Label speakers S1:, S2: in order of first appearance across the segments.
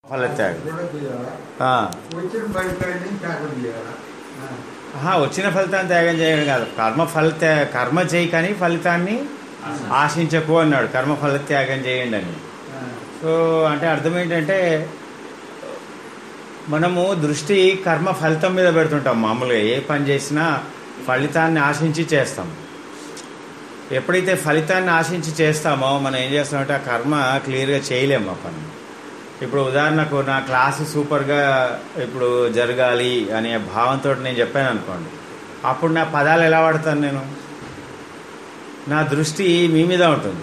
S1: ఫలత్యాగం
S2: కూడా చేయాలా
S1: ఆ.
S2: వచ్చిన ఫలితాన్ని త్యాగం చేయాలా ఆ.
S1: ఆహా, వచ్చిన ఫలితాన్ని త్యాగం చేయడం కాదు కర్మ ఫలిత కర్మ చేయి కానీ ఫలితాన్ని ఆశించకు అన్నాడు కర్మ ఫల త్యాగం చేయండి అని
S2: ఆ.
S1: సో అంటే అర్థం ఏంటంటే మనము దృష్టి కర్మ ఫలితం మీద పెడుతుంటాం మామూలుగా ఏ పని చేసినా ఫలితాన్ని ఆశించి చేస్తాం ఎప్పుడైతే ఫలితాన్ని ఆశించి చేస్తామో మనం ఏం చేస్తామంటే ఆ కర్మ క్లియర్గా చేయలేము ఆ పని ఇప్పుడు ఉదాహరణకు నా క్లాసు సూపర్గా ఇప్పుడు జరగాలి అనే భావంతో నేను చెప్పాను అనుకోండి అప్పుడు నా పదాలు ఎలా వాడతాను నేను నా దృష్టి మీ మీద ఉంటుంది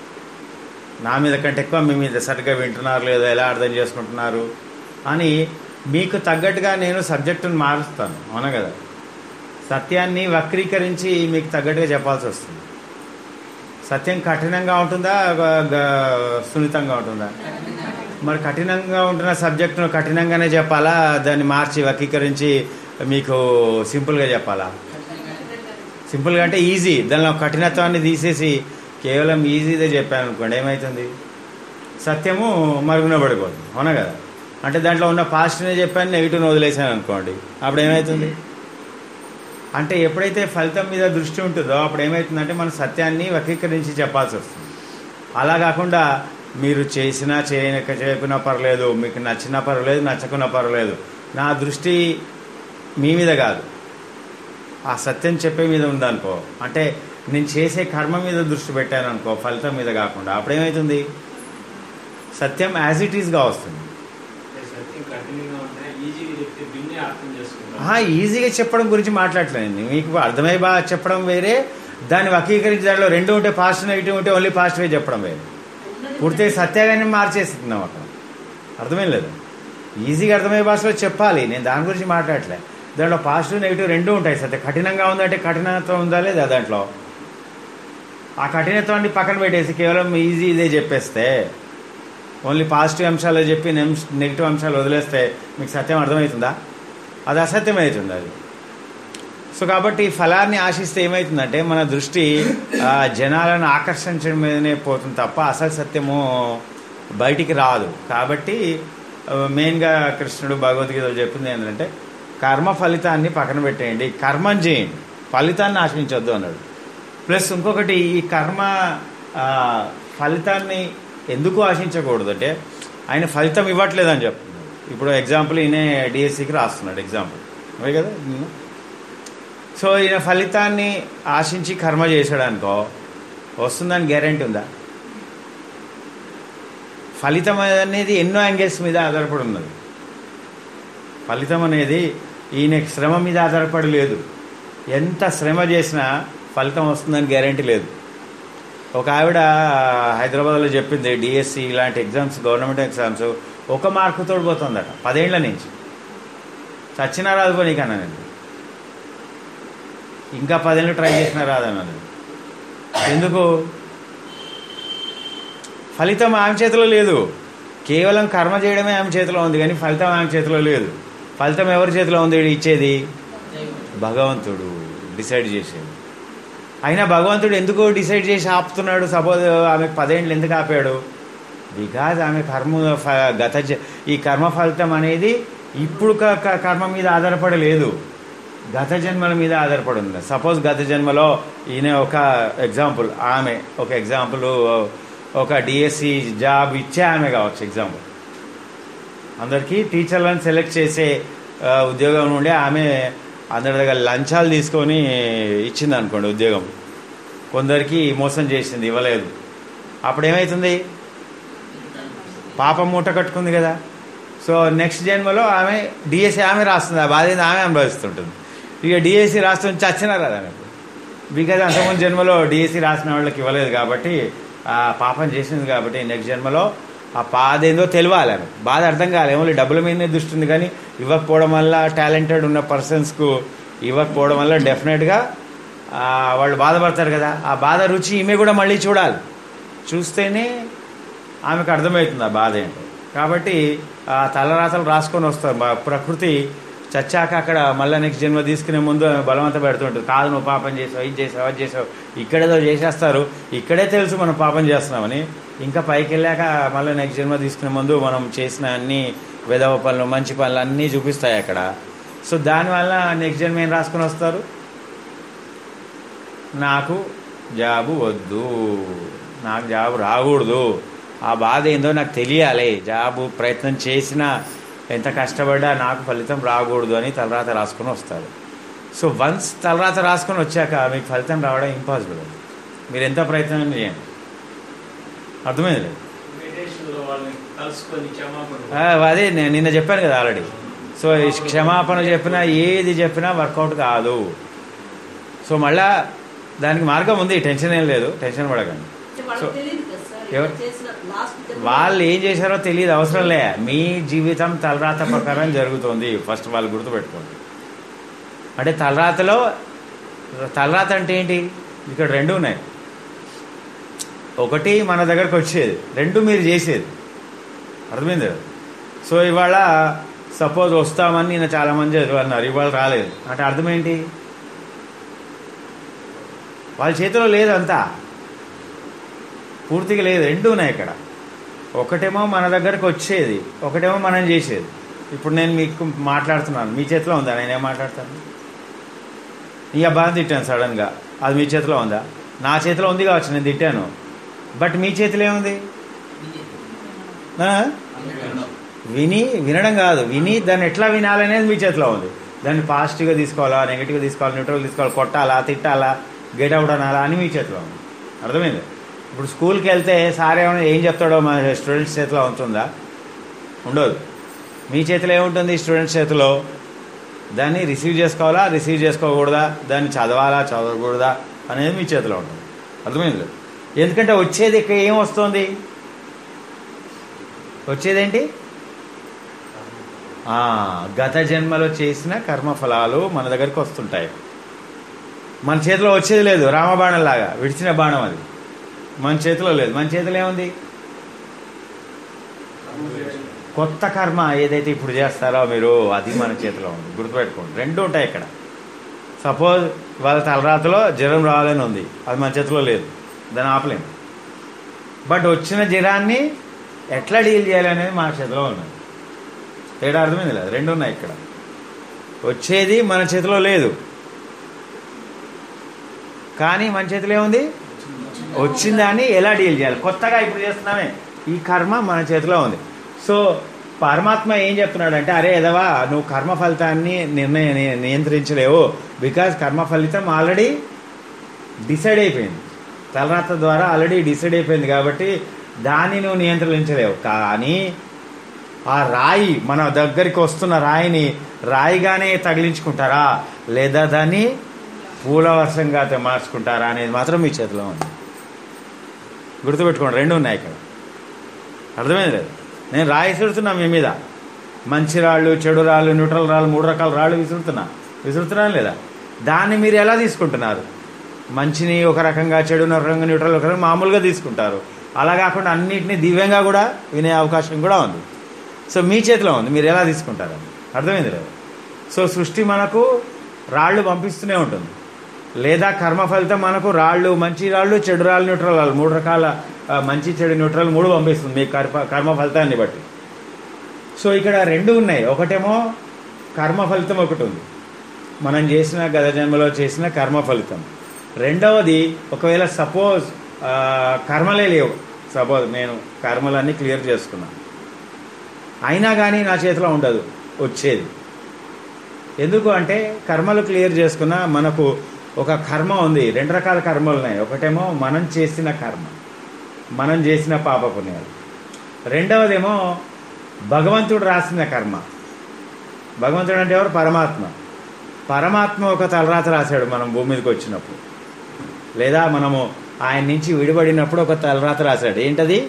S1: నా మీద కంటే ఎక్కువ మీ మీద సరిగ్గా వింటున్నారు లేదో ఎలా అర్థం చేసుకుంటున్నారు అని మీకు తగ్గట్టుగా నేను సబ్జెక్టును మారుస్తాను అవునా కదా సత్యాన్ని వక్రీకరించి మీకు తగ్గట్టుగా చెప్పాల్సి వస్తుంది సత్యం కఠినంగా ఉంటుందా గ- గ- సున్నితంగా ఉంటుందా మరి కఠినంగా ఉంటున్న సబ్జెక్టును కఠినంగానే చెప్పాలా దాన్ని మార్చి వక్రీకరించి మీకు సింపుల్గా చెప్పాలా సింపుల్గా అంటే ఈజీ దానిలో కఠినత్వాన్ని తీసేసి కేవలం ఈజీదే చెప్పాను అనుకోండి ఏమవుతుంది సత్యము మరుగున పడిపోతుంది అవునా కదా అంటే దాంట్లో ఉన్న పాజిటివ్నే చెప్పాను నెగిటివ్ని వదిలేసాను అనుకోండి అప్పుడు ఏమవుతుంది అంటే ఎప్పుడైతే ఫలితం మీద దృష్టి ఉంటుందో అప్పుడు ఏమవుతుందంటే మన సత్యాన్ని వక్రీకరించి చెప్పాల్సి వస్తుంది అలా కాకుండా మీరు చేసినా చేయనక చేయకున్నా పర్లేదు మీకు నచ్చినా పర్వాలేదు నచ్చకున్నా పర్వాలేదు నా దృష్టి మీ మీద కాదు ఆ సత్యం చెప్పే మీద ఉందనుకో అంటే నేను చేసే కర్మ మీద దృష్టి పెట్టాను అనుకో ఫలితం మీద కాకుండా అప్పుడేమవుతుంది సత్యం యాజ్ ఇట్ ఈస్గా వస్తుంది
S3: సత్యం కఠినంగా ఉంటే ఈజీగా చెప్తే భిన్నే అర్థం చేసుకుంటాం
S1: ఆహా, ఈజీగా చెప్పడం గురించి మాట్లాడలేదు మీకు అర్థమై బాగా చెప్పడం వేరే దాన్ని వకీకరించి దాంట్లో రెండు ఉంటే పాస్ట్ నెగిటివ్ ఉంటే ఓన్లీ పాజిటివే చెప్పడం వేరే పూర్తిగా సత్యాగాన్ని మార్చేస్తున్నాం అక్కడ అర్థమేం లేదు ఈజీగా అర్థమయ్యే భాషలో చెప్పాలి నేను దాని గురించి మాట్లాడలే దాంట్లో పాజిటివ్ నెగిటివ్ రెండు ఉంటాయి సత్య కఠినంగా ఉందంటే కఠినత్వం ఉందా లేదా దాంట్లో ఆ కఠినత్వాన్ని పక్కన పెట్టేసి కేవలం ఈజీ ఇదే చెప్పేస్తే ఓన్లీ పాజిటివ్ అంశాలు చెప్పి నెగిటివ్ అంశాలు వదిలేస్తే మీకు సత్యం అర్థమవుతుందా అది అసత్యం అవుతుంది అది సో కాబట్టి ఫలాన్ని ఆశిస్తే ఏమవుతుందంటే మన దృష్టి ఆ, జనాలను ఆకర్షించడం మీదనే పోతుంది తప్ప అసలు సత్యము బయటికి రాదు కాబట్టి ఆ, మెయిన్గా కృష్ణుడు భగవద్గీతలో చెప్పింది ఏంటంటే కర్మ ఫలితాన్ని పక్కన పెట్టేయండి కర్మం చేయండి ఫలితాన్ని ఆశించొద్దు అన్నాడు ప్లస్ ఇంకొకటి ఈ కర్మ ఆ, ఫలితాన్ని ఎందుకు ఆశించకూడదు అంటే ఆయన ఫలితం ఇవ్వట్లేదని చెప్తున్నాడు ఇప్పుడు ఎగ్జాంపుల్ ఈయన డిఎస్సికి రాస్తున్నాడు ఎగ్జాంపుల్ అవే కదా నిన్న? సో ఈయన ఫలితాన్ని ఆశించి కర్మ చేశాడు అనుకో వస్తుందని గ్యారంటీ ఉందా ఫలితం అనేది ఎన్నో యాంగిల్స్ మీద ఆధారపడి ఉన్నది ఫలితం అనేది ఈయన శ్రమ మీద ఆధారపడి లేదు ఎంత శ్రమ చేసినా ఫలితం వస్తుందని గ్యారంటీ లేదు ఒక ఆవిడ హైదరాబాద్లో చెప్పింది డిఎస్సి ఇలాంటి ఎగ్జామ్స్ గవర్నమెంట్ ఎగ్జామ్స్ ఒక మార్కుతో పోతుందట పదేళ్ల నుంచి చచ్చినా రాదు పో నీకన్నా నేను ఇంకా పదేళ్ళు ట్రై చేసినా రాదన్నాను ఎందుకు ఫలితం ఆమె చేతిలో లేదు కేవలం కర్మ చేయడమే ఆమె చేతిలో ఉంది కానీ ఫలితం ఆమె చేతిలో లేదు ఫలితం ఎవరి చేతిలో ఉంది ఇచ్చేది భగవంతుడు డిసైడ్ చేసేది అయినా భగవంతుడు ఎందుకు డిసైడ్ చేసి ఆపుతున్నాడు సపోజ్ ఆమెకు పదేళ్ళు ఎందుకు ఆపాడు బికాజ్ ఆమె కర్మ ఫ- గత జ- ఈ కర్మ ఫలితం అనేది ఇప్పుడు క- క- కర్మ మీద ఆధారపడి లేదు గత జన్మల మీద ఆధారపడి ఉంది సపోజ్ గత జన్మలో ఈయన ఒక ఎగ్జాంపుల్ ఆమె ఒక ఎగ్జాంపుల్ ఒక డిఎస్సి జాబ్ ఇచ్చే ఆమె కావచ్చు ఎగ్జాంపుల్ అందరికీ టీచర్లను సెలెక్ట్ చేసే ఆ, ఉద్యోగం నుండి ఆమె అందరి దగ్గర లంచాలు తీసుకొని ఇచ్చింది అనుకోండి ఉద్యోగం కొందరికి మోసం చేసింది ఇవ్వలేదు అప్పుడు ఏమవుతుంది పాపం మూట కట్టుకుంది కదా సో నెక్స్ట్ జన్మలో ఆమె డిఎస్సి ఆమె రాస్తుంది ఆ బాధ్యత ఆమె అనుభవిస్తుంటుంది ఇక డిఎస్సి రాస్తుంది చచ్చినా రాదు ఆమె బికాజ్ అంతకుముందు జన్మలో డిఎస్సి రాసిన వాళ్ళకి ఇవ్వలేదు కాబట్టి ఆ పాపం చేసింది కాబట్టి నెక్స్ట్ జన్మలో ఆ బాధ ఏందో తెలియాలి ఆమె బాధ అర్థం కావాలి ఏమో డబ్బుల మీదనే దృష్టి ఉంది కానీ ఇవ్వకపోవడం వల్ల టాలెంటెడ్ ఉన్న పర్సన్స్కు ఇవ్వకపోవడం వల్ల డెఫినెట్గా వాళ్ళు బాధపడతారు కదా ఆ బాధ రుచి ఈమె కూడా మళ్ళీ చూడాలి చూస్తేనే ఆమెకు అర్థమవుతుంది ఆ బాధ ఏంటో కాబట్టి ఆ తలరాతలు రాసుకొని వస్తారు మా ప్రకృతి చచ్చాక అక్కడ మళ్ళీ నెక్స్ట్ జన్మ తీసుకునే ముందు ఆమె బలవంత పెడుతుంటుంది కాదు నువ్వు పాపం చేసావు ఇది చేసావు అది చేసావు ఇక్కడేదో చేసేస్తారు ఇక్కడే తెలుసు మనం పాపం చేస్తున్నామని ఇంకా పైకి వెళ్ళాక మళ్ళీ నెక్స్ట్ జన్మ తీసుకునే ముందు మనం చేసిన అన్ని విధవ పనులు మంచి పనులు అన్నీ చూపిస్తాయి అక్కడ సో దానివల్ల నెక్స్ట్ జన్మ ఏం రాసుకొని వస్తారు నాకు జాబు వద్దు నాకు జాబు రాకూడదు ఆ బాధ ఏందో నాకు తెలియాలి జాబు ప్రయత్నం చేసినా ఎంత కష్టపడ్డా నాకు ఫలితం రాకూడదు అని తలరాత రాసుకొని వస్తారు సో వన్స్ తలరాత రాసుకొని వచ్చాక మీకు ఫలితం రావడం ఇంపాసిబుల్ మీరు ఎంత ప్రయత్నం చేయండి అర్థమైంది లేదు
S3: మెడిటేషన్ లో వాళ్ళని కలుసుకొని క్షమాపణ
S1: ఆ, అదే నేను నిన్న చెప్పాను కదా ఆల్రెడీ సో ఈ క్షమాపణ చెప్పినా ఏది చెప్పినా వర్కౌట్ కాదు సో మళ్ళా దానికి మార్గం ఉంది టెన్షన్ ఏం లేదు టెన్షన్ పడకండి
S4: అంటే వాళ్ళకి
S1: సో,
S4: తెలియదు కదా సార్
S1: ఎవరు?
S4: ఇలా చేసిన లాస్ట్
S1: వాళ్ళు ఏం చేశారో తెలియదు అవసరం లే మీ జీవితం తలరాత ప్రకారం జరుగుతుంది ఫస్ట్ వాళ్ళు గుర్తుపెట్టుకోండి అంటే తలరాతలో తలరాత అంటే ఏంటి ఇక్కడ రెండు ఉన్నాయి ఒకటి మన దగ్గరకు వచ్చేది రెండు మీరు చేసేది అర్థమైంది కదా? సో ఇవాళ సపోజ్ వస్తామని నేను చాలా మంది అన్నారు ఇవాళ రాలేదు అంటే అర్థం ఏంటి వాళ్ళ చేతిలో లేదు అంతా పూర్తిగా లేదు రెండు ఉన్నాయి ఇక్కడ ఒకటేమో మన దగ్గరకు వచ్చేది ఒకటేమో మనం చేసేది ఇప్పుడు నేను మీకు మాట్లాడుతున్నాను మీ చేతిలో ఉందా నేనేం మాట్లాడతాను నీ అబ్బాయిని తిట్టాను సడన్గా అది మీ చేతిలో ఉందా నా చేతిలో ఉంది కావచ్చు నేను తిట్టాను బట్ మీ చేతిలో ఏముంది ఆ? విని వినడం కాదు విని దాన్ని ఎట్లా వినాలనేది మీ చేతిలో ఉంది దాన్ని పాజిటివ్గా తీసుకోవాలా నెగిటివ్గా తీసుకోవాలా న్యూట్రల్ తీసుకోవాలి కొట్టాలా తిట్టాలా గెట్ అవుట్ అనాలా అని మీ చేతిలో ఉంది అర్థమైంది ఇప్పుడు స్కూల్కి వెళ్తే సార్ ఏమైనా ఏం చెప్తాడో మన స్టూడెంట్స్ చేతిలో ఉంటుందా ఉండదు మీ చేతిలో ఏముంటుంది స్టూడెంట్స్ చేతిలో దాన్ని రిసీవ్ చేసుకోవాలా రిసీవ్ చేసుకోకూడదా దాన్ని చదవాలా చదవకూడదా అనేది మీ చేతిలో ఉంటుంది అర్థమైంది లేదు ఎందుకంటే వచ్చేది ఇక్కడ ఏం వస్తుంది వచ్చేదేంటి ఆ, గత జన్మలో చేసిన కర్మఫలాలు మన దగ్గరికి వస్తుంటాయి మన చేతిలో వచ్చేది లేదు రామబాణం లాగా విడిచిన బాణం అది మన చేతిలో లేదు మన చేతిలో ఏముంది కొత్త కర్మ ఏదైతే ఇప్పుడు చేస్తారో మీరు అది మన చేతిలో ఉంది గుర్తుపెట్టుకోండి రెండు ఉంటాయి ఇక్కడ సపోజ్ వాళ్ళ తలరాతలో జ్వరం రావాలని ఉంది అది మన చేతిలో లేదు దాన్ని ఆపలేము బట్ వచ్చిన జ్వరాన్ని ఎట్లా డీల్ చేయాలి అనేది మన చేతిలో ఉన్నది తేడా అర్థమైంది లేదు రెండు ఉన్నాయి ఇక్కడ వచ్చేది మన చేతిలో లేదు కానీ మన చేతిలో ఏముంది వచ్చిందాన్ని ఎలా డీల్ చేయాలి కొత్తగా ఇప్పుడు చేస్తున్నామే ఈ కర్మ మన చేతిలో ఉంది సో పరమాత్మ ఏం చెప్తున్నాడంటే అరే ఎదవా నువ్వు కర్మ ఫలితాన్ని నిర్ణయ ని- నియంత్రించలేవు బికాజ్ కర్మ ఫలితం ఆల్రెడీ డిసైడ్ అయిపోయింది తలరాత ద్వారా ఆల్రెడీ డిసైడ్ అయిపోయింది కాబట్టి దాన్ని నువ్వు నియంత్రించలేవు కానీ ఆ రాయి మన దగ్గరికి వస్తున్న రాయిని రాయిగానే తగిలించుకుంటారా లేదా దాన్ని పూల వర్షంగా మార్చుకుంటారా అనేది మాత్రం మీ చేతిలో ఉంది గుర్తుపెట్టుకోండి రెండు ఉన్నాయి ఇక్కడ అర్థమైంది లేదు నేను రాయి విసురుతున్నా మీ మీద మంచి రాళ్ళు చెడు రాళ్ళు న్యూట్రల్ రాళ్ళు మూడు రకాల రాళ్ళు విసురుతున్నా విసురుతున్నాను లేదా దాన్ని మీరు ఎలా తీసుకుంటున్నారు మంచిని ఒక రకంగా చెడుని ఒక రకంగా న్యూట్రల్ ఒక రకంగా మామూలుగా తీసుకుంటారు అలా కాకుండా అన్నిటినీ దివ్యంగా కూడా వినే అవకాశం కూడా ఉంది సో మీ చేతిలో ఉంది మీరు ఎలా తీసుకుంటారు అర్థమైంది లేదు సో సృష్టి మనకు రాళ్ళు పంపిస్తూనే ఉంటుంది లేదా కర్మ ఫలితం మనకు రాళ్ళు మంచి రాళ్ళు చెడు రాళ్ళు న్యూట్రల్ రాళ్ళు మూడు రకాల ఆ, మంచి చెడు న్యూట్రల్ మూడు పంపిస్తుంది మీ కర్మ కర్మ ఫలితాన్ని బట్టి సో ఇక్కడ రెండు ఉన్నాయి ఒకటేమో కర్మ ఫలితం ఒకటి ఉంది మనం చేసిన గత జన్మలో చేసిన కర్మ ఫలితం రెండవది ఒకవేళ సపోజ్ కర్మలే లేవు సపోజ్ నేను కర్మలన్నీ క్లియర్ చేసుకున్నాను అయినా కానీ నా చేతిలో ఉండదు వచ్చేది ఎందుకు అంటే కర్మలు క్లియర్ చేసుకున్న మనకు ఒక కర్మ ఉంది రెండు రకాల కర్మలు ఉన్నాయి ఒకటేమో మనం చేసిన కర్మ మనం చేసిన పాప పుణ్యాలు రెండవదేమో భగవంతుడు రాసిన కర్మ భగవంతుడు అంటే ఎవరు పరమాత్మ పరమాత్మ ఒక తలరాత రాశాడు మనం భూమి మీదకి వచ్చినప్పుడు లేదా మనము ఆయన నుంచి విడిపడినప్పుడు ఒక తలరాత రాశాడు ఏంటది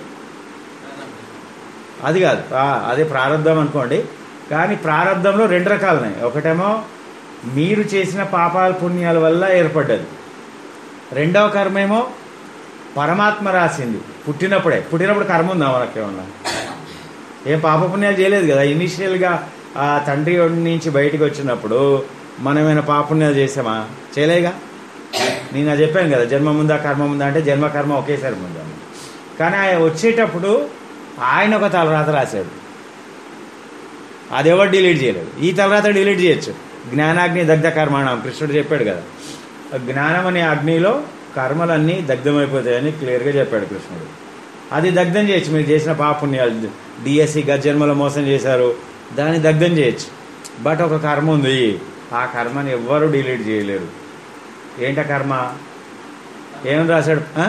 S1: అది కాదు ఆ, అదే ప్రారంధం అనుకోండి కానీ ప్రారంధంలో రెండు రకాలు ఉన్నాయి ఒకటేమో మీరు చేసిన పాపాల పుణ్యాల వల్ల ఏర్పడ్డది రెండవ కర్మ ఏమో పరమాత్మ రాసింది పుట్టినప్పుడే పుట్టినప్పుడు కర్మ ఉందా మనకేమన్నా ఏం పాప పుణ్యాలు చేయలేదు కదా ఇనిషియల్గా ఆ తండ్రి ఒడి నుంచి బయటికి వచ్చినప్పుడు మనమేమైనా పాపుణ్యాలు చేసామా చేయలేగా నేను అది చెప్పాను కదా జన్మ ముందా కర్మ ముందా అంటే జన్మ కర్మ ఒకేసారి ముందా కానీ ఆయన వచ్చేటప్పుడు ఆయన ఒక తలరాత రాశాడు అది ఎవరు డిలీట్ చేయలేడు ఈ తలరాత డిలీట్ చేయొచ్చు జ్ఞానాగ్ని దగ్ధ కర్మాణం కృష్ణుడు చెప్పాడు కదా ఆ జ్ఞానం అనే అగ్నిలో కర్మలన్నీ దగ్ధమైపోతాయని క్లియర్గా చెప్పాడు కృష్ణుడు అది దగ్ధం చేయొచ్చు మీరు చేసిన పాపుణ్యాలు డిఎస్సి గజ్జన్మలో మోసం చేశారు దాన్ని దగ్ధం చేయొచ్చు బట్ ఒక కర్మ ఉంది ఆ కర్మని ఎవ్వరూ డిలీట్ చేయలేరు ఏంట కర్మ ఏం రాశాడు ఆ?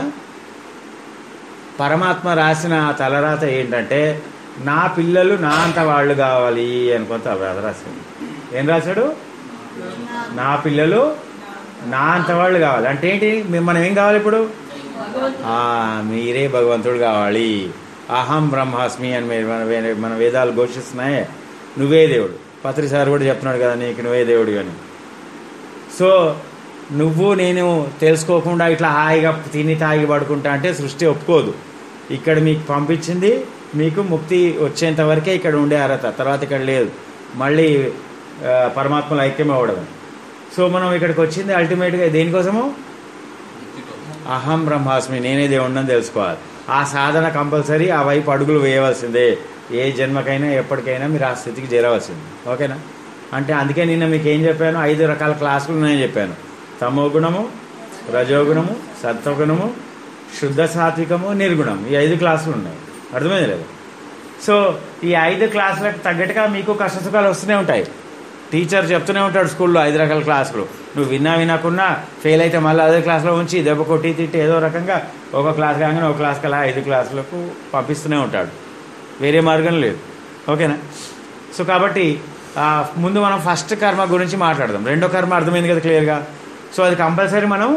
S1: పరమాత్మ రాసిన ఆ తలరాత ఏంటంటే నా పిల్లలు నా అంత వాళ్ళు కావాలి అనుకుని తలరాత రాశాడు ఏం రాశాడు నా పిల్లలు నా అంత వాళ్ళు కావాలి అంటే ఏంటి మేము మనం ఏం కావాలి ఇప్పుడు ఆ, మీరే భగవంతుడు కావాలి అహం బ్రహ్మాస్మి అని మీరు మన వే- మన వేదాలు ఘోషిస్తున్నాయే నువ్వే దేవుడు పత్రి సార్ కూడా చెప్తున్నాడు కదా నీకు నువ్వే దేవుడు అని సో నువ్వు నేను తెలుసుకోకుండా ఇట్లా హాయిగా తిని తాగి పడుకుంటా అంటే సృష్టి ఒప్పుకోదు ఇక్కడ మీకు పంపించింది మీకు ముక్తి వచ్చేంత వరకే ఇక్కడ ఉండే అర్హత తర్వాత ఇక్కడ లేదు మళ్ళీ ఆ, పరమాత్మలో ఐక్యం అవ్వడం సో మనం ఇక్కడికి వచ్చింది అల్టిమేట్గా దేనికోసము అహం బ్రహ్మాస్మి నేనే దేవుడిని తెలుసుకోవాలి ఆ సాధన కంపల్సరీ ఆ వైపు అడుగులు వేయవలసిందే ఏ జన్మకైనా ఎప్పటికైనా మీరు ఆ స్థితికి చేరవలసింది ఓకేనా అంటే అందుకే నిన్న మీకు ఏం చెప్పాను ఐదు రకాల క్లాసులు ఉన్నాయని చెప్పాను తమో గుణము రజోగుణము సత్వగుణము శుద్ధ సాత్వికము నిర్గుణం ఈ ఐదు క్లాసులు ఉన్నాయి అర్థమైంది లేదు సో ఈ ఐదు క్లాసులకు తగ్గట్టుగా మీకు కష్టసుఖాలు వస్తూనే ఉంటాయి టీచర్ చెప్తూనే ఉంటాడు స్కూల్లో ఐదు రకాల క్లాసులు నువ్వు విన్నా వినకున్నా ఫెయిల్ అయితే మళ్ళీ అదే క్లాస్లో ఉంచి దెబ్బ కొట్టి తిట్టి ఏదో రకంగా ఒక క్లాస్ కాగానే ఒక క్లాస్ కల్లా ఐదు క్లాసులకు పంపిస్తూనే ఉంటాడు వేరే మార్గం లేదు ఓకేనా సో కాబట్టి ఆ, ముందు మనం ఫస్ట్ కర్మ గురించి మాట్లాడదాం రెండో కర్మ అర్థమైంది కదా క్లియర్గా సో అది కంపల్సరీ మనం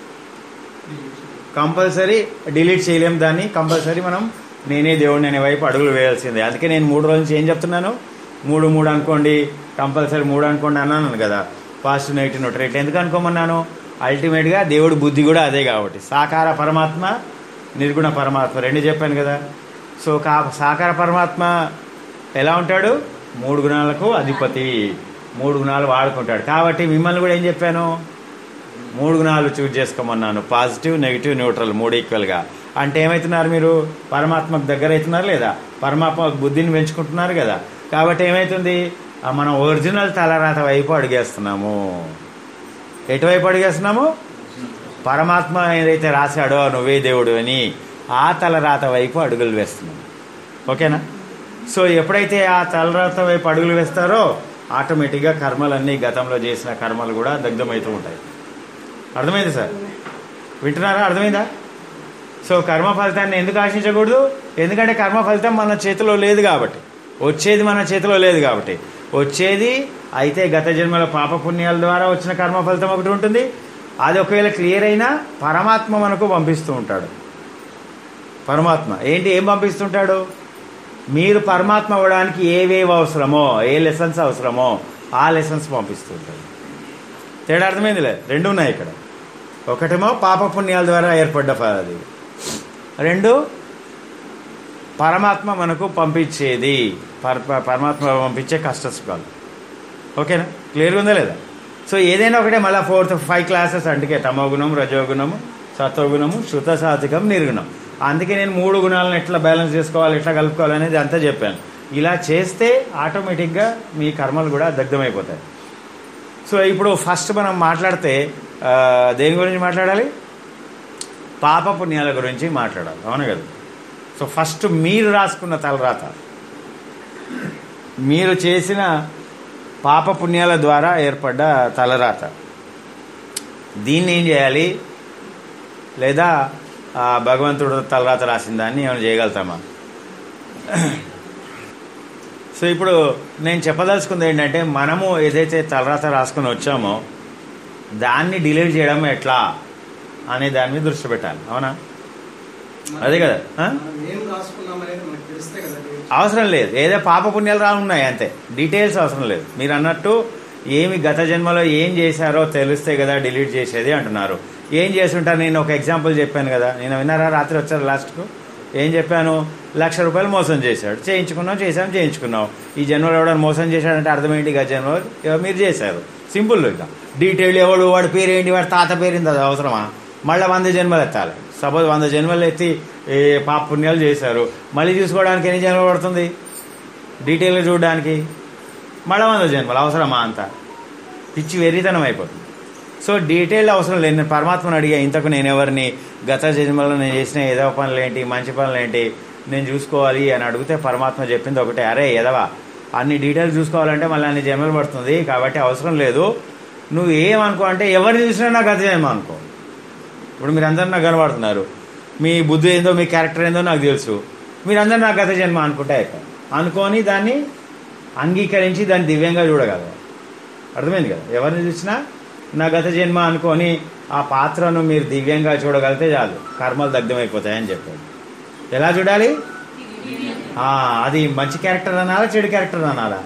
S1: కంపల్సరీ డిలీట్ చేయలేం దాన్ని కంపల్సరీ మనం నేనే దేవుడిని అనే వైపు అడుగులు వేయాల్సిందే అందుకే నేను మూడు రోజుల నుంచి ఏం చెప్తున్నాను మూడు మూడు అనుకోండి కంపల్సరీ మూడు అనుకోండి అన్నాను కదా పాజిటివ్ నెగిటివ్ న్యూట్రేట్ ఎందుకు అనుకోమన్నాను అల్టిమేట్గా దేవుడి బుద్ధి కూడా అదే కాబట్టి సాకార పరమాత్మ నిర్గుణ పరమాత్మ రెండు చెప్పాను కదా సో కా సాకార పరమాత్మ ఎలా ఉంటాడు మూడు గుణాలకు అధిపతి మూడు గుణాలు వాడుకుంటాడు కాబట్టి మిమ్మల్ని కూడా ఏం చెప్పాను మూడు గుణాలు చూజ్ చేసుకోమన్నాను పాజిటివ్ నెగిటివ్ న్యూట్రల్ మూడు ఈక్వల్గా అంటే ఏమవుతున్నారు మీరు పరమాత్మకు దగ్గర అవుతున్నారు లేదా పరమాత్మ బుద్ధిని పెంచుకుంటున్నారు కదా కాబట్టి ఏమవుతుంది ఆ మనం ఒరిజినల్ తలరాత వైపు అడిగేస్తున్నాము ఎటువైపు అడిగేస్తున్నాము పరమాత్మ ఏదైతే రాశాడో నువ్వే దేవుడు అని ఆ తలరాత వైపు అడుగులు వేస్తున్నాం ఓకేనా సో ఎప్పుడైతే ఆ తలరాత వైపు అడుగులు వేస్తారో ఆటోమేటిక్గా కర్మలన్నీ గతంలో చేసిన కర్మలు కూడా దగ్ధమవుతూ ఉంటాయి అర్థమైంది సార్ వింటున్నారా అర్థమైందా సో కర్మ ఫలితాన్ని ఎందుకు ఆశించకూడదు ఎందుకంటే కర్మ ఫలితం మన చేతిలో లేదు కాబట్టి వచ్చేది మన చేతిలో లేదు కాబట్టి వచ్చేది అయితే గత జన్మల పాప పుణ్యాల ద్వారా వచ్చిన కర్మ ఫలితం ఒకటి ఉంటుంది అది ఒకవేళ క్లియర్ అయినా పరమాత్మ మనకు పంపిస్తూ ఉంటాడు పరమాత్మ ఏంటి ఏం పంపిస్తుంటాడు మీరు పరమాత్మ అవ్వడానికి ఏవేవి అవసరమో ఏ లెసన్స్ అవసరమో ఆ లెసన్స్ పంపిస్తుంటాడు తేడా అర్థమైందిలే రెండు ఉన్నాయి ఇక్కడ ఒకటేమో పాప పుణ్యాల ద్వారా ఏర్పడ్డ ఫ- అది రెండు పరమాత్మ మనకు పంపించేది పర- పరమాత్మ పంపించే కష్ట సుఖాలు ఓకేనా క్లియర్గా ఉందా లేదా సో ఏదైనా ఒకటే మళ్ళీ ఫోర్త్ ఫైవ్ క్లాసెస్ అందుకే తమోగుణం రజోగుణము సత్వగుణము శృత సాత్వికం నిర్గుణం అందుకే నేను మూడు గుణాలను ఎట్లా బ్యాలెన్స్ చేసుకోవాలి ఎట్లా కలుపుకోవాలి అనేది అంతా చెప్పాను ఇలా చేస్తే ఆటోమేటిక్గా మీ కర్మలు కూడా దగ్ధమైపోతాయి సో ఇప్పుడు ఫస్ట్ మనం మాట్లాడితే ఆ, దేని గురించి మాట్లాడాలి పాప పుణ్యాల గురించి మాట్లాడాలి అవును కదా సో ఫస్ట్ మీరు రాసుకున్న తలరాత మీరు చేసిన పాప పుణ్యాల ద్వారా ఏర్పడ్డ తలరాత దీన్ని ఏం చేయాలి లేదా ఆ భగవంతుడు తలరాత రాసిన దాన్ని ఏమైనా చేయగలుగుతామా సో ఇప్పుడు నేను చెప్పదలుచుకుంది ఏంటంటే మనము ఏదైతే తలరాత రాసుకుని వచ్చామో దాన్ని డిలీట్ చేయడం ఎట్లా అనే దాని మీద దృష్టి పెట్టాలి అవునా అదే కదా ఆ?
S4: మనం ఏం రాసుకున్నాం అనేది మనకు తెలిస్తే కదా దేవుడు.
S1: అవసరం లేదు ఏదో పాప పుణ్యాలు రా ఉన్నాయి అంతే డీటెయిల్స్ అవసరం లేదు మీరు అన్నట్టు ఏమి గత జన్మలో ఏం చేశారో తెలిస్తే కదా డిలీట్ చేసేది అంటున్నారు ఏం చేస్తుంటారు నేను ఒక ఎగ్జాంపుల్ చెప్పాను కదా నేను విన్నారా రాత్రి వచ్చారు లాస్ట్కు ఏం చెప్పాను లక్ష రూపాయలు మోసం చేశాడు చేయించుకున్నాం చేసాం చేయించుకున్నాం ఈ జన్మలో ఎవడైనా మోసం చేశాడంటే అర్థమేంటి గత జన్మలో ఎవ- మీరు చేశారు సింపుల్ ఇక డీటెయిల్ ఎవడు వాడి పేరేంటి వాడి తాత పేరేంటి అది అవసరమా మళ్ళీ వంద జన్మలు ఎత్తాలి సపోజ్ వంద జన్మలు ఎత్తి ఏ పాప పుణ్యాలు చేశారు మళ్ళీ చూసుకోవడానికి ఎన్ని జన్మలు పడుతుంది డీటెయిల్గా చూడడానికి మళ్ళీ వంద జన్మలు అవసరమా అంత పిచ్చి వెర్రితనం అయిపోతుంది సో డీటెయిల్ అవసరం లేదు నేను పరమాత్మను అడిగా ఇంతకు నేను ఎవరిని గత జన్మలో నేను చేసిన ఏదో పనులు ఏంటి మంచి పనులు ఏంటి నేను చూసుకోవాలి అని అడిగితే పరమాత్మ చెప్పింది ఒకటే అరే ఎదవా అన్ని డీటెయిల్స్ చూసుకోవాలంటే మళ్ళీ అన్ని జన్మలు పడుతుంది కాబట్టి అవసరం లేదు నువ్వు ఏమనుకో అంటే ఎవరిని చూసినా నా గత జన్మ అనుకో ఇప్పుడు మీరందరూ నాకు కనబడుతున్నారు మీ బుద్ధి ఏందో మీ క్యారెక్టర్ ఏందో నాకు తెలుసు మీరందరూ నా గత జన్మ అనుకుంటే అయిపోయి అనుకొని దాన్ని అంగీకరించి దాన్ని దివ్యంగా చూడగలరు అర్థమైంది కదా ఎవరిని చూసినా నా గత జన్మ అనుకొని ఆ పాత్రను మీరు దివ్యంగా చూడగలిగితే చాలు కర్మలు దగ్ధమైపోతాయని చెప్పాడు ఎలా చూడాలి ఆ, అది మంచి క్యారెక్టర్ అనాలా చెడు క్యారెక్టర్ అనాలా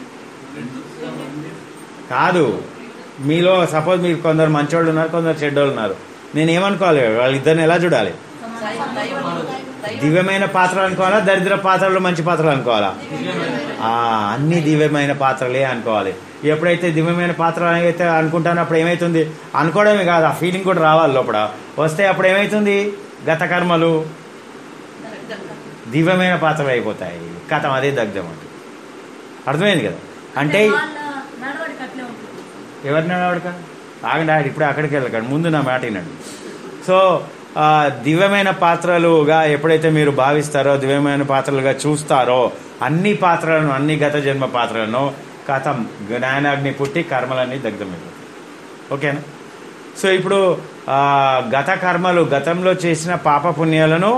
S1: కాదు మీలో సపోజ్ మీరు కొందరు మంచోళ్ళు ఉన్నారు కొందరు చెడ్డోళ్ళు ఉన్నారు నేను ఏమనుకోవాలి వాళ్ళిద్దరిని ఎలా చూడాలి దివ్యమైన పాత్రలు అనుకోవాలా దరిద్ర పాత్రలు మంచి పాత్రలు అనుకోవాలా ఆ అన్ని దివ్యమైన పాత్రలే అనుకోవాలి ఎప్పుడైతే దివ్యమైన పాత్రలు అయితే అనుకుంటానో అప్పుడు ఏమైతుంది అనుకోవడమే కాదు ఆ ఫీలింగ్ కూడా రావాలి లోపల వస్తే అప్పుడు ఏమైతుంది గత కర్మలు దివ్యమైన పాత్రలు అయిపోతాయి కథం అదే దగ్ధం అంటే అర్థమైంది కదా అంటే
S5: వాళ్ళ నడవడిక అట్లే ఉంటుంది
S1: ఎవరిని ఆవిడక ఆగండి ఆవిడ ఇప్పుడే అక్కడికి వెళ్ళకండి ముందు నా మాట వినండి సో ఆ, దివ్యమైన పాత్రలుగా ఎప్పుడైతే మీరు భావిస్తారో దివ్యమైన పాత్రలుగా చూస్తారో అన్ని పాత్రలను అన్ని గత జన్మ పాత్రలను కథం జ్ఞానాగ్ని పుట్టి కర్మలన్నీ దగ్ధమైపోతాయి ఓకేనా సో ఇప్పుడు ఆ, గత కర్మలు గతంలో చేసిన పాప పుణ్యాలను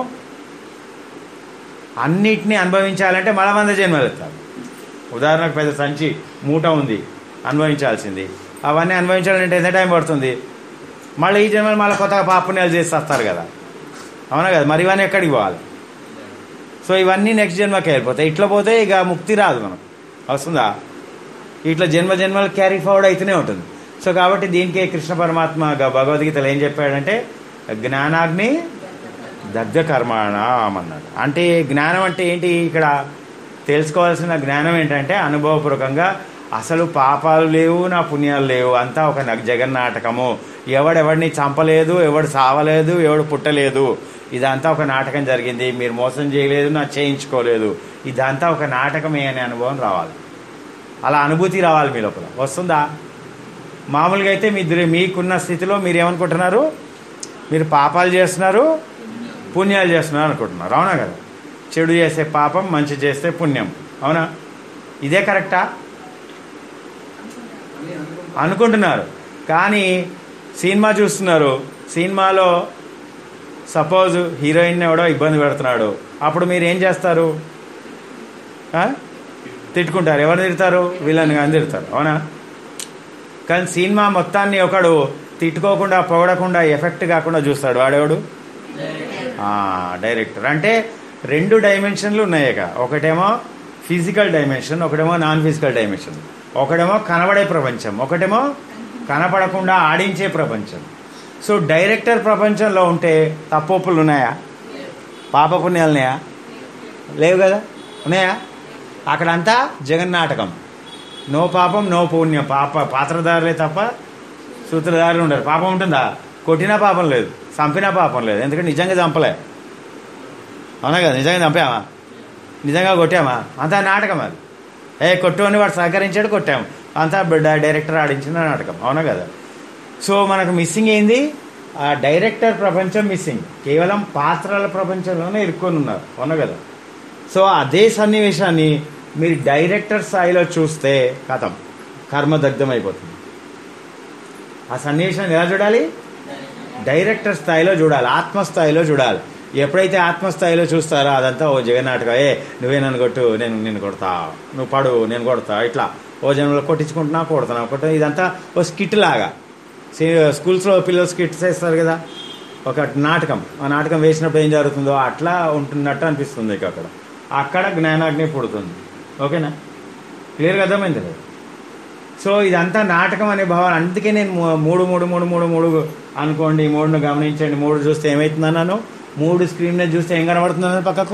S1: అన్నిటినీ అనుభవించాలంటే మళ్ళా వంద జన్మలు ఎత్తాలి ఉదాహరణకు పెద్ద సంచి మూట ఉంది అనుభవించాల్సింది అవన్నీ అనుభవించాలంటే ఎంత టైం పడుతుంది మళ్ళీ ఈ జన్మలు మళ్ళీ కొత్తగా పాపుణ్యాలు చేసి వస్తారు కదా అవునా కదా మరి ఇవన్నీ ఎక్కడికి పోవాలి సో ఇవన్నీ నెక్స్ట్ జన్మకి వెళ్ళిపోతాయి ఇట్లా పోతే ఇక ముక్తి రాదు మనం వస్తుందా ఇట్లా జన్మ జన్మలు క్యారీ ఫార్వర్డ్ అయితేనే ఉంటుంది సో కాబట్టి దీనికి కృష్ణ పరమాత్మ గ- భగవద్గీతలో ఏం చెప్పాడంటే జ్ఞానాగ్ని దగ్ధ కర్మాణం అన్నాడు అంటే జ్ఞానం అంటే ఏంటి ఇక్కడ తెలుసుకోవాల్సిన జ్ఞానం ఏంటంటే అనుభవపూర్వకంగా అసలు పాపాలు లేవు నా పుణ్యాలు లేవు అంతా ఒక నగ- జగన్నాటకము ఎవడెవడిని చంపలేదు ఎవడు సావలేదు ఎవడు పుట్టలేదు ఇదంతా ఒక నాటకం జరిగింది మీరు మోసం చేయలేదు నా చేయించుకోలేదు ఇదంతా ఒక నాటకమే అనే అనుభవం రావాలి అలా అనుభూతి రావాలి మీ లోపల వస్తుందా మామూలుగా అయితే మీ ఇద్దరు మీకున్న స్థితిలో మీరు ఏమనుకుంటున్నారు మీరు పాపాలు చేస్తున్నారు పుణ్యాలు చేస్తున్నారు అనుకుంటున్నారు అవునా కదా చెడు చేస్తే పాపం మంచి చేస్తే పుణ్యం అవునా ఇదే కరెక్టా
S4: అని అనుకుంటా
S1: అనుకుంటున్నారు కానీ సినిమా చూస్తున్నారు సినిమాలో సపోజ్ హీరోయిన్ ఎవడో ఇబ్బంది పెడుతున్నాడు అప్పుడు మీరు ఏం చేస్తారు ఆ? తిట్టుకుంటారు ఎవరు తిడతారు వీళ్ళని కానీ తిడతారు అవునా కానీ సినిమా మొత్తాన్ని ఒకడు తిట్టుకోకుండా పొగడకుండా ఎఫెక్ట్ కాకుండా చూస్తాడు వాడెవడు ఆ, డైరెక్టర్ అంటే రెండు డైమెన్షన్లు ఉన్నాయి ఇక ఒకటేమో ఫిజికల్ డైమెన్షన్ ఒకటేమో నాన్ ఫిజికల్ డైమెన్షన్ ఒకటేమో కనబడే ప్రపంచం ఒకటేమో కనపడకుండా ఆడించే ప్రపంచం సో డైరెక్టర్ ప్రపంచంలో ఉంటే తప్పొప్పులు ఉన్నాయా పాపపుణ్యాలు ఉన్నాయా లేవు కదా ఉన్నాయా అక్కడంతా జగన్నాటకం నో పాపం నో పుణ్యం పాప పాత్రధారులే తప్ప సూత్రధారులు ఉండరు పాపం ఉంటుందా కొట్టినా పాపం లేదు చంపినా పాపం లేదు ఎందుకంటే నిజంగా చంపలే అవునా కదా నిజంగా చంపామా నిజంగా కొట్టామా అంతా నాటకం అది ఏ కొట్టు అని వాడు సహకరించాడు కొట్టాము అంతా డ- డైరెక్టర్ ఆడించిన నాటకం అవునా కదా సో మనకు మిస్సింగ్ ఏంది ఆ డైరెక్టర్ ప్రపంచం మిస్సింగ్ కేవలం పాత్రల ప్రపంచంలోనే ఇరుక్కొని ఉన్నారు అవునా కదా సో అదే సన్నివేశాన్ని మీరు డైరెక్టర్ స్థాయిలో చూస్తే కథం కర్మదగ్ధం అయిపోతుంది ఆ సన్నివేశాన్ని ఎలా చూడాలి డైరెక్టర్ స్థాయిలో చూడాలి ఆత్మస్థాయిలో చూడాలి ఎప్పుడైతే ఆత్మస్థాయిలో చూస్తారో అదంతా ఓ జగన్నాటకం ఏ నువ్వే నన్ను కొట్టు నేను నిన్ను కొడతా నువ్వు పడు నేను కొడతా ఇట్లా ఓ జనంలో కొట్టించుకుంటున్నా కొడుతున్నా కొట్టు ఇదంతా ఓ స్కిట్ లాగా సీ- స్కూల్స్లో పిల్లలు స్కిట్స్ వేస్తారు కదా ఒక నాటకం ఆ నాటకం వేసినప్పుడు ఏం జరుగుతుందో అట్లా ఉంటున్నట్టు అనిపిస్తుంది ఇక అక్కడ అక్కడ జ్ఞానాగ్ని పుడుతుంది ఓకేనా క్లియర్గా అర్థమైంది కదా సో ఇదంతా నాటకం అనే భావన అందుకే నేను మూ- మూడు మూడు మూడు మూడు మూడు అనుకోండి మూడును గమనించండి మూడు చూస్తే ఏమవుతుందన్నాను మూడు స్క్రీన్ మీద చూస్తే ఏం కనబడుతుందని పక్కకు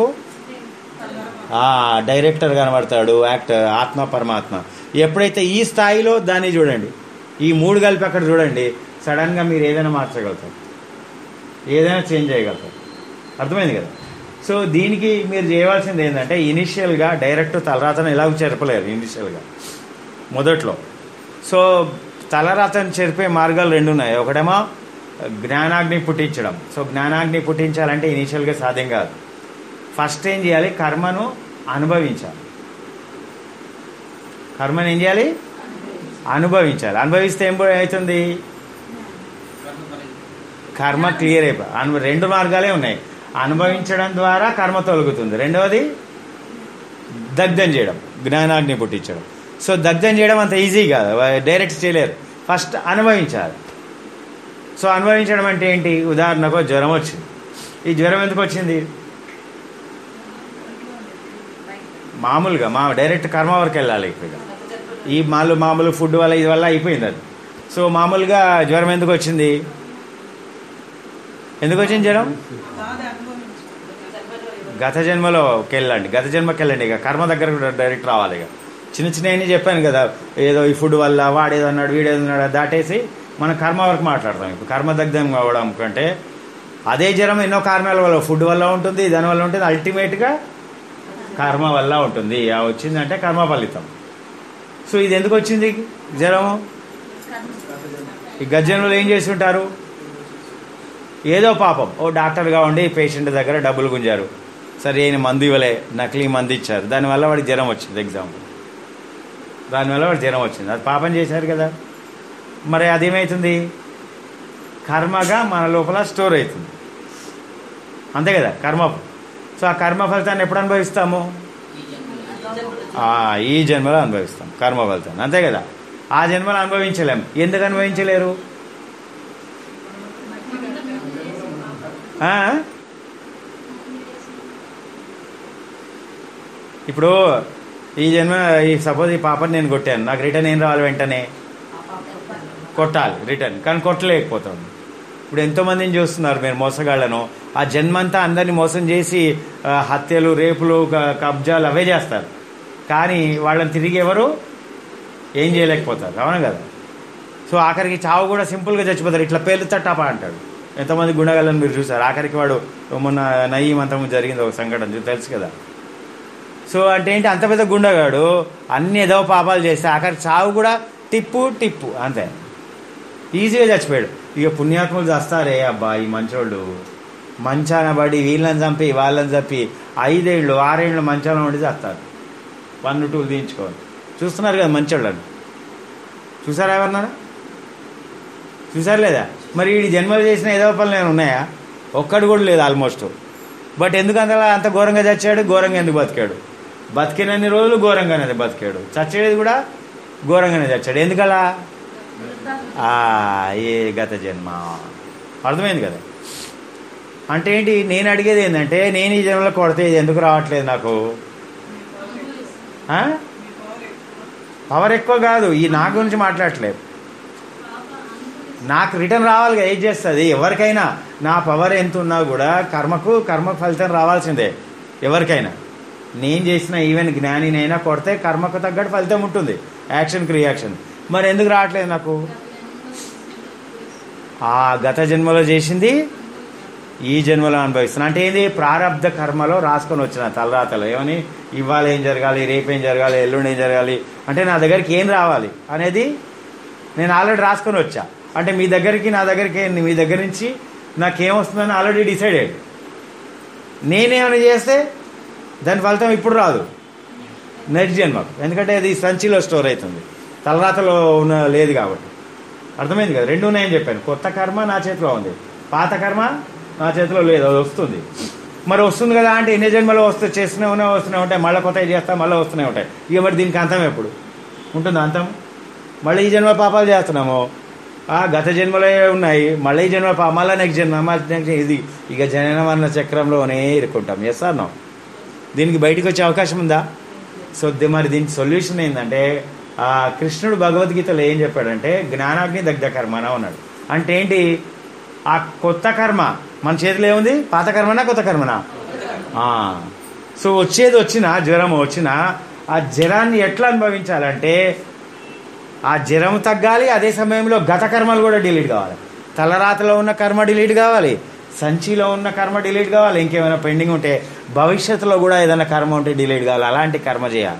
S1: ఆ డైరెక్టర్ కనబడతాడు యాక్టర్ ఆత్మ పరమాత్మ ఎప్పుడైతే ఈ స్థాయిలో దాన్ని చూడండి ఈ మూడు కలిపి అక్కడ చూడండి సడన్ గా మీరు ఏదైనా మార్చగలుగుతారు ఏదైనా చేంజ్ చేయగలుగుతారు అర్థమైంది కదా సో దీనికి మీరు చేయవలసింది ఏంటంటే ఇనిషియల్గా డైరెక్ట్ తలరాతను ఎలా చెరపలేరు ఇనిషియల్గా మొదట్లో సో తలరాతను చెరిపే మార్గాలు రెండు ఉన్నాయి ఒకటేమో జ్ఞానాగ్ని పుట్టించడం సో జ్ఞానాగ్ని పుట్టించాలంటే ఇనిషియల్గా సాధ్యం కాదు ఫస్ట్ ఏం చేయాలి కర్మను అనుభవించాలి కర్మను ఏం చేయాలి అనుభవించాలి అనుభవిస్తే ఏం అవుతుంది కర్మ క్లియర్ అయిపోయి అను రెండు మార్గాలే ఉన్నాయి అనుభవించడం ద్వారా కర్మ తొలగుతుంది రెండవది దగ్ధం చేయడం జ్ఞానాగ్ని పుట్టించడం సో దగ్ధం చేయడం అంత ఈజీ కాదు డైరెక్ట్ చేయలేరు ఫస్ట్ అనుభవించాలి సో అనుభవించడం అంటే ఏంటి ఉదాహరణకు జ్వరం వచ్చింది ఈ జ్వరం ఎందుకు వచ్చింది మామూలుగా మా డైరెక్ట్ కర్మ వరకు వెళ్ళాలి ఇక ఈ మాలు మామూలు ఫుడ్ వల్ల ఇది వల్ల అయిపోయింది అది సో మామూలుగా జ్వరం ఎందుకు వచ్చింది ఎందుకు వచ్చింది జ్వరం
S5: బాధ అనుభవించు
S1: గత జన్మలోకి వెళ్ళండి గత జన్మకి వెళ్ళండి ఇక కర్మ దగ్గర కూడా డైరెక్ట్ రావాలి ఇక చిన్న చిన్న అన్ని చెప్పాను కదా ఏదో ఈ ఫుడ్ వల్ల వాడేదో అన్నాడు వీడేదో అన్నాడు అది దాటేసి మనం కర్మ వరకు మాట్లాడతాం ఇప్పుడు కర్మ దగ్ధం అవ్వడం కంటే అదే జ్వరం ఎన్నో కారణాల వల్ల ఫుడ్ వల్ల ఉంటుంది దానివల్ల ఉంటుంది అల్టిమేట్గా కర్మ వల్ల ఉంటుంది ఆ వచ్చిందంటే కర్మ ఫలితం సో ఇది ఎందుకు వచ్చింది జ్వరము ఈ గజ్జనంలో ఏం చేసి ఉంటారు ఏదో పాపం ఓ డాక్టర్గా ఉండి పేషెంట్ దగ్గర డబ్బులు గుంజారు సరే ఈయన మందు ఇవ్వలే నకిలీ మందు ఇచ్చారు దానివల్ల వాడికి జ్వరం వచ్చింది ఎగ్జాంపుల్ దానివల్ల వాడికి జ్వరం వచ్చింది అది పాపం చేశారు కదా మరి అదేమవుతుంది కర్మగా మన లోపల స్టోర్ అవుతుంది అంతే కదా కర్మ సో ఆ కర్మ ఫలితాన్ని ఎప్పుడు అనుభవిస్తాము ఆ, ఈ జన్మలో అనుభవిస్తాం కర్మ ఫలితాన్ని అంతే కదా ఆ జన్మలో అనుభవించలేం ఎందుకు అనుభవించలేరు ఆ? ఇప్పుడు ఈ జన్మ ఈ సపోజ్ ఈ పాపని నేను కొట్టాను నాకు రిటర్న్ ఏం రావాలి వెంటనే కొట్టాలి రిటర్న్ కానీ కొట్టలేకపోతాం ఇప్పుడు ఎంతో మందిని చూస్తున్నారు మీరు మోసగాళ్లను ఆ జన్మంతా అందరిని మోసం చేసి ఆ, హత్యలు రేపులు క- కబ్జాలు అవే చేస్తారు కానీ వాళ్ళని తిరిగి ఎవరు ఏం చేయలేకపోతారు అవును కదా సో ఆఖరికి చావు కూడా సింపుల్గా చచ్చిపోతారు ఇట్లా పేర్లు తట్టాపా అంటాడు ఎంతమంది గుండగలను మీరు చూసారు ఆఖరికి వాడు మొన్న నయ్యం అంతం జరిగింది ఒక సంఘటన చూ- తెలుసు కదా సో అంటే ఏంటి అంత పెద్ద గుండగాడు అన్ని ఏదో పాపాలు చేస్తే ఆఖరికి చావు కూడా టిప్పు టిప్పు అంతే ఈజీగా చచ్చిపోయాడు ఇక పుణ్యాత్ములు చేస్తారే అబ్బా ఈ మంచోళ్ళు మంచాన పడి వీళ్ళని చంపి వాళ్ళని చంపి ఐదేళ్ళు ఆరేళ్ళు మంచాన ఉండి చేస్తారు పన్ను టూలు తీయించుకోవాలి చూస్తున్నారు కదా మంచోళ్ళని చూసారా ఎవరన్నా చూసారు లేదా మరి వీడి జన్మలు చేసిన ఏదో పనులు నేను ఉన్నాయా ఒక్కడు కూడా లేదు ఆల్మోస్ట్ బట్ ఎందుకు అంత అంత ఘోరంగా చచ్చాడు ఘోరంగా ఎందుకు బతికాడు బతికినన్ని రోజులు ఘోరంగానే బతికాడు చచ్చేది కూడా ఘోరంగానే చచ్చాడు ఎందుకలా ఆ, ఏ గత జన్మ అర్థమైంది కదా అంటే ఏంటి నేను అడిగేది ఏంటంటే నేను ఈ జన్మలో కొడితే ఇది ఎందుకు రావట్లేదు నాకు ఆ? పవర్ ఎక్కువ కాదు ఈ నా గురించి మాట్లాడట్లేదు నాకు రిటర్న్ రావాలి కదా ఏం చేస్తుంది ఎవరికైనా నా పవర్ ఎంత ఉన్నా కూడా కర్మకు కర్మ ఫలితం రావాల్సిందే ఎవరికైనా నేను చేసిన ఈవెన్ జ్ఞానినైనా కొడితే కర్మకు తగ్గట్టు ఫలితం ఉంటుంది యాక్షన్కి రియాక్షన్ మరి ఎందుకు రావట్లేదు నాకు ఆ గత జన్మలో చేసింది ఈ జన్మలో అనుభవిస్తున్నా అంటే ఏంది ప్రారంధ కర్మలో రాసుకొని వచ్చిన తలరాతలు ఏమని ఇవాళ ఏం జరగాలి రేపు ఏం జరగాలి ఎల్లుండి ఏం జరగాలి అంటే నా దగ్గరికి ఏం రావాలి అనేది నేను ఆల్రెడీ రాసుకొని వచ్చా అంటే మీ దగ్గరికి నా దగ్గరికి మీ దగ్గర నుంచి నాకేం వస్తుందని ఆల్రెడీ డిసైడ్ అయ్యాడు నేనేమైనా చేస్తే దాని ఫలితం ఇప్పుడు రాదు నెక్స్ట్ జన్మకు ఎందుకంటే అది సంచిలో స్టోర్ అవుతుంది తలరాతలో ఉన్న లేదు కాబట్టి అర్థమైంది కదా రెండు ఉన్నాయని చెప్పాను కొత్త కర్మ నా చేతిలో ఉంది పాత కర్మ నా చేతిలో లేదు అది వస్తుంది మరి వస్తుంది కదా అంటే ఎన్ని జన్మలో వస్తూ చేస్తూనే ఉన్నాయి వస్తూనే ఉంటాయి మళ్ళీ కొత్తవి చేస్తా మళ్ళీ వస్తూనే ఉంటాయి ఇక మరి దీనికి అంతం ఎప్పుడు ఉంటుంది అంతం మళ్ళీ ఈ జన్మ పాపాలు చేస్తున్నాము ఆ గత జన్మలో ఉన్నాయి మళ్ళీ ఈ జన్మ పా- మళ్ళీ నెక్స్ట్ జన్మ మళ్ళీ నెక్స్ట్ ఇది ఇక జనన మరణ చక్రంలోనే ఇరుక్కుంటాం ఎస్ ఆర్ నో దీనికి బయటికి వచ్చే అవకాశం ఉందా సో ది- మరి దీనికి సొల్యూషన్ ఏంటంటే ఆ కృష్ణుడు భగవద్గీతలో ఏం చెప్పాడంటే జ్ఞానాగ్ని దగ్ధ కర్మన ఉన్నాడు అంటే ఏంటి ఆ కొత్త కర్మ మన చేతిలో ఏముంది పాత కర్మనా కొత్త కర్మనా ఆ. సో వచ్చేది వచ్చినా జ్వరం వచ్చినా ఆ జ్వరాన్ని ఎట్లా అనుభవించాలంటే ఆ జ్వరం తగ్గాలి అదే సమయంలో గత కర్మలు కూడా డిలీట్ కావాలి తలరాతలో ఉన్న కర్మ డిలీట్ కావాలి సంచిలో ఉన్న కర్మ డిలీట్ కావాలి ఇంకేమైనా పెండింగ్ ఉంటే భవిష్యత్తులో కూడా ఏదైనా కర్మ ఉంటే డిలీట్ కావాలి అలాంటి కర్మ చేయాలి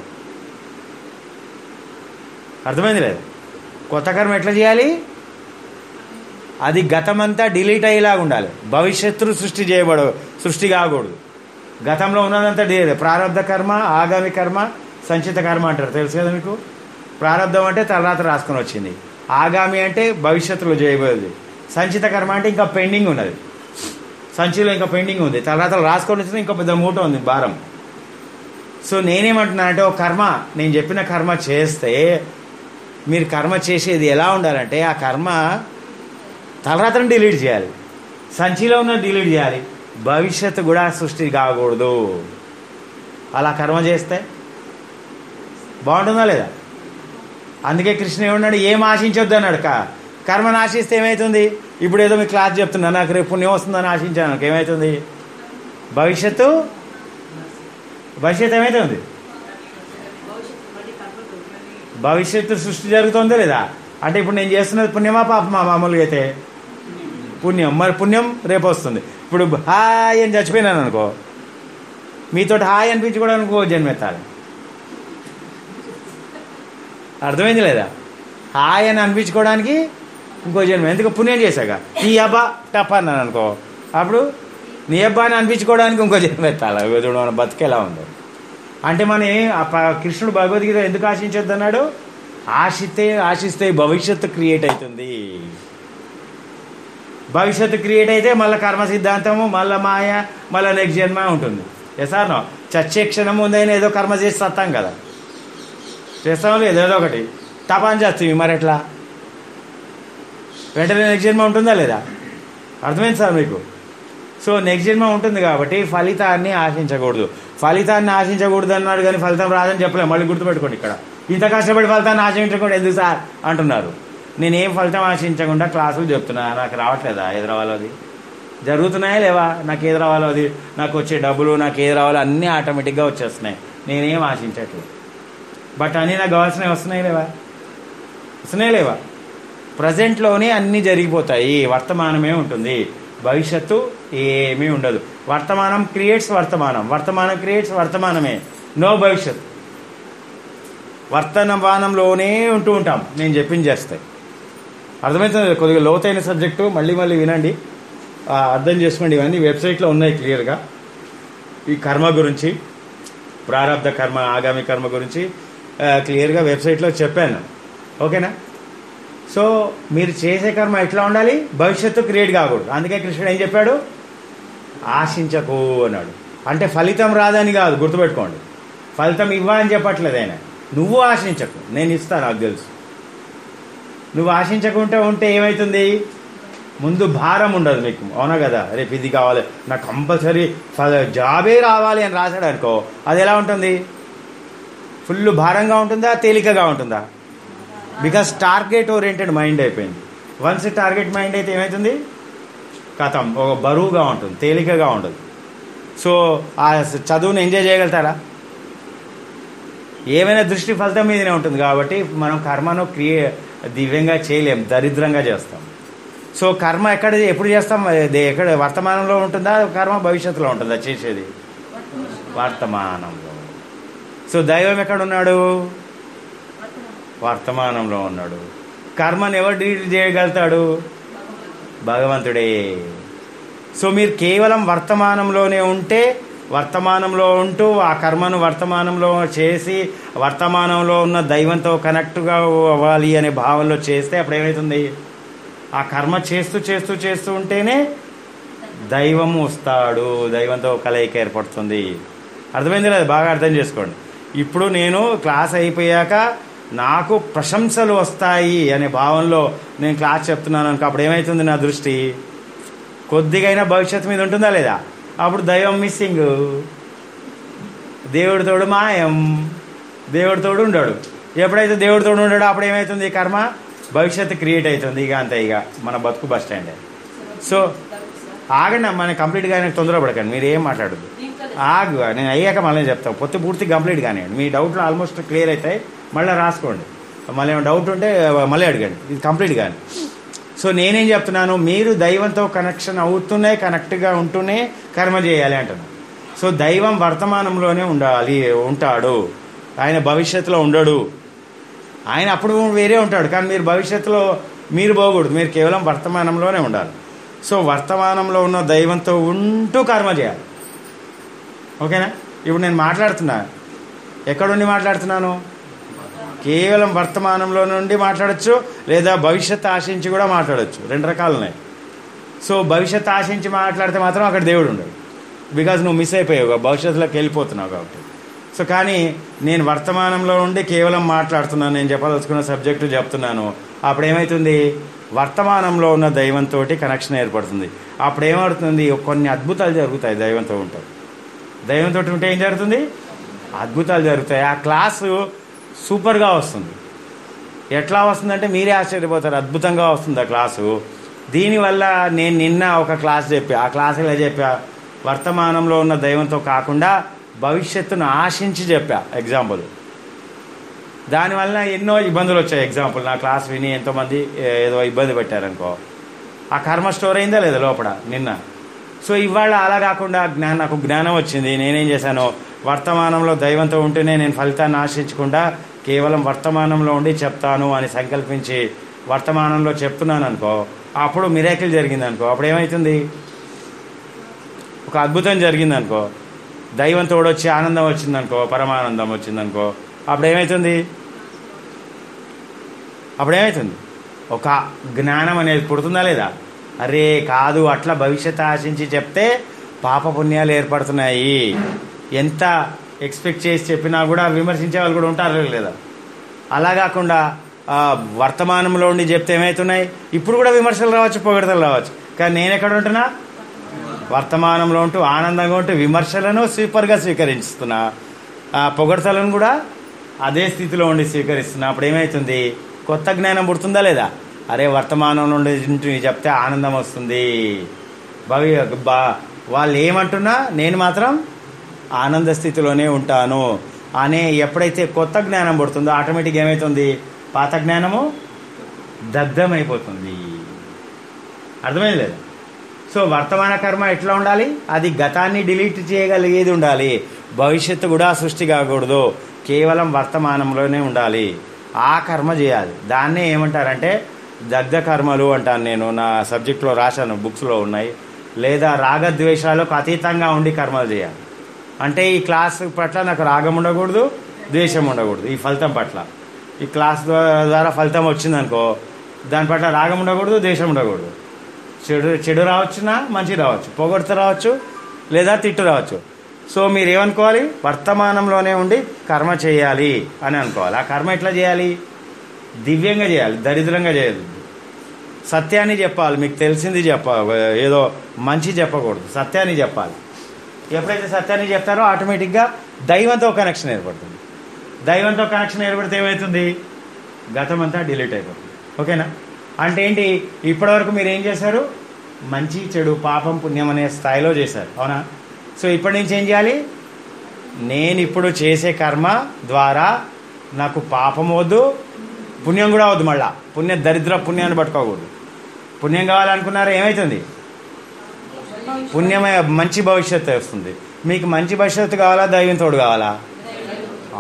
S1: అర్థమైంది లేదు కొత్త కర్మ ఎట్లా చేయాలి అది గతమంతా డిలీట్ అయ్యేలాగా ఉండాలి భవిష్యత్తు సృష్టి చేయబడ సృష్టి కాకూడదు గతంలో ఉన్నదంతా డిలీట్ ప్రారంధ కర్మ ఆగామి కర్మ సంచిత కర్మ అంటారు తెలుసు కదా మీకు ప్రారంధం అంటే తర్వాత రాసుకొని వచ్చింది ఆగామి అంటే భవిష్యత్తులో చేయబోయేది సంచిత కర్మ అంటే ఇంకా పెండింగ్ ఉన్నది సంచిలో ఇంకా పెండింగ్ ఉంది తర్వాత రాసుకొని వచ్చింది ఇంకో పెద్ద మూట ఉంది భారం సో నేనేమంటున్నా అంటే ఒక కర్మ నేను చెప్పిన కర్మ చేస్తే మీరు కర్మ చేసేది ఎలా ఉండాలంటే ఆ కర్మ తలరాత్రం డిలీట్ చేయాలి సంచిలో ఉన్న డిలీట్ చేయాలి భవిష్యత్తు కూడా సృష్టి కాకూడదు అలా కర్మ చేస్తే బాగుంటుందా లేదా అందుకే కృష్ణ ఏమన్నాడు ఏం ఆశించొద్దు అన్నాడు కా కర్మను ఆశిస్తే ఏమవుతుంది ఇప్పుడు ఏదో మీ క్లాస్ చెప్తున్నా నాకు రేపు పుణ్యం వస్తుందని ఆశించాను నాకు ఏమవుతుంది భవిష్యత్తు భవిష్యత్తు ఏమవుతుంది భవిష్యత్తు సృష్టి జరుగుతుందో లేదా అంటే ఇప్పుడు నేను చేస్తున్నది పుణ్యమా పాపమా మామూలుగా అయితే పుణ్యం మరి పుణ్యం రేపు వస్తుంది ఇప్పుడు హాయ్ అని చచ్చిపోయినాను అనుకో మీతో హాయ్ అనిపించుకోవడానికి ఇంకో జన్మెత్తాలి అర్థమైంది లేదా హాయ్ అని అనిపించుకోవడానికి ఇంకో జన్మ ఎందుకు పుణ్యం చేశాక నీ అబ్బా టప్ అన్నాను అనుకో అప్పుడు నీ అబ్బా అని అనిపించుకోవడానికి ఇంకో జన్మ ఎత్తాలి ఇగో చూడు మన బతికేలా ఉందో అంటే మన ఏ- ఆ ప- కృష్ణుడు భగవద్గీత ఎందుకు ఆశించొద్దు అన్నాడు ఆశిస్తే ఆశిస్తే భవిష్యత్తు క్రియేట్ అవుతుంది భవిష్యత్తు క్రియేట్ అయితే మళ్ళీ కర్మ సిద్ధాంతము మళ్ళీ మాయ మళ్ళీ నెక్స్ట్ జన్మ ఉంటుంది ఎసార్ నో చచ్చే క్షణం ఉందైనా ఏదో కర్మ చేసి సత్తాం కదా చేస్తాం లేదు ఏదో ఒకటి తపాన్ చేస్తుంది మరి ఎట్లా వెంటనే నెక్స్ట్ జన్మ ఉంటుందా లేదా అర్థమైంది సార్ మీకు సో నెక్స్ట్ జన్మ ఉంటుంది కాబట్టి ఫలితాన్ని ఆశించకూడదు ఫలితాన్ని ఆశించకూడదు అన్నాడు కానీ ఫలితం రాదని చెప్పలేము మళ్ళీ గుర్తుపెట్టుకోండి ఇక్కడ ఇంత కష్టపడి ఫలితాన్ని ఆశించకూడదు ఎందుకు సార్ అంటున్నారు నేనేం ఫలితం ఆశించకుండా క్లాసులు చెప్తున్నా నాకు రావట్లేదా ఏది రావాలో అది జరుగుతున్నాయా లేవా నాకు ఏది రావాలో అది నాకు వచ్చే డబ్బులు నాకు ఏది రావాలో అన్నీ ఆటోమేటిక్గా వచ్చేస్తున్నాయి నేనేం ఆశించట్లేదు బట్ అన్నీ నాకు కావాల్సినవి వస్తున్నాయి లేవా వస్తున్నాయి లేవా ప్రజెంట్లోనే అన్నీ జరిగిపోతాయి వర్తమానమే ఉంటుంది భవిష్యత్తు ఏమీ ఉండదు వర్తమానం క్రియేట్స్ వర్తమానం వర్తమానం క్రియేట్స్ వర్తమానమే నో భవిష్యత్ వర్తమానంలోనే ఉంటూ ఉంటాం నేను చెప్పింది చేస్తాయి అర్థమవుతుంది కొద్దిగా లోతైన సబ్జెక్టు మళ్ళీ మళ్ళీ వినండి ఆ, అర్థం చేసుకోండి ఇవన్నీ వెబ్సైట్లో ఉన్నాయి క్లియర్గా ఈ కర్మ గురించి ప్రారంధ కర్మ ఆగామి కర్మ గురించి ఆ, క్లియర్గా వెబ్సైట్లో చెప్పాను ఓకేనా సో మీరు చేసే కర్మ ఎట్లా ఉండాలి భవిష్యత్తు క్రియేట్ కాకూడదు అందుకే కృష్ణుడు ఏం చెప్పాడు ఆశించకు అన్నాడు అంటే ఫలితం రాదని కాదు గుర్తుపెట్టుకోండి ఫలితం ఇవ్వ అని చెప్పట్లేదు ఆయన నువ్వు ఆశించకు నేను ఇస్తాను నాకు తెలుసు నువ్వు ఆశించకుంటే ఉంటే ఏమవుతుంది ముందు భారం ఉండదు మీకు అవునా కదా రేపు ఇది కావాలి నాకు కంపల్సరీ ఫ- జాబే రావాలి అని రాశాడు అనుకో అది ఎలా ఉంటుంది ఫుల్ భారంగా ఉంటుందా తేలికగా ఉంటుందా బికాస్ టార్గెట్ ఓరియంటెడ్ మైండ్ అయిపోయింది వన్స్ టార్గెట్ మైండ్ అయితే ఏమవుతుంది కథం ఒక బరువుగా ఉంటుంది తేలికగా ఉండదు సో ఆ చదువుని ఎంజాయ్ చేయగలుగుతారా ఏమైనా దృష్టి ఫలితం మీదనే ఉంటుంది కాబట్టి మనం కర్మను క్రియ దివ్యంగా చేయలేం దరిద్రంగా చేస్తాం సో కర్మ ఎక్కడ ఎప్పుడు చేస్తాం అది ఎక్కడ వర్తమానంలో ఉంటుందా కర్మ భవిష్యత్తులో ఉంటుందా చేసేది వర్తమానంలో సో దైవం ఎక్కడ ఉన్నాడు వర్తమానంలో ఉన్నాడు కర్మను ఎవరు డీల్ చేయగలుగుతాడు భగవంతుడే సో మీరు కేవలం వర్తమానంలోనే ఉంటే వర్తమానంలో ఉంటూ ఆ కర్మను వర్తమానంలో చేసి వర్తమానంలో ఉన్న దైవంతో కనెక్ట్గా అవ్వాలి అనే భావనలో చేస్తే అప్పుడు ఏమవుతుంది ఆ కర్మ చేస్తూ చేస్తూ చేస్తూ ఉంటేనే దైవం వస్తాడు దైవంతో కలయిక ఏర్పడుతుంది అర్థమైంది లేదు బాగా అర్థం చేసుకోండి ఇప్పుడు నేను క్లాస్ అయిపోయాక నాకు ప్రశంసలు వస్తాయి అనే భావనలో నేను క్లాస్ చెప్తున్నాను అనుకో అప్పుడు ఏమవుతుంది నా దృష్టి కొద్దిగైనా భవిష్యత్తు మీద ఉంటుందా లేదా అప్పుడు దైవం మిస్సింగ్ దేవుడితోడు మాయం దేవుడితోడు ఉండడు ఎప్పుడైతే దేవుడితోడు ఉండడో అప్పుడు ఏమవుతుంది కర్మ భవిష్యత్తు క్రియేట్ అవుతుంది ఇక అంతే ఇక మన బతుకు బస్ స్టాండ్ సో ఆగండి మన కంప్లీట్గా ఆయన తొందరపడకండి మీరు ఏం మాట్లాడద్దు ఆగు నేను అయ్యాక మళ్ళీ చెప్తాను పొత్తు పూర్తి కంప్లీట్ కానివ్వండి మీ డౌట్లు ఆల్మోస్ట్ క్లియర్ అవుతాయి మళ్ళీ రాసుకోండి మళ్ళీ ఏమైనా డౌట్ ఉంటే మళ్ళీ అడగండి ఇది కంప్లీట్ కానీ సో నేనేం చెప్తున్నాను మీరు దైవంతో కనెక్షన్ అవుతూనే కనెక్ట్గా ఉంటూనే కర్మ చేయాలి అంటున్నాను సో దైవం వర్తమానంలోనే ఉండాలి ఉంటాడు ఆయన భవిష్యత్తులో ఉండడు ఆయన అప్పుడు వేరే ఉంటాడు కానీ మీరు భవిష్యత్తులో మీరు పోకూడదు మీరు కేవలం వర్తమానంలోనే ఉండాలి సో వర్తమానంలో ఉన్న దైవంతో ఉంటూ కర్మ చేయాలి ఓకేనా ఇప్పుడు నేను మాట్లాడుతున్నా ఎక్కడుండి మాట్లాడుతున్నాను కేవలం వర్తమానంలో నుండి మాట్లాడచ్చు లేదా భవిష్యత్తు ఆశించి కూడా మాట్లాడచ్చు రెండు రకాలు ఉన్నాయి సో భవిష్యత్తు ఆశించి మాట్లాడితే మాత్రం అక్కడ దేవుడు ఉండడు బికాజ్ నువ్వు మిస్ అయిపోయావు భవిష్యత్తులోకి వెళ్ళిపోతున్నావు కాబట్టి సో కానీ నేను వర్తమానంలో ఉండి కేవలం మాట్లాడుతున్నాను నేను చెప్పదలుచుకున్న సబ్జెక్టు చెప్తున్నాను అప్పుడు ఏమవుతుంది వర్తమానంలో ఉన్న దైవంతో కనెక్షన్ ఏర్పడుతుంది అప్పుడు ఏమవుతుంది కొన్ని అద్భుతాలు జరుగుతాయి దైవంతో ఉంటాయి దైవంతో ఉంటే ఏం జరుగుతుంది అద్భుతాలు జరుగుతాయి ఆ క్లాసు సూపర్గా వస్తుంది ఎట్లా వస్తుందంటే మీరే ఆశ్చర్యపోతారు అద్భుతంగా వస్తుంది ఆ క్లాసు దీనివల్ల నేను నిన్న ఒక క్లాస్ చెప్పా ఆ క్లాస్ ఇలా చెప్పా వర్తమానంలో ఉన్న దైవంతో కాకుండా భవిష్యత్తును ఆశించి చెప్పా ఎగ్జాంపుల్ దానివల్ల ఎన్నో ఇబ్బందులు వచ్చాయి ఎగ్జాంపుల్ నా క్లాస్ విని ఎంతోమంది ఏ- ఏదో ఇబ్బంది పెట్టారనుకో ఆ కర్మ స్టోర్ అయిందా లేదా లోపల నిన్న సో ఇవాళ అలా కాకుండా జ్ఞానం నాకు జ్ఞానం వచ్చింది నేనేం చేశాను వర్తమానంలో దైవంతో ఉంటేనే నేను ఫలితాన్ని ఆశించకుండా కేవలం వర్తమానంలో ఉండి చెప్తాను అని సంకల్పించి వర్తమానంలో చెప్తున్నాను అనుకో అప్పుడు మిరాకిల్ జరిగింది అనుకో అప్పుడు ఏమవుతుంది ఒక అద్భుతం జరిగింది అనుకో దైవం తోడొచ్చి ఆనందం వచ్చిందనుకో పరమానందం వచ్చిందనుకో అప్పుడు ఏమవుతుంది అప్పుడు ఏమవుతుంది ఒక జ్ఞానం అనేది పుడుతుందా లేదా అరే కాదు అట్లా భవిష్యత్తు ఆశించి చెప్తే పాప పుణ్యాలు ఏర్పడుతున్నాయి ఎంత ఎక్స్పెక్ట్ చేసి చెప్పినా కూడా విమర్శించే వాళ్ళు కూడా ఉంటారు లేదా అలా కాకుండా ఆ, వర్తమానంలో ఉండి చెప్తే ఏమవుతున్నాయి ఇప్పుడు కూడా విమర్శలు రావచ్చు పొగడతలు రావచ్చు కానీ నేను ఎక్కడ ఉంటున్నా వర్తమానంలో ఉంటూ ఆనందంగా ఉంటూ విమర్శలను సూపర్గా స్వీకరిస్తున్నా ఆ పొగడతలను కూడా అదే స్థితిలో ఉండి స్వీకరిస్తున్నా అప్పుడు ఏమవుతుంది కొత్త జ్ఞానం పుడుతుందా లేదా అరే వర్తమానం నుండి ఇంటూ చెప్తే ఆనందం వస్తుంది భవి బా వాళ్ళు ఏమంటున్నా నేను మాత్రం ఆనంద స్థితిలోనే ఉంటాను అనే ఎప్పుడైతే కొత్త జ్ఞానం పుడుతుందో ఆటోమేటిక్ ఏమవుతుంది పాత జ్ఞానము దగ్ధమైపోతుంది అర్థమైంది లేదా సో వర్తమాన కర్మ ఎట్లా ఉండాలి అది గతాన్ని డిలీట్ చేయగలిగేది ఉండాలి భవిష్యత్తు కూడా సృష్టి కాకూడదు కేవలం వర్తమానంలోనే ఉండాలి ఆ కర్మ చేయాలి దాన్నే ఏమంటారంటే దగ్ధ కర్మలు అంటాను నేను నా సబ్జెక్ట్లో రాశాను బుక్స్లో ఉన్నాయి లేదా రాగద్వేషాలకు అతీతంగా ఉండి కర్మలు చేయాలి అంటే ఈ క్లాస్ పట్ల నాకు రాగం ఉండకూడదు ద్వేషం ఉండకూడదు ఈ ఫలితం పట్ల ఈ క్లాస్ ద్వారా ఫలితం వచ్చిందనుకో దాని పట్ల రాగం ఉండకూడదు ద్వేషం ఉండకూడదు చెడు చెడు రావచ్చునా మంచి రావచ్చు పొగడ్త రావచ్చు లేదా తిట్టు రావచ్చు సో మీరు ఏమనుకోవాలి వర్తమానంలోనే ఉండి కర్మ చేయాలి అని అనుకోవాలి ఆ కర్మ ఎట్లా చేయాలి దివ్యంగా చేయాలి దరిద్రంగా చేయదు సత్యాన్ని చెప్పాలి మీకు తెలిసింది చెప్పాలి ఏదో మంచి చెప్పకూడదు సత్యాన్ని చెప్పాలి ఎప్పుడైతే సత్యాన్ని చెప్తారో ఆటోమేటిక్గా దైవంతో కనెక్షన్ ఏర్పడుతుంది దైవంతో కనెక్షన్ ఏర్పడితే ఏమవుతుంది గతం అంతా డిలీట్ అయిపోతుంది ఓకేనా అంటే ఏంటి ఇప్పటివరకు మీరు ఏం చేశారు మంచి చెడు పాపం పుణ్యం అనే స్థాయిలో చేశారు అవునా సో ఇప్పటి నుంచి ఏం చేయాలి నేను ఇప్పుడు చేసే కర్మ ద్వారా నాకు పాపం వద్దు పుణ్యం కూడా వద్దు మళ్ళా పుణ్య దరిద్ర పుణ్యాన్ని పట్టుకోకూడదు పుణ్యం కావాలనుకున్నారా ఏమవుతుంది పుణ్యమే మంచి భవిష్యత్తు వస్తుంది మీకు మంచి భవిష్యత్తు కావాలా దైవం తోడు కావాలా ఆ.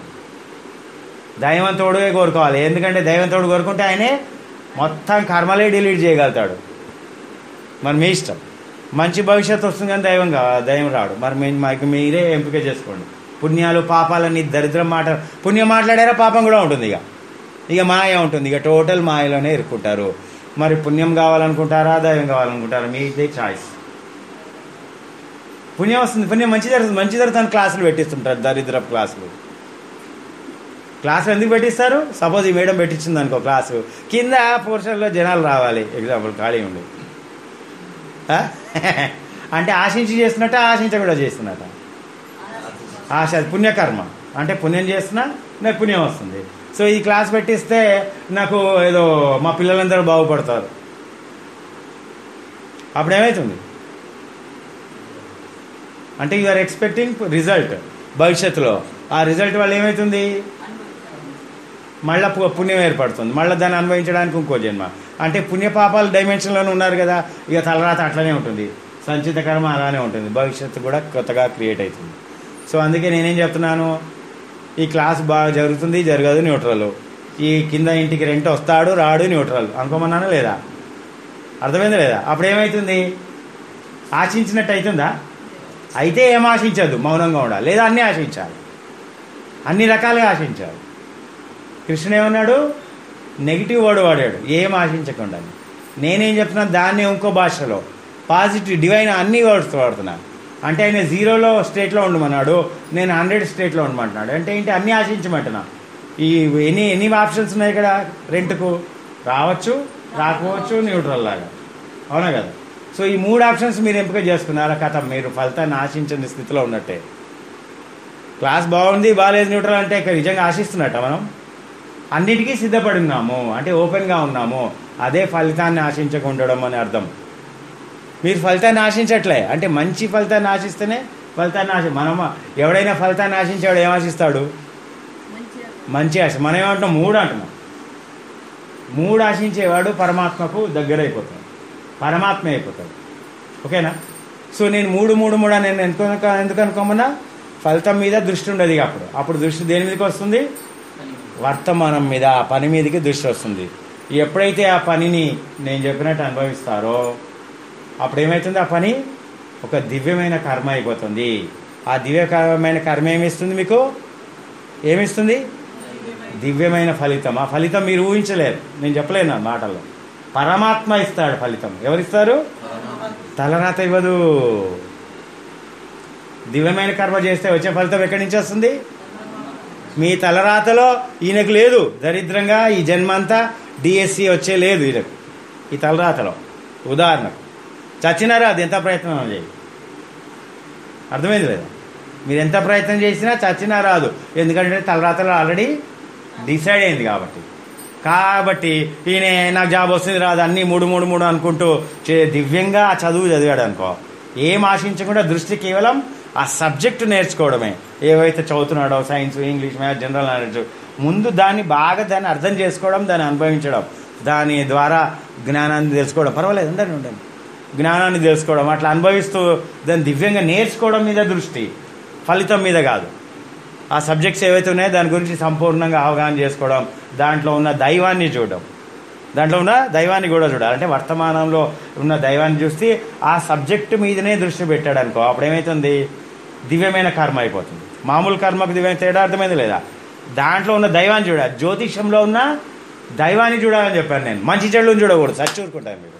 S1: దైవం తోడుగా కోరుకోవాలి ఎందుకంటే దైవం తోడు కోరుకుంటే ఆయనే మొత్తం కర్మలే డిలీట్ చేయగలుగుతాడు మరి మీ ఇష్టం మంచి భవిష్యత్తు వస్తుంది కానీ దైవం కా దైవం రాడు మరి మీ మాకు మీరే ఎంపిక చేసుకోండి పుణ్యాలు పాపాలని దరిద్రం మాట పుణ్యం మాట్లాడారా పాపం కూడా ఉంటుంది ఇక ఇక మాయ ఉంటుంది ఇక టోటల్ మాయలోనే ఇరుక్కుంటారు మరి పుణ్యం కావాలనుకుంటారా దైవం కావాలనుకుంటారా మీ ఇదే చాయిస్ పుణ్యం వస్తుంది పుణ్యం మంచి జరుగుతుంది మంచి జరుగుతుంది క్లాసులు పెట్టిస్తుంటారు దరిద్ర క్లాసులు క్లాసులు ఎందుకు పెట్టిస్తారు సపోజ్ ఈ మేడం పెట్టించింది అనుకో క్లాసు కింద పోర్షన్లో జనాలు రావాలి ఎగ్జాంపుల్ ఖాళీ ఉండి ఆ? అంటే ఆశించి చేస్తున్నట్ట ఆశించకుండా చేస్తున్నట్ట ఆశ పుణ్యకర్మ అంటే పుణ్యం చేస్తున్నా నాకు పుణ్యం వస్తుంది సో ఈ క్లాస్ పెట్టిస్తే నాకు ఏదో మా పిల్లలందరూ బాగుపడతారు అప్పుడు ఏమవుతుంది అంటే యు ఆర్ ఎక్స్పెక్టింగ్ రిజల్ట్ భవిష్యత్తులో ఆ రిజల్ట్ వల్ల ఏమవుతుంది మళ్ళా పు- పుణ్యం ఏర్పడుతుంది మళ్ళీ దాన్ని అనుభవించడానికి ఇంకో జన్మ అంటే పుణ్యపాపాలు డైమెన్షన్లోనే ఉన్నారు కదా ఇక తలరాత అట్లనే ఉంటుంది సంచిత కర్మ అలానే ఉంటుంది భవిష్యత్తు కూడా కొత్తగా క్రియేట్ అవుతుంది సో అందుకే నేనేం చెప్తున్నాను ఈ క్లాస్ బాగా జరుగుతుంది జరగదు న్యూట్రల్ ఈ కింద ఇంటికి రెంట్ వస్తాడు రాడు న్యూట్రల్ అనుకోమన్నానా లేదా అర్థమైందా లేదా అప్పుడు ఏమవుతుంది ఆశించినట్టు అవుతుందా అయితే ఏం ఆశించదు మౌనంగా ఉండాలి లేదా అన్నీ ఆశించాలి అన్ని రకాలుగా ఆశించాలి కృష్ణుడు ఏమన్నాడు నెగిటివ్ వర్డ్ వాడాడు ఏం ఆశించకుండా నేనేం చెప్తున్నాను దాన్ని ఇంకో భాషలో పాజిటివ్ డివైన్ అన్ని వర్డ్స్ వాడుతున్నాను అంటే ఆయన జీరోలో స్టేట్లో ఉండమన్నాడు నేను హండ్రెడ్ స్టేట్లో ఉండమంటున్నాడు అంటే ఏంటి అన్ని ఆశించమంటున్నా ఈ ఎన్ని ఎన్ని ఆప్షన్స్ ఉన్నాయి ఇక్కడ రెంట్కు రావచ్చు రాకపోవచ్చు న్యూట్రల్ లాగా అవునా కదా సో ఈ మూడు ఆప్షన్స్ మీరు ఎంపిక చేసుకున్నారా కథ మీరు ఫలితాన్ని ఆశించని స్థితిలో ఉన్నట్టే క్లాస్ బాగుంది బాగాలేదు న్యూట్రల్ అంటే ఇక్కడ నిజంగా ఆశిస్తున్నట్ట మనం అన్నిటికీ సిద్ధపడి ఉన్నాము అంటే ఓపెన్గా ఉన్నాము అదే ఫలితాన్ని ఆశించకుండడం అని అర్థం మీరు ఫలితాన్ని ఆశించట్లే అంటే మంచి ఫలితాన్ని ఆశిస్తేనే ఫలితాన్ని ఆశ మనం ఎవడైనా ఫలితాన్ని ఆశించేవాడు ఏం ఆశిస్తాడు
S5: మంచిగా
S1: మంచి ఆశ మనం ఏమంటాం మూడు అంటున్నాం మూడు ఆశించేవాడు పరమాత్మకు దగ్గర అయిపోతాడు పరమాత్మ అయిపోతాడు ఓకేనా సో నేను మూడు మూడు మూడు అని నేను ఎందుకు ఎందుకు అనుకోమన్నా ఫలితం మీద దృష్టి ఉండదు ఇక అప్పుడు అప్పుడు దృష్టి దేని మీదకి వస్తుంది వర్తమానం మీద ఆ పని మీదకి దృష్టి వస్తుంది ఎప్పుడైతే ఆ పనిని నేను చెప్పినట్టు అనుభవిస్తారో అప్పుడు ఏమవుతుంది ఆ పని ఒక దివ్యమైన కర్మ అయిపోతుంది ఆ దివ్యకరమైన కర్మ ఏమిస్తుంది మీకు ఏమిస్తుంది దివ్యమైన ఫలితం ఆ ఫలితం మీరు ఊహించలేరు నేను చెప్పలేను ఆ మాటల్లో పరమాత్మ ఇస్తాడు ఫలితం ఎవరిస్తారు తలరాత ఇవ్వదు దివ్యమైన కర్మ చేస్తే వచ్చే ఫలితం ఎక్కడి నుంచి వస్తుంది మీ తలరాతలో ఈయనకు లేదు దరిద్రంగా ఈ జన్మ అంతా డిఎస్సి వచ్చే లేదు ఈయనకు ఈ తలరాతలో ఉదాహరణకు చచ్చినా రాదు ఎంత ప్రయత్నం చేయి అర్థమైంది లేదా మీరు ఎంత ప్రయత్నం చేసినా చచ్చినా రాదు ఎందుకంటే తలరాతలో ఆల్రెడీ డిసైడ్ అయింది కాబట్టి కాబట్టి ఈయన నాకు జాబ్ వస్తుంది రాదు అన్ని మూడు మూడు మూడు అనుకుంటూ చే- దివ్యంగా ఆ చదువు చదివాడు అనుకో ఏం ఆశించకుండా దృష్టి కేవలం ఆ సబ్జెక్టు నేర్చుకోవడమే ఏవైతే చదువుతున్నాడో science English maths general knowledge ముందు దాన్ని బాగా దాన్ని అర్థం చేసుకోవడం దాన్ని అనుభవించడం దాని ద్వారా జ్ఞానాన్ని తెలుసుకోవడం పర్వాలేదు అందరినీ ఉండండి జ్ఞానాన్ని తెలుసుకోవడం అట్లా అనుభవిస్తూ దాన్ని దివ్యంగా నేర్చుకోవడం మీద దృష్టి ఫలితం మీద కాదు ఆ సబ్జెక్ట్స్ ఏవైతే ఉన్నాయో దాని గురించి సంపూర్ణంగా అవగాహన చేసుకోవడం దాంట్లో ఉన్న దైవాన్ని చూడడం దాంట్లో ఉన్న దైవాన్ని కూడా చూడాలి అంటే వర్తమానంలో ఉన్న దైవాన్ని చూస్తే ఆ సబ్జెక్టు మీదనే దృష్టి పెట్టాడు అనుకో అప్పుడు ఏమవుతుంది దివ్యమైన కర్మ అయిపోతుంది మామూలు కర్మకు దివ్యమైన తేడా అర్థమైంది లేదా దాంట్లో ఉన్న దైవాన్ని చూడాలి జ్యోతిష్యంలో ఉన్న దైవాన్ని చూడాలని చెప్పాను నేను మంచి చెడుని చూడకూడదు సచ్చూరుకుంటాను మీరు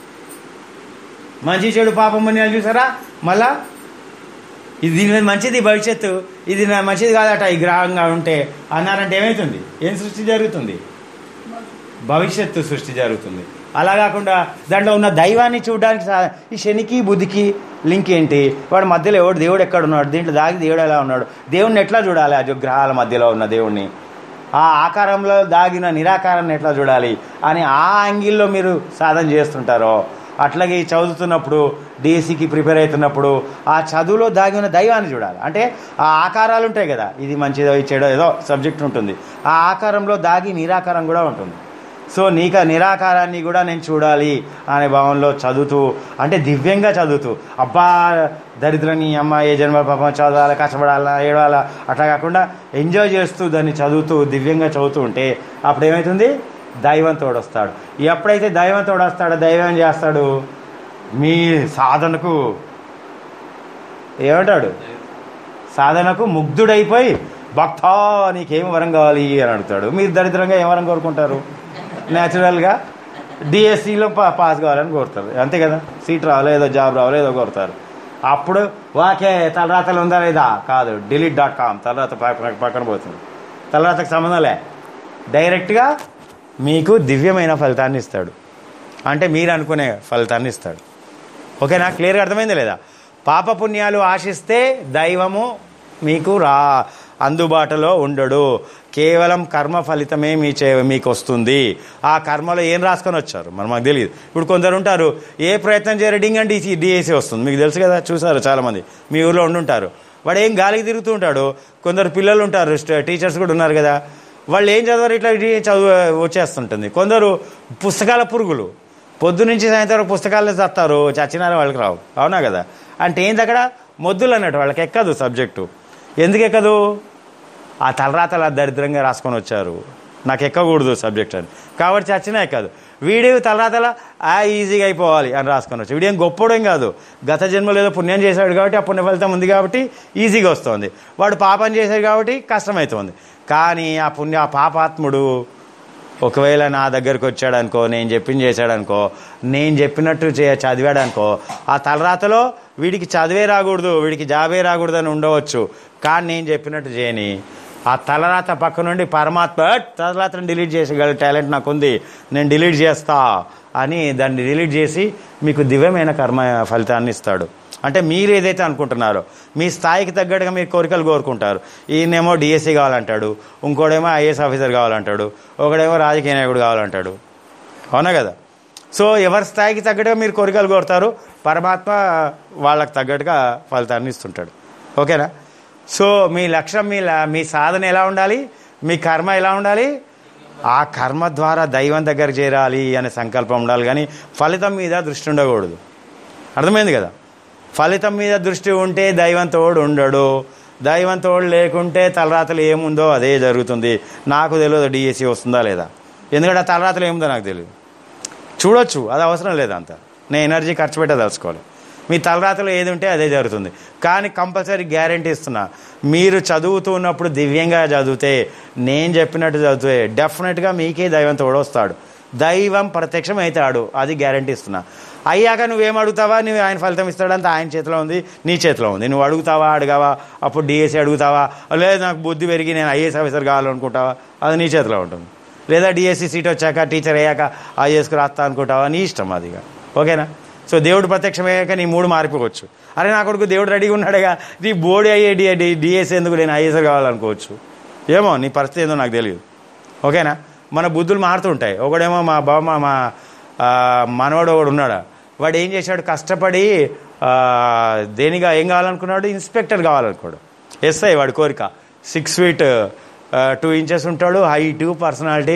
S1: మంచి చెడు పాపం పుణ్యాలు చూసారా మళ్ళా ఇది దీని మీద మంచిది భవిష్యత్తు ఇది నా మంచిది కాదట ఈ గ్రహంగా ఉంటే అన్నారంటే ఏమవుతుంది ఏం సృష్టి జరుగుతుంది భవిష్యత్తు సృష్టి జరుగుతుంది అలా కాకుండా దాంట్లో ఉన్న దైవాన్ని చూడడానికి సా- ఈ శనికి బుద్ధికి లింక్ ఏంటి వాడు మధ్యలో ఎవడు దేవుడు ఎక్కడ ఉన్నాడు దీంట్లో దాగి దేవుడు ఎలా ఉన్నాడు దేవుణ్ణి ఎట్లా చూడాలి ఆ జో- గ్రహాల మధ్యలో ఉన్న దేవుణ్ణి ఆ ఆకారంలో దాగిన నిరాకారాన్ని ఎట్లా చూడాలి అని ఆ యాంగిల్లో మీరు సాధన చేస్తుంటారో అట్లాగే ఈ చదువుతున్నప్పుడు డిఎస్సికి ప్రిపేర్ అవుతున్నప్పుడు ఆ చదువులో దాగి ఉన్న దైవాన్ని చూడాలి అంటే ఆ ఆకారాలు ఉంటాయి కదా ఇది మంచిదో ఇది చెడో ఏదో సబ్జెక్ట్ ఉంటుంది ఆ ఆకారంలో దాగి నిరాకారం కూడా ఉంటుంది సో నీకు ఆ నిరాకారాన్ని కూడా నేను చూడాలి అనే భావంలో చదువుతూ అంటే దివ్యంగా చదువుతూ అబ్బా దరిద్రని అమ్మ ఏ జన్మ పాపం చదవాలా కష్టపడాలా ఏడవాలా అట్లా కాకుండా ఎంజాయ్ చేస్తూ దాన్ని చదువుతూ దివ్యంగా చదువుతూ ఉంటే అప్పుడు ఏమవుతుంది దైవం తోడొస్తాడు ఎప్పుడైతే దైవం తోడొస్తాడో దైవం ఏం చేస్తాడు మీ సాధనకు ఏమంటాడు సాధనకు ముగ్ధుడైపోయి భక్త నీకేం వరం కావాలి అని అడుగుతాడు మీరు దరిద్రంగా ఏం వరం కోరుకుంటారు న్యాచురల్గా డిఎస్సిలో పా పాస్ కావాలని కోరుతారు అంతే కదా సీట్ రావాలి ఏదో జాబ్ రావాలి ఏదో కోరుతారు అప్పుడు వాకే తలరాతలు ఉందా లేదా కాదు డిలీట్ డాట్ కామ్ తలరాత పక్క- పక్కన పోతుంది తలరాతకు సంబంధంలే డైరెక్ట్గా మీకు దివ్యమైన ఫలితాన్ని ఇస్తాడు అంటే మీరు అనుకునే ఫలితాన్ని ఇస్తాడు ఓకేనా క్లియర్గా అర్థమైంది లేదా పాపపుణ్యాలు ఆశిస్తే దైవము మీకు రా అందుబాటులో ఉండడు కేవలం కర్మ ఫలితమే మీ చే మీకు వస్తుంది ఆ కర్మలో ఏం రాసుకొని వచ్చారు మరి మాకు తెలియదు ఇప్పుడు కొందరు ఉంటారు ఏ ప్రయత్నం చేయరు డింగ్ అండ్ డిసి డిఏసీ వస్తుంది మీకు తెలుసు కదా చూసారు చాలామంది మీ ఊర్లో ఉండుంటారు వాడు ఏం గాలికి తిరుగుతూ ఉంటాడు కొందరు పిల్లలు ఉంటారు స్ట- టీచర్స్ కూడా ఉన్నారు కదా వాళ్ళు ఏం చదవరు ఇట్లా ఇది చదువు వచ్చేస్తుంటుంది కొందరు పుస్తకాల పురుగులు పొద్దు నుంచి సాయంత్రం వరకు పుస్తకాలు చస్తారు చచ్చినారు వాళ్ళకి రావు అవునా కదా అంటే ఏంది అక్కడ మొద్దులు అన్నట్టు వాళ్ళకి ఎక్కదు సబ్జెక్టు ఎందుకు ఎక్కదు ఆ తలరాతలు ఆ దరిద్రంగా రాసుకొని వచ్చారు నాకు ఎక్కకూడదు సబ్జెక్ట్ అని కాబట్టి చచ్చినా ఎక్కదు వీడి తలరాతల ఆ ఈజీగా అయిపోవాలి అని రాసుకొని వచ్చి వీడేం గొప్పోడేం కాదు గత జన్మలో ఏదో పుణ్యం చేశాడు కాబట్టి ఆ పుణ్య ఫలితం ఉంది కాబట్టి ఈజీగా వస్తుంది వాడు పాపం చేశాడు కాబట్టి కష్టమవుతుంది కానీ ఆ పుణ్య ఆ పాపాత్ముడు ఒకవేళ నా దగ్గరికి వచ్చాడనుకో నేను చెప్పింది చేశాడనుకో నేను చెప్పినట్టు చే చదివాడనుకో ఆ తలరాతలో వీడికి చదివే రాకూడదు వీడికి జాబే రాకూడదు అని ఉండవచ్చు కానీ నేను చెప్పినట్టు చేయని ఆ తలరాత పక్క నుండి పరమాత్మ "అట్, తలరాతను డిలీట్ చేసేగల టాలెంట్ నాకు ఉంది నేను డిలీట్ చేస్తా అని దాన్ని డిలీట్ చేసి మీకు దివ్యమైన కర్మ ఫలితాన్ని ఇస్తాడు అంటే మీరు ఏదైతే అనుకుంటున్నారో మీ స్థాయికి తగ్గట్టుగా మీరు కోరికలు కోరుకుంటారు ఈయనేమో డిఎస్సీ కావాలంటాడు ఇంకోడేమో ఐఏఎస్ ఆఫీసర్ కావాలంటాడు ఒకడేమో రాజకీయ నాయకుడు కావాలంటాడు అవునా కదా సో ఎవరి స్థాయికి తగ్గట్టుగా మీరు కోరికలు కోరుతారు పరమాత్మ వాళ్ళకి తగ్గట్టుగా ఫలితాన్ని ఇస్తుంటాడు ఓకేనా సో మీ లక్ష్యం మీ ల- మీ సాధన ఎలా ఉండాలి మీ కర్మ ఎలా ఉండాలి ఆ కర్మ ద్వారా దైవం దగ్గర చేరాలి అనే సంకల్పం ఉండాలి కానీ ఫలితం మీద దృష్టి ఉండకూడదు అర్థమైంది కదా ఫలితం మీద దృష్టి ఉంటే దైవం తోడు ఉండడు దైవం తోడు లేకుంటే తలరాతలు ఏముందో అదే జరుగుతుంది నాకు తెలియదు డిఎస్సి వస్తుందా లేదా ఎందుకంటే ఆ తలరాతలు ఏముందో నాకు తెలియదు చూడొచ్చు అది అవసరం లేదు అంత నేను ఎనర్జీ ఖర్చు పెట్టే తెలుసుకోవాలి మీ తలరాతలో ఏది ఉంటే అదే జరుగుతుంది కానీ కంపల్సరీ గ్యారంటీ ఇస్తున్నా మీరు చదువుతూ ఉన్నప్పుడు దివ్యంగా చదివితే నేను చెప్పినట్టు చదివితే డెఫినెట్గా మీకే దైవం తోడొస్తాడు దైవం ప్రత్యక్షం అవుతాడు అది గ్యారంటీ ఇస్తున్నా అయ్యాక నువ్వేం అడుగుతావా నువ్వు ఆయన ఫలితం ఇస్తాడంత ఆయన చేతిలో ఉంది నీ చేతిలో ఉంది నువ్వు అడుగుతావా అడగావా అప్పుడు డిఎస్సి అడుగుతావా లేదు నాకు బుద్ధి పెరిగి నేను ఐఏఎస్ ఆఫీసర్ కావాలనుకుంటావా అది నీ చేతిలో ఉంటుంది లేదా డిఎస్సి సీట్ వచ్చాక టీచర్ అయ్యాక ఐఏఎస్కి రాస్తా అనుకుంటావా నీ ఇష్టం అదిగా ఓకేనా సో దేవుడు ప్రత్యక్షమయ్యాక నీ మూడు మారిపోవచ్చు అరే నా కొడుకు దేవుడు రెడీగా ఉన్నాడుగా నీ బోర్డు అయ్యే డి డిఎస్సి ఎందుకు నేను ఐఏఎస్ కావాలనుకోవచ్చు ఏమో నీ పరిస్థితి ఏందో నాకు తెలియదు ఓకేనా మన బుద్ధులు మారుతుంటాయి ఒకడేమో మా బామ్మ మా ఆ, మనవాడు ఒకడు ఉన్నాడు వాడు ఏం చేశాడు కష్టపడి ఆ, దేనిగా ఏం కావాలనుకున్నాడు ఇన్స్పెక్టర్ కావాలనుకోడు ఎస్ఐ వాడి కోరిక సిక్స్ ఫీట్ టూ ఇంచెస్ ఉంటాడు హైట్ పర్సనాలిటీ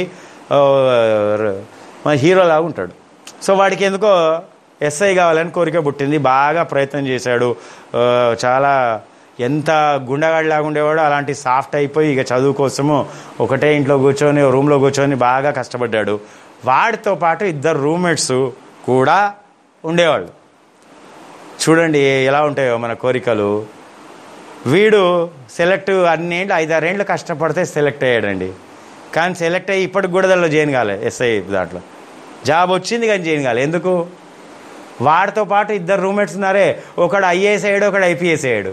S1: మన హీరోలాగా ఉంటాడు సో వాడికి ఎందుకో ఎస్ఐ కావాలని కోరిక పుట్టింది బాగా ప్రయత్నం చేశాడు ఆ, చాలా ఎంత గుండగాడిలాగా ఉండేవాడు అలాంటి సాఫ్ట్ అయిపోయి ఇక చదువు కోసము ఒకటే ఇంట్లో కూర్చొని రూమ్లో కూర్చొని బాగా కష్టపడ్డాడు వాడితో పాటు ఇద్దరు రూమ్మేట్స్ కూడా ఉండేవాళ్ళు చూడండి ఎలా ఉంటాయో మన కోరికలు వీడు సెలెక్ట్ అన్నేళ్ళు ఐదారేళ్ళు కష్టపడితే సెలెక్ట్ అయ్యాడండి కానీ సెలెక్ట్ అయ్యి ఇప్పటికి కూడా దానిలో చేయను కాలే ఎస్ఐ దాంట్లో జాబ్ వచ్చింది కానీ చేయను కాలే ఎందుకు వాడితో పాటు ఇద్దరు రూమ్మేట్స్ ఉన్నారే ఒకడు ఐఏఎస్ అయ్యాడు ఒకడు ఐపీఎస్ అయ్యాడు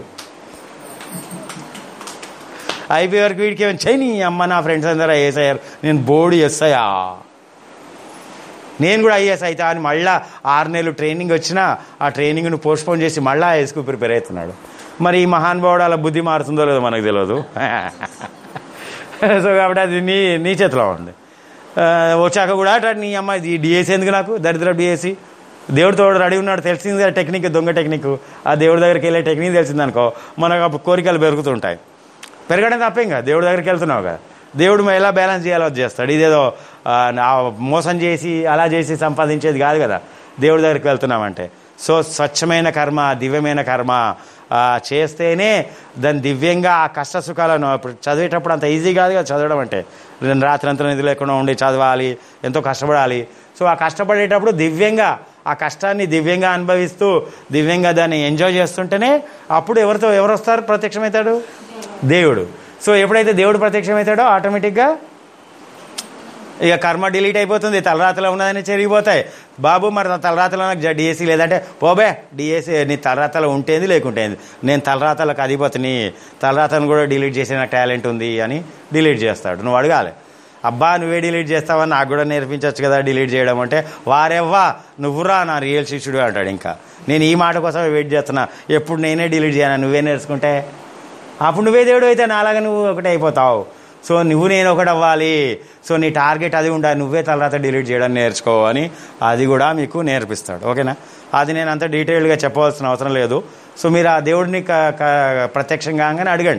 S1: ఐపీ వరకు వీడికి ఏమైనా చేయని అమ్మ నా ఫ్రెండ్స్ అందరూ ఐఏఎస్ అయ్యారు నేను బోర్డు ఎస్ఐయా నేను కూడా ఐఏఎస్ అవుతా అని మళ్ళా ఆరు నెలలు ట్రైనింగ్ వచ్చినా ఆ ట్రైనింగ్ను పోస్ట్పోన్ చేసి మళ్ళీ ఐఎస్కు ప్రిపేర్ అవుతున్నాడు మరి ఈ మహానుభావుడు అలా బుద్ధి మారుతుందో లేదో మనకు తెలియదు సో కాబట్టి అది నీ నీ చేతిలో ఉంది ఆ, వచ్చాక కూడా అట్లా నీ అమ్మ ఈ డిఎస్సి ఎందుకు నాకు దరిద్ర డిఎస్సి దేవుడు తోడు రెడీ ఉన్నాడు తెలిసింది కదా టెక్నిక్ దొంగ టెక్నిక్ ఆ దేవుడి దగ్గరికి వెళ్ళే టెక్నిక్ తెలిసింది అనుకో మనకు అప్పుడు కోరికలు పెరుగుతుంటాయి పెరగడం తప్పేం కదా దేవుడి దగ్గరికి వెళ్తున్నావు కదా దేవుడు మరి ఎలా బ్యాలెన్స్ చేయాలో అది చేస్తాడు ఇదేదో ఆ, నా మోసం చేసి అలా చేసి సంపాదించేది కాదు కదా దేవుడి దగ్గరికి వెళ్తున్నామంటే సో స్వచ్ఛమైన కర్మ దివ్యమైన కర్మ ఆ, చేస్తేనే దాన్ని దివ్యంగా ఆ కష్ట సుఖాలను ఇప్పుడు చదివేటప్పుడు అంత ఈజీ కాదు కదా చదవడం అంటే నేను రాత్రి అంతా నిధి లేకుండా ఉండి చదవాలి ఎంతో కష్టపడాలి సో ఆ కష్టపడేటప్పుడు దివ్యంగా ఆ కష్టాన్ని దివ్యంగా అనుభవిస్తూ దివ్యంగా దాన్ని ఎంజాయ్ చేస్తుంటేనే అప్పుడు ఎవరితో ఎవరు వస్తారు ప్రత్యక్షమవుతాడు దేవుడు సో ఎప్పుడైతే దేవుడు ప్రత్యక్షమవుతాడో ఆటోమేటిక్గా ఇక కర్మ డిలీట్ అయిపోతుంది తలరాతలో ఉన్నదని చెరిగిపోతాయి బాబు మరి నా తలరాతలో నాకు డిఎస్సి లేదంటే పోబే డిఎస్సి నీ తలరాతలో ఉంటేంది లేకుంటేంది నేను తలరాతలకు అధిపతిని తలరాతను కూడా డిలీట్ చేసే నాకు టాలెంట్ ఉంది అని డిలీట్ చేస్తాడు నువ్వు అడగాలి అబ్బా నువ్వే డిలీట్ చేస్తావా నాకు కూడా నేర్పించవచ్చు కదా డిలీట్ చేయడం అంటే వారెవ్వా నువ్వురా నా రియల్ శిష్యుడు అంటాడు ఇంకా నేను ఈ మాట కోసమే వెయిట్ చేస్తున్నా ఎప్పుడు నేనే డిలీట్ చేయను నువ్వే నేర్చుకుంటే అప్పుడు నువ్వే దేవుడు అయితే నాలాగా నువ్వు ఒకటే అయిపోతావు సో నువ్వు నేను ఒకటి అవ్వాలి సో నీ టార్గెట్ అది ఉండాలి నువ్వే తర్వాత డిలీట్ చేయడం నేర్చుకో అని అది కూడా మీకు నేర్పిస్తాడు ఓకేనా అది నేను అంత డీటెయిల్డ్గా చెప్పవలసిన అవసరం లేదు సో మీరు ఆ దేవుడిని క- క- ప్రత్యక్షంగా కాగానే అడగండి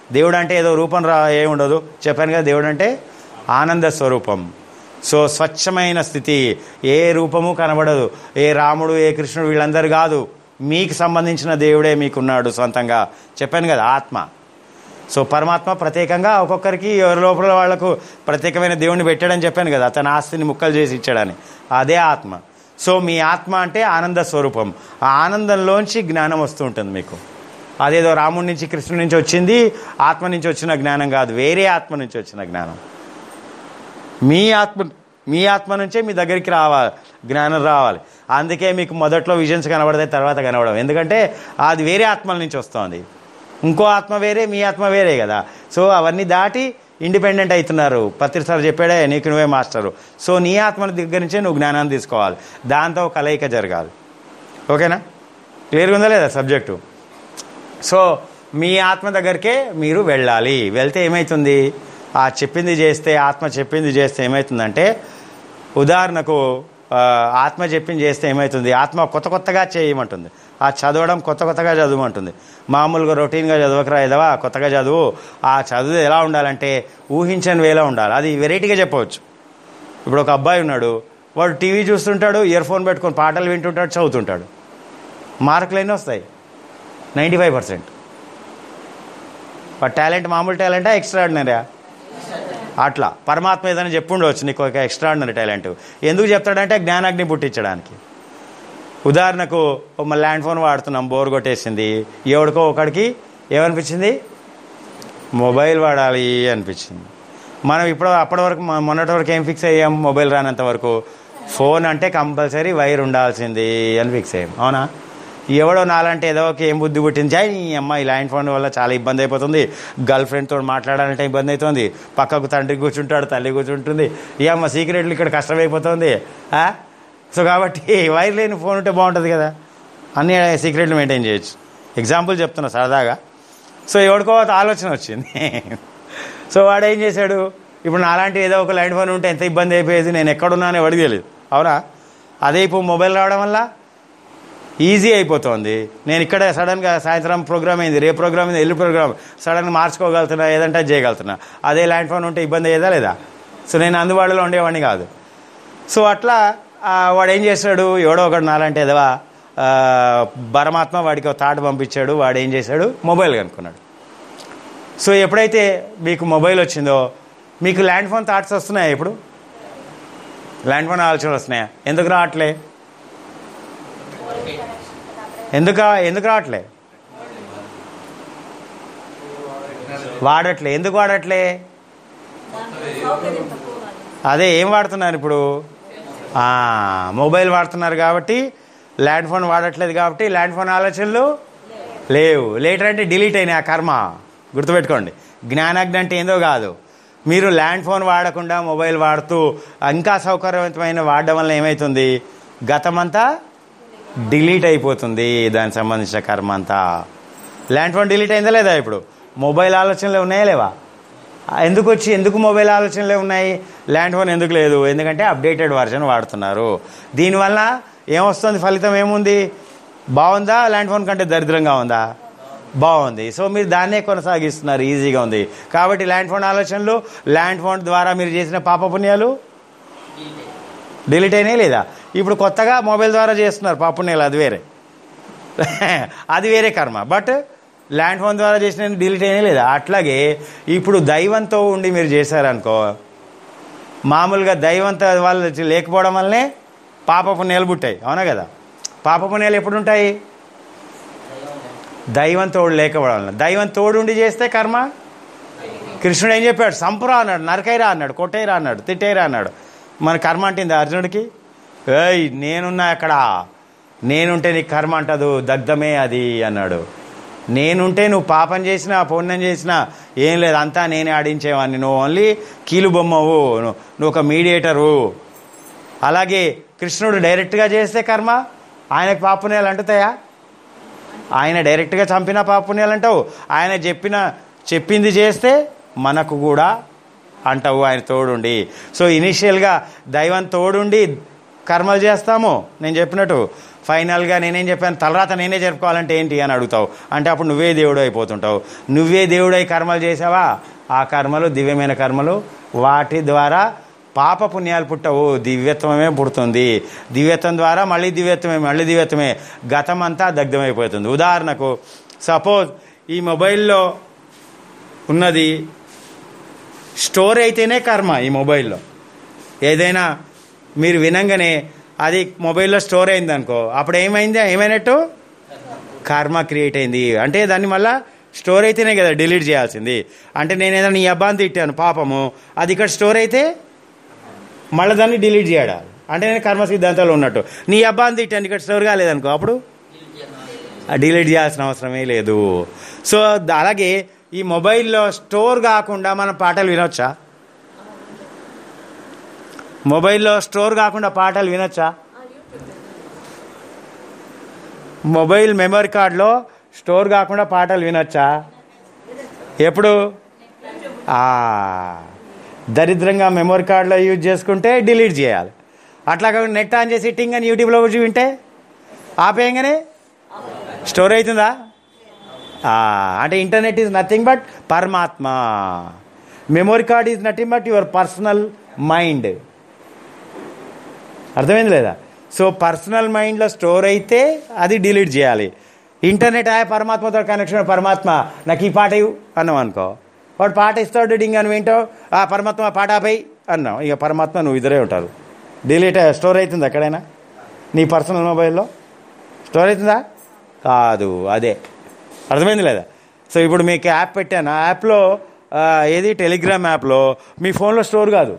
S1: దేవుడు అంటే ఏదో రూపం రా ఏ ఉండదు చెప్పాను కదా దేవుడు అంటే ఆనంద స్వరూపం సో స్వచ్ఛమైన స్థితి ఏ రూపము కనబడదు ఏ రాముడు ఏ కృష్ణుడు వీళ్ళందరూ కాదు మీకు సంబంధించిన దేవుడే మీకున్నాడు సొంతంగా చెప్పాను కదా ఆత్మ సో పరమాత్మ ప్రత్యేకంగా ఒక్కొక్కరికి ఎవరి లోపల వాళ్లకు ప్రత్యేకమైన దేవుణ్ణి పెట్టాడని చెప్పాను కదా తన ఆస్తిని ముక్కలు చేసి ఇచ్చాడని అదే ఆత్మ సో మీ ఆత్మ అంటే ఆనంద స్వరూపం ఆ ఆనందంలోంచి జ్ఞానం వస్తూ ఉంటుంది మీకు అదేదో రాముడి నుంచి కృష్ణుడి నుంచి వచ్చింది ఆత్మ నుంచి వచ్చిన జ్ఞానం కాదు వేరే ఆత్మ నుంచి వచ్చిన జ్ఞానం మీ ఆత్మ మీ ఆత్మ నుంచే మీ దగ్గరికి రావాలి జ్ఞానం రావాలి అందుకే మీకు మొదట్లో విజన్స్ కనబడతాయి తర్వాత కనబడవు ఎందుకంటే అది వేరే ఆత్మల నుంచి వస్తుంది ఇంకో ఆత్మ వేరే మీ ఆత్మ వేరే కదా సో అవన్నీ దాటి ఇండిపెండెంట్ అవుతున్నారు పత్రి సార్ చెప్పాడే నీకు నువ్వే మాస్టరు సో నీ ఆత్మ దగ్గర నుంచే నువ్వు జ్ఞానాన్ని తీసుకోవాలి దాంతో కలయిక జరగాలి ఓకేనా క్లియర్గా ఉందా లేదా సబ్జెక్టు సో మీ ఆత్మ దగ్గరికే మీరు వెళ్ళాలి వెళ్తే ఏమవుతుంది ఆ చెప్పింది చేస్తే ఆత్మ చెప్పింది చేస్తే ఏమవుతుందంటే ఉదాహరణకు ఆ, ఆత్మ చెప్పింది చేస్తే ఏమవుతుంది ఆత్మ కొత్త కొత్తగా చేయమంటుంది ఆ చదవడం కొత్త కొత్తగా చదవమంటుంది మామూలుగా రొటీన్గా చదవకరా ఏదవా కొత్తగా చదువు ఆ చదువు ఎలా ఉండాలంటే ఊహించని వేలా ఉండాలి అది వెరైటీగా చెప్పవచ్చు ఇప్పుడు ఒక అబ్బాయి ఉన్నాడు వాడు టీవీ చూస్తుంటాడు ఇయర్ ఫోన్ పెట్టుకొని పాటలు వింటుంటాడు చదువుతుంటాడు మార్కులు ఎన్ని వస్తాయి నైంటీ ఫైవ్ పర్సెంట్ టాలెంట్ మామూలు టాలెంటా ఎక్స్ట్రాడినరీయా అట్లా పరమాత్మ ఏదైనా చెప్పుండవచ్చు నీకు ఒక ఎక్స్ట్రాడినరీ టాలెంట్ ఎందుకు చెప్తాడంటే జ్ఞానాగ్ని పుట్టించడానికి ఉదాహరణకు మన ల్యాండ్ ఫోన్ వాడుతున్నాం బోర్ కొట్టేసింది ఎవడికో ఒకడికి ఏమనిపించింది మొబైల్ వాడాలి అనిపించింది మనం ఇప్పుడు అప్పటి వరకు మొ- మొన్నటి వరకు ఏం ఫిక్స్ అయ్యాం మొబైల్ రానంత వరకు ఫోన్ అంటే కంపల్సరీ వైర్ ఉండాల్సింది అని ఫిక్స్ అయ్యాం అవునా ఎవడో నాలంటే ఏదో ఒక ఏం బుద్ధి పుట్టింది "ఛై, ఈ అమ్మ ఈ ల్యాండ్ ఫోన్ వల్ల చాలా ఇబ్బంది అయిపోతుంది గర్ల్ ఫ్రెండ్ తోటి మాట్లాడాలంటే ఇబ్బంది అవుతుంది పక్కకు తండ్రి కూర్చుంటాడు తల్లి కూర్చుంటుంది ఈ అమ్మ సీక్రెట్లు ఇక్కడ కష్టమైపోతుంది ఆ? సో కాబట్టి వైర్ లేని ఫోన్ ఉంటే బాగుంటుంది కదా అన్ని సీక్రెట్లు మెయింటైన్ చేయొచ్చు ఎగ్జాంపుల్ చెప్తున్నా సరదాగా సో ఎవడికో ఒక ఆలోచన వచ్చింది సో వాడు ఏం చేశాడు ఇప్పుడు నాలాంటి ఏదో ఒక ల్యాండ్ ఫోన్ ఉంటే ఎంత ఇబ్బంది అయిపోయేది నేను ఎక్కడున్నానో ఎవడికి తెలియదు అవునా అదే ఇప్పుడు మొబైల్ రావడం వల్ల ఈజీ అయిపోతుంది నేను ఇక్కడ సడన్గా సాయంత్రం ప్రోగ్రామ్ అయింది రేపు ప్రోగ్రామ్ అయింది ఎల్లు ప్రోగ్రామ్ సడన్గా మార్చుకోగలుగుతున్నా ఏదంటే అది చేయగలుగుతున్నా అదే ల్యాండ్ ఫోన్ ఉంటే ఇబ్బంది అయ్యేదా లేదా సో నేను అందుబాటులో ఉండేవాడిని కాదు సో అట్లా ఆ, వాడు ఏం చేశాడు ఎవడో ఒకడు నాలంటే ఎదవా ఆ, పరమాత్మ వాడికి ఒక తాట పంపించాడు వాడు ఏం చేశాడు మొబైల్ కనుక్కున్నాడు సో ఎప్పుడైతే మీకు మొబైల్ వచ్చిందో మీకు ల్యాండ్ ఫోన్ థాట్స్ వస్తున్నాయా ఇప్పుడు ల్యాండ్ ఫోన్ ఆలోచనలు వస్తున్నాయా ఎందుకు రావట్లే ఎందుకు ఎందుకు రావట్లే వాడట్లే ఎందుకు వాడట్లే అదే ఏం వాడుతున్నారు ఇప్పుడు ఆ, మొబైల్ వాడుతున్నారు కాబట్టి ల్యాండ్ ఫోన్ వాడట్లేదు కాబట్టి ల్యాండ్ ఫోన్ ఆలోచనలు లేవు లేటర్ అంటే డిలీట్ అయినాయి ఆ కర్మ గుర్తుపెట్టుకోండి జ్ఞానాగ్ని అంటే ఏందో కాదు మీరు ల్యాండ్ ఫోన్ వాడకుండా మొబైల్ వాడుతూ ఇంకా సౌకర్యవంతమైన వాడడం వల్ల ఏమవుతుంది గతమంతా డిలీట్ అయిపోతుంది దానికి సంబంధించిన కర్మ అంతా ల్యాండ్ ఫోన్ డిలీట్ అయిందా లేదా ఇప్పుడు మొబైల్ ఆలోచనలు ఉన్నాయా లేవా ఆ, ఎందుకు వచ్చి ఎందుకు మొబైల్ ఆలోచనలే ఉన్నాయి ల్యాండ్ ఫోన్ ఎందుకు లేదు ఎందుకంటే అప్డేటెడ్ వర్షన్ వాడుతున్నారు దీనివల్ల ఏమొస్తుంది ఫలితం ఏముంది బాగుందా ల్యాండ్ ఫోన్ కంటే దరిద్రంగా ఉందా బాగుంది సో మీరు దాన్నే కొనసాగిస్తున్నారు ఈజీగా ఉంది కాబట్టి ల్యాండ్ ఫోన్ ఆలోచనలు ల్యాండ్ ఫోన్ ద్వారా మీరు చేసిన పాపపుణ్యాలు డిలీట్ అయినాయి లేదా ఇప్పుడు కొత్తగా మొబైల్ ద్వారా చేస్తున్నారు పాపుణ్యాలు అది వేరే అది వేరే కర్మ బట్ ల్యాండ్ ఫోన్ ద్వారా చేసిన డిలీట్ అయినా లేదా అట్లాగే ఇప్పుడు దైవంతో ఉండి మీరు చేశారనుకో మామూలుగా దైవంతో వాళ్ళు లేకపోవడం వల్లనే పాప పుణ్యాలు పుట్టాయి అవునా కదా పాప పుణ్యాలు ఎప్పుడు ఉంటాయి దైవం తోడు లేకపోవడం వల్ల దైవం తోడు ఉండి చేస్తే కర్మ కృష్ణుడు ఏం చెప్పాడు సంపురా అన్నాడు నరకైరా అన్నాడు కొట్టేరా అన్నాడు తిట్టేరా అన్నాడు మన కర్మ అంటుంది అర్జునుడికి ఏయ్ నేనున్నా అక్కడ నేనుంటే నీకు కర్మ అంటదు దగ్ధమే అది అన్నాడు నేనుంటే నువ్వు పాపం చేసినా పుణ్యం చేసినా ఏం లేదు అంతా నేనే ఆడించేవాడిని నువ్వు ఓన్లీ కీలు బొమ్మవు నువ్వు నువ్వు ఒక మీడియేటరు అలాగే కృష్ణుడు డైరెక్ట్గా చేస్తే కర్మ ఆయనకు పాపుణ్యాలు అంటుతాయా ఆయన డైరెక్ట్గా చంపిన పాపుణ్యాలు అంటావు ఆయన చెప్పిన చెప్పింది చేస్తే మనకు కూడా అంటావు ఆయన తోడుండి సో ఇనిషియల్గా దైవం తోడుండి కర్మలు చేస్తాము నేను చెప్పినట్టు ఫైనల్గా నేనేం చెప్పాను తలరాత నేనే జరుపుకోవాలంటే ఏంటి అని అడుగుతావు అంటే అప్పుడు నువ్వే దేవుడు అయిపోతుంటావు నువ్వే దేవుడై కర్మలు చేసావా ఆ కర్మలు దివ్యమైన కర్మలు వాటి ద్వారా పాప పుణ్యాలు పుట్టవు దివ్యత్వమే పుడుతుంది దివ్యత్వం ద్వారా మళ్ళీ దివ్యత్వమే మళ్ళీ దివ్యత్వమే గతం అంతా దగ్ధమైపోతుంది ఉదాహరణకు సపోజ్ ఈ మొబైల్లో ఉన్నది స్టోర్ అయితేనే కర్మ ఈ మొబైల్లో ఏదైనా మీరు వినంగానే అది మొబైల్లో స్టోర్ అయింది అనుకో అప్పుడు ఏమైంది ఏమైనట్టు కర్మ క్రియేట్ అయింది అంటే దాన్ని మళ్ళా స్టోర్ అయితేనే కదా డిలీట్ చేయాల్సింది అంటే నేను ఏదైనా నీ అబ్బాని తిట్టాను పాపము అది ఇక్కడ స్టోర్ అయితే మళ్ళీ దాన్ని డిలీట్ చేయడం అంటే నేను కర్మ సిద్ధాంతాలు ఉన్నట్టు నీ అబ్బాని తిట్టాను ఇక్కడ స్టోర్ కాలేదనుకో అప్పుడు డిలీట్ చేయాల్సిన అవసరమే లేదు సో ద- అలాగే ఈ మొబైల్లో స్టోర్ కాకుండా మనం పాటలు వినొచ్చా మొబైల్లో స్టోర్ కాకుండా పాటలు వినొచ్చా మొబైల్ మెమరీ కార్డులో స్టోర్ కాకుండా పాటలు వినొచ్చా ఎప్పుడు ఆ, దరిద్రంగా మెమరీ కార్డులో యూజ్ చేసుకుంటే డిలీట్ చేయాలి అట్లా కాకుండా నెట్ ఆన్ చేసి టింగ్ అని యూట్యూబ్లో వచ్చి వింటే ఆపేయంగానే స్టోర్ అవుతుందా ఆ, అంటే ఇంటర్నెట్ ఈజ్ నథింగ్ బట్ పరమాత్మ memory card is nothing but your personal mind అర్థమైంది లేదా సో పర్సనల్ మైండ్లో స్టోర్ అయితే అది డిలీట్ చేయాలి ఇంటర్నెట్ ఆయా పరమాత్మతో కనెక్షన్ పరమాత్మ నాకు ఈ పాట ఇవ్వు అన్నాం అనుకో వాడు పాట ఇస్తాడు డింగ్ అని వింటావు ఆ పరమాత్మ పాట ఆపై అన్నాం ఇక పరమాత్మ నువ్వు ఇద్దరే ఉంటారు డిలీట్ స్టోర్ అవుతుంది ఎక్కడైనా నీ పర్సనల్ మొబైల్లో స్టోర్ అవుతుందా కాదు అదే అర్థమైంది లేదా సో ఇప్పుడు మీకు యాప్ పెట్టాను ఆ యాప్లో ఆ, ఏది టెలిగ్రామ్ యాప్లో మీ ఫోన్లో స్టోర్ కాదు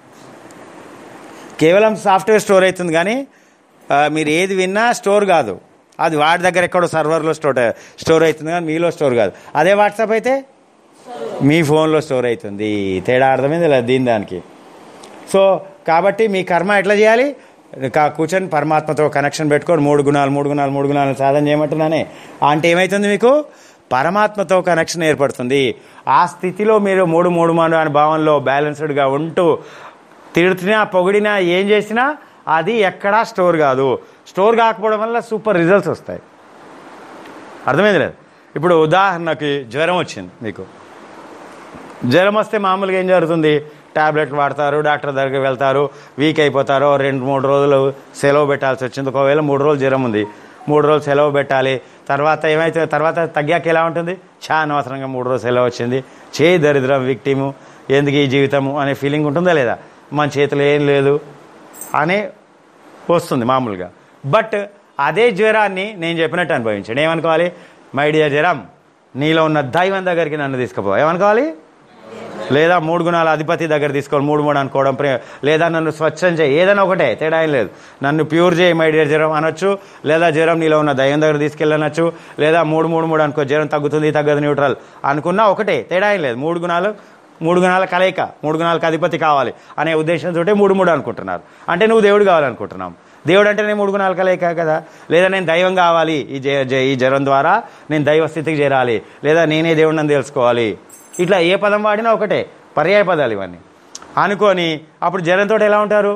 S1: కేవలం సాఫ్ట్వేర్ స్టోర్ అవుతుంది కానీ ఆ, మీరు ఏది విన్నా స్టోర్ కాదు అది వాడి దగ్గర ఎక్కడో సర్వర్లో స్టోర్ స్టోర్ అవుతుంది కానీ మీలో స్టోర్ కాదు అదే వాట్సాప్ అయితే మీ ఫోన్లో స్టోర్ అవుతుంది తేడా అర్థమైంది లేదా దీని దానికి సో కాబట్టి మీ కర్మ ఎట్లా చేయాలి కా- కూర్చొని పరమాత్మతో కనెక్షన్ పెట్టుకొని మూడు గుణాలు మూడు గుణాలు మూడు గుణాలు సాధన చేయమంటున్నానే అంటే ఏమవుతుంది మీకు పరమాత్మతో కనెక్షన్ ఏర్పడుతుంది ఆ స్థితిలో మీరు మూడు మూడు మూడు అనే భావంలో బ్యాలెన్స్డ్గా ఉంటూ తిడుతున్నా పొగిడినా ఏం చేసినా అది ఎక్కడా స్టోర్ కాదు స్టోర్ కాకపోవడం వల్ల సూపర్ రిజల్ట్స్ వస్తాయి అర్థమైంది లేదు ఇప్పుడు ఉదాహరణకి జ్వరం వచ్చింది మీకు జ్వరం వస్తే మామూలుగా ఏం జరుగుతుంది టాబ్లెట్లు వాడతారు డాక్టర్ దగ్గరికి వెళ్తారు వీక్ అయిపోతారు రెండు మూడు రోజులు సెలవు పెట్టాల్సి వచ్చింది ఒకవేళ మూడు రోజులు జ్వరం ఉంది మూడు రోజులు సెలవు పెట్టాలి తర్వాత ఏమైతే తర్వాత తగ్గాక ఎలా ఉంటుంది చా అనవసరంగా మూడు రోజులు సెలవు వచ్చింది చేయి దరిద్రం విక్టిము ఎందుకు ఈ జీవితము అనే ఫీలింగ్ ఉంటుందా లేదా మన చేతిలో ఏం లేదు అనే వస్తుంది మామూలుగా బట్ అదే జ్వరాన్ని నేను చెప్పినట్టు అనుభవించాను ఏమనుకోవాలి మై డియర్ జ్వరం నీలో ఉన్న దైవం దగ్గరికి నన్ను తీసుకుపో ఏమనుకోవాలి లేదా మూడు గుణాల అధిపతి దగ్గర తీసుకోవాలి మూడు మూడు అనుకోవడం ప్రే లేదా నన్ను స్వచ్ఛం చేయి ఏదైనా ఒకటే తేడా ఏం లేదు నన్ను ప్యూర్ చేయి మై డియర్ జ్వరం అనొచ్చు లేదా జ్వరం నీలో ఉన్న దయ్యం దగ్గర తీసుకెళ్ళనొచ్చు లేదా మూడు మూడు మూడు అనుకో జ్వరం తగ్గుతుంది తగ్గదు న్యూట్రల్ అనుకున్నా ఒకటే తేడా ఏం లేదు మూడు గుణాలు మూడు గుణాల కలయిక మూడు గుణాలకు అధిపతి కావాలి అనే ఉద్దేశంతో మూడు మూడు అనుకుంటున్నారు అంటే నువ్వు దేవుడు కావాలనుకుంటున్నాం దేవుడు అంటే నేను మూడు గుణాల కలయిక కదా లేదా నేను దైవం కావాలి ఈ జ- జ- ఈ జ్వరం ద్వారా నేను దైవ స్థితికి చేరాలి లేదా నేనే దేవుడిని తెలుసుకోవాలి ఇట్లా ఏ పదం వాడినా ఒకటే పర్యాయ పదాలు ఇవన్నీ అనుకొని అప్పుడు జ్వరంతో ఎలా ఉంటారు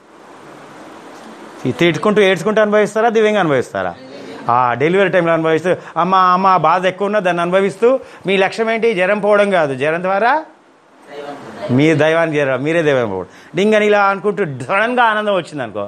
S1: ఈ తిట్టుకుంటూ ఏడ్చుకుంటూ అనుభవిస్తారా దివ్యంగా అనుభవిస్తారా ఆ డెలివరీ టైంలో అనుభవిస్తూ అమ్మ అమ్మ బాధ ఎక్కువ ఉన్నా దాన్ని అనుభవిస్తూ మీ లక్ష్యం ఏంటి జ్వరం పోవడం కాదు జ్వరం ద్వారా మీ దైవానికి చేరాలి మీరే దైవం పోవడం డింగని ఇలా అనుకుంటూ సడన్గా ఆనందం వచ్చింది అనుకో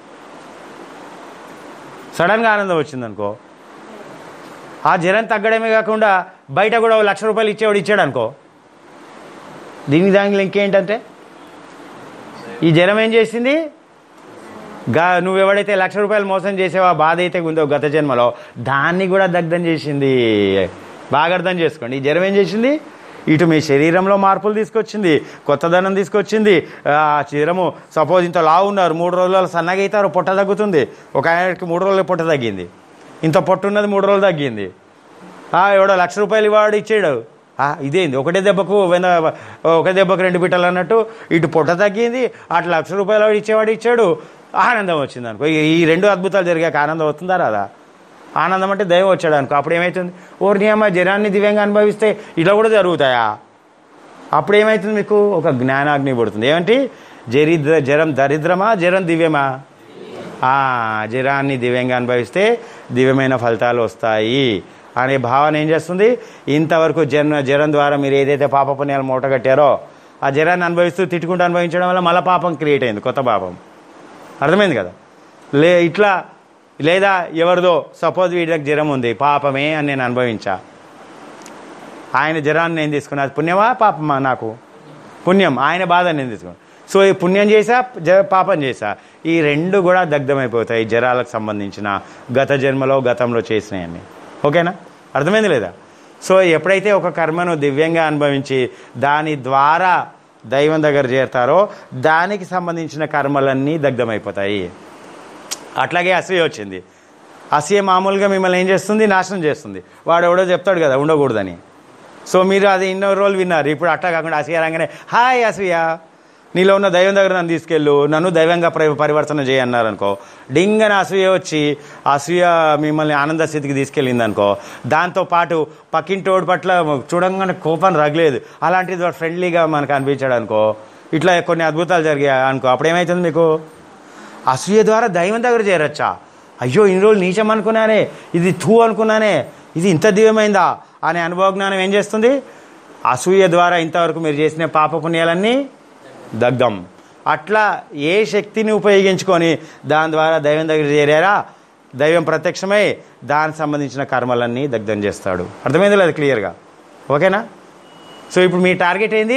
S1: సడన్గా ఆనందం వచ్చింది అనుకో ఆ జ్వరం తగ్గడమే కాకుండా బయట కూడా ఓ లక్ష రూపాయలు ఇచ్చేవాడు ఇచ్చాడు అనుకో దీనికి దానికి లింక్ ఏంటంటే ఈ జ్వరం ఏం చేసింది గా నువ్వు ఎవడైతే లక్ష రూపాయలు మోసం చేసావో ఆ బాధ అయితే ఉందో గత జన్మలో దాన్ని కూడా దగ్ధం చేసింది బాగా అర్థం చేసుకోండి ఈ జ్వరం ఏం చేసింది ఇటు మీ శరీరంలో మార్పులు తీసుకొచ్చింది కొత్తదనం తీసుకొచ్చింది ఆ జ్వరము సపోజ్ ఇంత లావు ఉన్నారు మూడు రోజులు సన్నగా అవుతారు పొట్ట తగ్గుతుంది ఒక ఆయనకి మూడు రోజులు పొట్ట తగ్గింది ఇంత పొట్టు ఉన్నది మూడు రోజులు తగ్గింది ఆ, ఎవడో లక్ష రూపాయలు ఇవాడు ఇచ్చాడు ఆ, ఇదేంది ఒకటే దెబ్బకు వెన ఒక దెబ్బకు రెండు బిట్టలు అన్నట్టు ఇటు పొట్ట తగ్గింది అటు లక్ష రూపాయలు వాడు ఇచ్చేవాడు ఇచ్చాడు ఆనందం వచ్చింది అనుకో ఈ- ఈ రెండు అద్భుతాలు జరిగాక ఆనందం అవుతుందా రాదా ఆనందం అంటే దైవం వచ్చాడు అనుకో అప్పుడు ఏమవుతుంది ఓర్ నియమ జనాన్ని దివ్యంగా అనుభవిస్తే ఇట్లా కూడా జరుగుతాయా అప్పుడు ఏమవుతుంది మీకు ఒక జ్ఞానాగ్ని పడుతుంది ఏమంటే జరిద్ర జరం దరిద్రమా జరం దివ్యమా ఆ జ్వరాన్ని దివ్యంగా అనుభవిస్తే దివ్యమైన ఫలితాలు వస్తాయి అనే భావన ఏం చేస్తుంది ఇంతవరకు జన్మ జ్వరం ద్వారా మీరు ఏదైతే పాప పుణ్యాలు మూట కట్టారో ఆ జ్వరాన్ని అనుభవిస్తూ తిట్టుకుంటూ అనుభవించడం వల్ల మళ్ళీ పాపం క్రియేట్ అయింది కొత్త పాపం అర్థమైంది కదా లే ఇట్లా లేదా ఎవరిదో సపోజ్ వీడికి జ్వరం ఉంది పాపమే అని నేను అనుభవించా ఆయన జ్వరాన్ని నేను తీసుకున్నా అది పుణ్యమా పాపమా నాకు పుణ్యం ఆయన బాధ నేను తీసుకున్నాను సో ఈ పుణ్యం చేసా జ పాపం చేసా ఈ రెండు కూడా దగ్ధమైపోతాయి జ్వరాలకు సంబంధించిన గత జన్మలో గతంలో చేసినవన్నీ ఓకేనా అర్థమైంది లేదా సో ఎప్పుడైతే ఒక కర్మను దివ్యంగా అనుభవించి దాని ద్వారా దైవం దగ్గర చేరతారో దానికి సంబంధించిన కర్మలన్నీ దగ్ధమైపోతాయి అట్లాగే అసూయ వచ్చింది అసూయ మామూలుగా మిమ్మల్ని ఏం చేస్తుంది నాశనం చేస్తుంది వాడు ఎవడో చెప్తాడు కదా ఉండకూడదని సో మీరు అది ఎన్నో రోజులు విన్నారు ఇప్పుడు అట్లా కాకుండా అసూయ రాగానే హాయ్ అసూయ నీలో ఉన్న దైవం దగ్గర నన్ను తీసుకెళ్ళు నన్ను దైవంగా పరి- పరివర్తన చేయన్నారు అనుకో డింగన అసూయ వచ్చి అసూయ మిమ్మల్ని ఆనంద స్థితికి తీసుకెళ్ళింది అనుకో దాంతో పాటు పక్కింటోడి పట్ల చూడంగానే కోపం రగలేదు అలాంటిది వాడు ఫ్రెండ్లీగా మనకు అనిపించాడు అనుకో ఇట్లా కొన్ని అద్భుతాలు జరిగాయి అనుకో అప్పుడు ఏమవుతుంది మీకు అసూయ ద్వారా దైవం దగ్గర చేరొచ్చా అయ్యో ఇన్ని రోజులు నీచం అనుకున్నానే ఇది థూ అనుకున్నానే ఇది ఇంత దివ్యమైందా అనే అనుభవ జ్ఞానం ఏం చేస్తుంది అసూయ ద్వారా ఇంతవరకు మీరు చేసిన పాప పుణ్యాలన్నీ దగ్ధం అట్లా ఏ శక్తిని ఉపయోగించుకొని దాని ద్వారా దైవం దగ్గర చేరారా దైవం ప్రత్యక్షమై దానికి సంబంధించిన కర్మలన్నీ దగ్ధం చేస్తాడు అర్థమైంది లేదు క్లియర్గా ఓకేనా సో ఇప్పుడు మీ టార్గెట్ ఏంది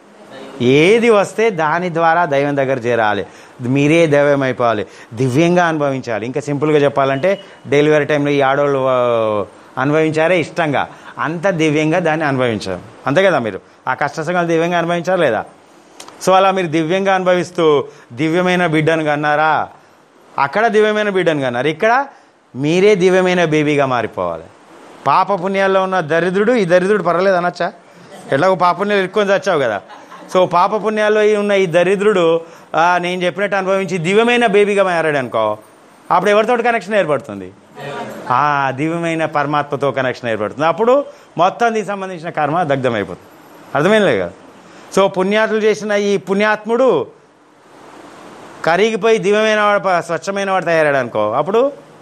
S1: ఏది వస్తే దాని ద్వారా దైవం దగ్గర చేరాలి మీరే దైవం అయిపోవాలి దివ్యంగా అనుభవించాలి ఇంకా సింపుల్గా చెప్పాలంటే డెలివరీ టైంలో ఈ ఆడవాళ్ళు ఆ, అనుభవించారే ఇష్టంగా అంత దివ్యంగా దాన్ని అనుభవించారు అంతే కదా మీరు ఆ కష్ట సంగతులు దివ్యంగా అనుభవించారు లేదా సో అలా మీరు దివ్యంగా అనుభవిస్తూ దివ్యమైన బిడ్డను కన్నారా అక్కడ దివ్యమైన బిడ్డను కన్నారు ఇక్కడ మీరే దివ్యమైన బేబీగా మారిపోవాలి పాప పుణ్యాల్లో ఉన్న దరిద్రుడు ఈ దరిద్రుడు పర్వాలేదు అనొచ్చా ఎట్లాగో పాప పుణ్యాలు ఇరుక్కొని చచ్చావు కదా సో పాప పుణ్యాల్లో ఈ ఉన్న ఈ దరిద్రుడు ఆ, నేను చెప్పినట్టు అనుభవించి దివ్యమైన బేబీగా మారాడు అనుకో అప్పుడు ఎవరితో కనెక్షన్ ఏర్పడుతుంది ఆ దివ్యమైన పరమాత్మతో కనెక్షన్ ఏర్పడుతుంది అప్పుడు మొత్తం దీనికి సంబంధించిన కర్మ దగ్ధమైపోతుంది అర్థమైనలే కదా సో పుణ్యాతులు చేసిన ఈ పుణ్యాత్ముడు కరిగిపోయి దివ్యమైన వాడు ప- స్వచ్ఛమైన వాడు తయారాడు అనుకో అప్పుడు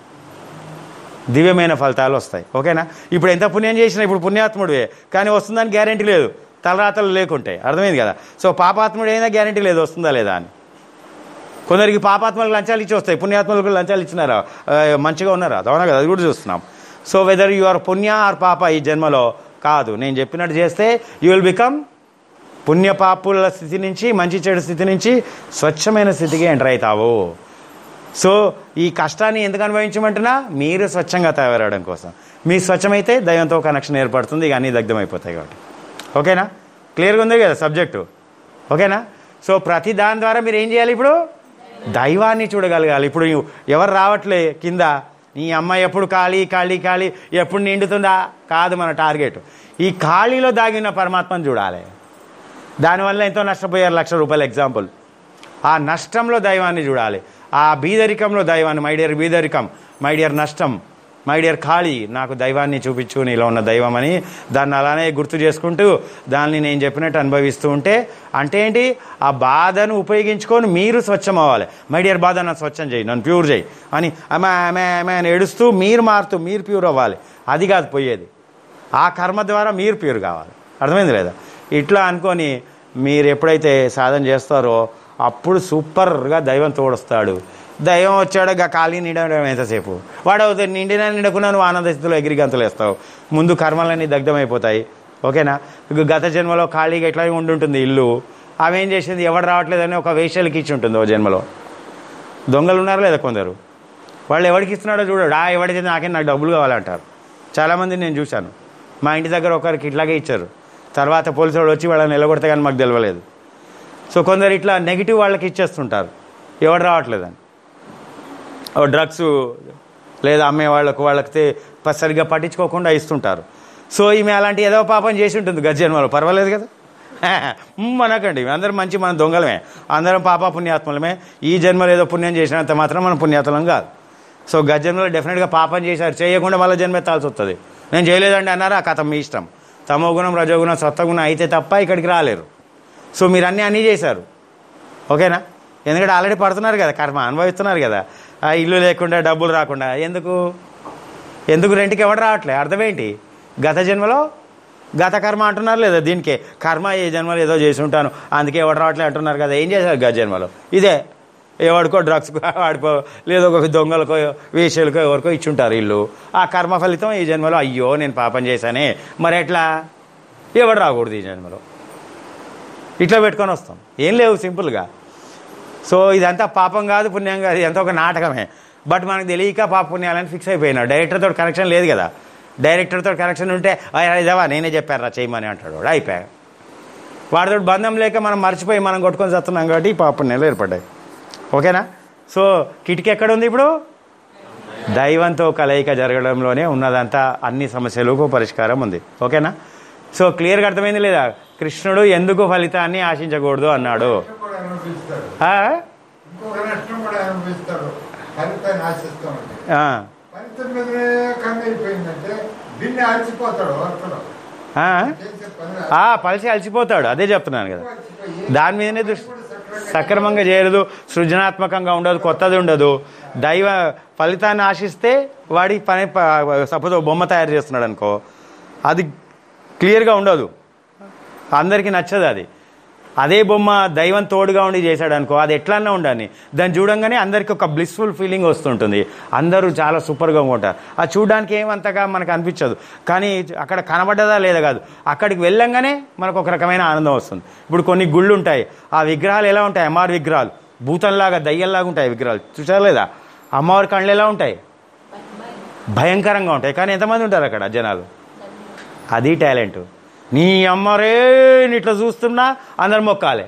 S1: దివ్యమైన ఫలితాలు వస్తాయి ఓకేనా ఇప్పుడు ఎంత పుణ్యం చేసినా ఇప్పుడు పుణ్యాత్ముడివే కానీ వస్తుందని గ్యారంటీ లేదు తలరాతలు లేకుంటాయి అర్థమైంది కదా సో పాపాత్ముడు అయినా గ్యారంటీ లేదు వస్తుందా లేదా అని కొందరికి పాపాత్మలకు లంచాలు ఇచ్చి వస్తాయి పుణ్యాత్మలకు లంచాలు ఇచ్చినారా ఆ, మంచిగా ఉన్నారా అవునా కదా అది కూడా చూస్తున్నాం సో వెదర్ యు ఆర్ పుణ్య ఆర్ పాప ఈ జన్మలో కాదు నేను చెప్పినట్టు చేస్తే యూ విల్ బికమ్ పుణ్యపాపుల స్థితి నుంచి మంచి చెడు స్థితి నుంచి స్వచ్ఛమైన స్థితికి ఎంటర్ అవుతావు సో ఈ కష్టాన్ని ఎందుకు అనుభవించమంటున్నా మీరు స్వచ్ఛంగా తయారవడం కోసం మీ స్వచ్ఛమైతే దైవంతో కనెక్షన్ ఏర్పడుతుంది ఇక అన్నీ దగ్ధమైపోతాయి కాబట్టి ఓకేనా క్లియర్గా ఉంది కదా సబ్జెక్టు ఓకేనా సో ప్రతి దాని ద్వారా మీరు ఏం చేయాలి ఇప్పుడు దైవాన్ని చూడగలగాలి ఇప్పుడు నువ్వు ఎవరు రావట్లే కింద నీ అమ్మాయి ఎప్పుడు ఖాళీ ఖాళీ ఖాళీ ఎప్పుడు నిండుతుందా కాదు మన టార్గెట్ ఈ ఖాళీలో దాగిన పరమాత్మను చూడాలి దానివల్ల ఎంతో నష్టపోయారు లక్ష రూపాయలు ఎగ్జాంపుల్ ఆ నష్టంలో దైవాన్ని చూడాలి ఆ బీదరికంలో దైవాన్ని మై డియర్ బీదరికం మై డియర్ నష్టం మై డియర్ ఖాళీ నాకు దైవాన్ని చూపించు నీలో ఉన్న దైవం అని దాన్ని అలానే గుర్తు చేసుకుంటూ దాన్ని నేను చెప్పినట్టు అనుభవిస్తూ ఉంటే అంటే ఏంటి ఆ బాధను ఉపయోగించుకొని మీరు స్వచ్ఛం అవ్వాలి మై డియర్ బాధ నన్ను స్వచ్ఛం చేయి నన్ను ప్యూర్ చేయి అని అమ్మ ఆమె ఆమె అని ఏడుస్తూ మీరు మారుతూ మీరు ప్యూర్ అవ్వాలి అది కాదు పోయేది ఆ కర్మ ద్వారా మీరు ప్యూర్ కావాలి అర్థమైంది లేదా ఇట్లా అనుకొని మీరు ఎప్పుడైతే సాధన చేస్తారో అప్పుడు సూపర్గా దైవం తోడొస్తాడు దైవం వచ్చాడు గా ఖాళీ నిండడం ఎంతసేపు వాడు అవుతాడు నిండినా నిండకున్నా నువ్వు ఆనంద స్థితిలో ఎగిరి గంతులు వేస్తావు ముందు కర్మలన్నీ దగ్ధమైపోతాయి ఓకేనా ఇక గత జన్మలో ఖాళీగా ఎట్లా ఉండుంటుంది ఇల్లు ఆమె ఏం చేసింది ఎవడు రావట్లేదని ఒక వేషాలకి ఇచ్చి ఉంటుంది ఓ జన్మలో దొంగలు ఉన్నారు లేదా కొందరు వాళ్ళు ఎవరికి ఇస్తున్నాడో చూడడు ఆ ఎవడితే నాకే నాకు డబ్బులు కావాలంటారు చాలామంది నేను చూశాను మా ఇంటి దగ్గర ఒకరికి ఇట్లాగే ఇచ్చారు తర్వాత పోలీసు వాడు వచ్చి వాళ్ళని నిలగొడితే కానీ మాకు తెలియలేదు సో కొందరు ఇట్లా నెగిటివ్ వాళ్ళకి ఇచ్చేస్తుంటారు ఎవడు రావట్లేదని ఓ డ్రగ్స్ లేదా అమ్మే వాళ్ళకు వాళ్ళకి తే- ప- సరిగ్గా పట్టించుకోకుండా ఇస్తుంటారు సో ఈమె అలాంటి ఏదో పాపం చేసి ఉంటుంది గత జన్మలో పర్వాలేదు కదా ఉమ్ అనకండి అందరం మంచి మన దొంగలమే అందరం పాప పుణ్యాత్మలమే ఈ జన్మలో ఏదో పుణ్యం చేసినంత మాత్రం మనం పుణ్యాత్మలం కాదు సో గత జన్మలో డెఫినెట్గా పాపం చేశారు చేయకుండా మళ్ళీ జన్మ ఎత్తాల్సి వస్తుంది నేను చేయలేదండి అన్నారా కథ మీ ఇష్టం తమో గుణం రజోగుణం సత్వగుణం అయితే తప్ప ఇక్కడికి రాలేరు సో మీరు అన్నీ అన్నీ చేశారు ఓకేనా ఎందుకంటే ఆల్రెడీ పడుతున్నారు కదా కర్మ అనుభవిస్తున్నారు కదా ఆ ఇల్లు లేకుండా డబ్బులు రాకుండా ఎందుకు ఎందుకు రెంట్కి ఎవడు రావట్లే అర్థమేంటి గత జన్మలో గత కర్మ అంటున్నారు లేదా దీనికే కర్మ ఏ జన్మలో ఏదో చేసి ఉంటాను అందుకే ఎవడు రావట్లే అంటున్నారు కదా ఏం చేశారు గత జన్మలో ఇదే ఎవడికో డ్రగ్స్ వాడికో లేదో ఒక దొంగలకో వేషలకో ఎవరికో ఇచ్చుంటారు ఇల్లు ఆ కర్మ ఫలితం ఈ జన్మలో అయ్యో నేను పాపం చేశానే మరి ఎట్లా ఎవడు రాకూడదు ఈ జన్మలో ఇట్లా పెట్టుకొని వస్తాం ఏం లేవు సింపుల్గా సో ఇదంతా పాపం కాదు పుణ్యం కాదు ఇదంతా ఒక నాటకమే బట్ మనకు తెలియక పాప పుణ్యాలని ఫిక్స్ అయిపోయినా డైరెక్టర్తో కనెక్షన్ లేదు కదా డైరెక్టర్తో కనెక్షన్ ఉంటే "అయ్య, ఇదేవా నేనే చెప్పారా చేయమని అంటాడు వాడు అయిపోయా వాడితో బంధం లేక మనం మర్చిపోయి మనం కొట్టుకొని చస్తున్నాం కాబట్టి ఈ పాప పుణ్యాలు ఏర్పడ్డాయి ఓకేనా సో కిటికీ ఎక్కడ ఉంది ఇప్పుడు దైవంతో కలయిక జరగడంలోనే ఉన్నదంతా అన్ని సమస్యలకు పరిష్కారం ఉంది ఓకేనా సో క్లియర్గా అర్థమైంది లేదా కృష్ణుడు ఎందుకు ఫలితాన్ని ఆశించకూడదు అన్నాడు
S2: నష్టం కూడా అనుభవిస్తాడు
S1: ఆ?
S2: ఇంకొక నష్టం కూడా అనుభవిస్తాడు ఫలితాన్ని ఆశిస్తామంటే
S1: ఆ.
S2: ఫలితం మీదనే కన్ను అయిపోయిందంటే దీన్ని అలసిపోతాడు వర్తలో
S1: ఆ?
S2: చేసే పని
S1: ఆ, పలిసి అలసిపోతాడు అదే చెప్తున్నాను కదా
S2: అలసిపోయి
S1: దాని మీదనే దృష్టి
S2: కూడా సక్రమంగా
S1: సక్రమంగా చేయలేదు సృజనాత్మకంగా ఉండదు కొత్తది ఉండదు దైవ ఫలితాన్ని ఆశిస్తే వాడి పని సపోజ్ బొమ్మ తయారు చేస్తున్నాడు అనుకో అది క్లియర్గా ఉండదు అందరికీ నచ్చదు అది అదే బొమ్మ దైవం తోడుగా ఉండి చేశాడు అనుకో అది ఎట్లన్నా ఉండాలి దాన్ని చూడంగానే అందరికి ఒక బ్లిస్ఫుల్ ఫీలింగ్ వస్తుంటుంది అందరూ చాలా సూపర్గా ఉంటారు అది చూడడానికి ఏమంతగా మనకు అనిపించదు కానీ అక్కడ కనబడ్డదా లేదా కాదు అక్కడికి వెళ్ళంగానే మనకు ఒక రకమైన ఆనందం వస్తుంది ఇప్పుడు కొన్ని గుళ్ళు ఉంటాయి ఆ విగ్రహాలు ఎలా ఉంటాయి అమ్మవారి విగ్రహాలు భూతంలాగా దయ్యంలాగా ఉంటాయి విగ్రహాలు చూసారా లేదా అమ్మవారి కళ్ళు ఎలా ఉంటాయి భయంకరంగా ఉంటాయి కానీ ఎంతమంది ఉంటారు అక్కడ జనాలు అది టాలెంట్ నీ అమ్మరే ఇట్లా చూస్తున్నా అందరు మొక్కాలే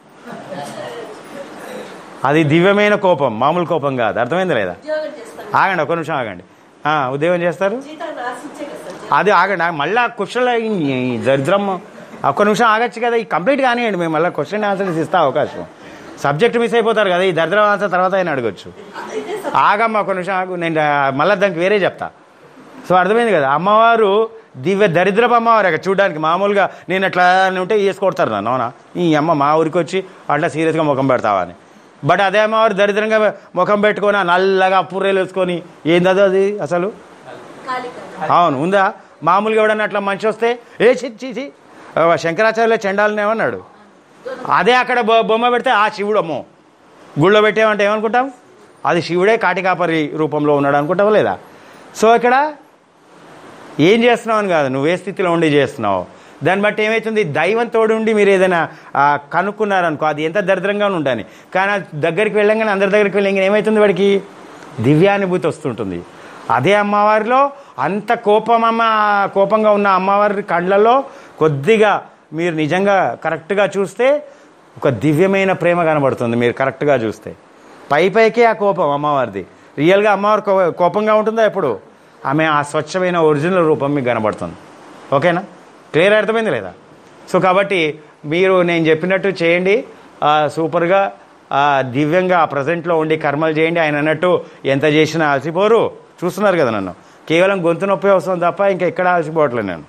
S1: అది దివ్యమైన కోపం మామూలు కోపం కాదు అర్థమైంది లేదా
S5: ఉద్యోగం చేస్తాను
S1: ఆగండి ఒక నిమిషం ఆగండి ఆ, ఉద్యోగం చేస్తారు
S5: జీతాలు రాసిచ్చే కదా సార్
S1: అది ఆగండి ఆగండి. మళ్ళా క్వశ్చన్ దరిద్రం ఒక్క నిమిషం ఆగచ్చు కదా ఈ కంప్లీట్ కానివ్వండి మేము మళ్ళీ క్వశ్చన్ ఆన్సర్స్ ఇస్తా అవకాశం సబ్జెక్ట్ మిస్ అయిపోతారు కదా ఈ దరిద్రం ఆన్సర్ తర్వాత అయినా అడగొచ్చు
S5: ఇదే సార్
S1: ఆగమ్మ ఒక నిమిషం ఆగు నేను ఆ, మళ్ళా దానికి వేరే చెప్తా సో అర్థమైంది కదా అమ్మవారు దివ్య దరిద్రపు అమ్మవారు అక్కడ చూడడానికి మామూలుగా నేను అట్లా అని ఉంటే వేసుకొడతారు నన్ను అవునా ఈ అమ్మ మా ఊరికి వచ్చి అట్లా సీరియస్గా ముఖం పెడతావా అని బట్ అదే అమ్మవారు దరిద్రంగా ముఖం పెట్టుకొని ఆ నల్లగా పుర్రేలు వేసుకొని ఏందదో అది అసలు
S5: కాలిక
S1: అవును ఉందా మామూలుగా ఎవడన్నా అట్లా మంచి వస్తే ఏ చిచ్చి శంకరాచార్య చండాలని ఏమన్నాడు అదే అక్కడ బొ- బొమ్మ పెడితే ఆ శివుడు అమ్మో గుళ్ళో పెట్టేమంటే ఏమనుకుంటాం అది శివుడే కాటికాపరి రూపంలో ఉన్నాడు అనుకుంటావా లేదా సో ఇక్కడ ఏం చేస్తున్నావు అని కాదు నువ్వు ఏ స్థితిలో ఉండి చేస్తున్నావు దాన్ని బట్టి ఏమవుతుంది దైవం తోడు ఉండి మీరు ఏదైనా ఆ, కనుక్కున్నారనుకో అది ఎంత దరిద్రంగా ఉండని కానీ అది దగ్గరికి వెళ్ళంగానే అందరి దగ్గరికి వెళ్ళంగానే ఏమవుతుంది వాడికి దివ్యానుభూతి వస్తుంటుంది అదే అమ్మవారిలో అంత కోపం అమ్మ కోపంగా ఉన్న అమ్మవారి కళ్ళల్లో కొద్దిగా మీరు నిజంగా కరెక్ట్గా చూస్తే ఒక దివ్యమైన ప్రేమ కనబడుతుంది మీరు కరెక్ట్గా చూస్తే పై పైకే ఆ కోపం అమ్మవారిది రియల్గా అమ్మవారు కో- కోపంగా ఉంటుందా ఎప్పుడు ఆమె ఆ స్వచ్ఛమైన ఒరిజినల్ రూపం మీకు కనబడుతుంది ఓకేనా క్లియర్ అర్థమైంది లేదా సో కాబట్టి మీరు నేను చెప్పినట్టు చేయండి ఆ, సూపర్గా ఆ, దివ్యంగా ఆ ప్రజెంట్లో ఉండి కర్మలు చేయండి ఆయన అన్నట్టు ఎంత చేసినా అలసిపోరు చూస్తున్నారు కదా నన్ను కేవలం గొంతు నొప్పి వస్తుంది తప్ప ఇంకా ఎక్కడ అలసిపోవట్లేదు నేను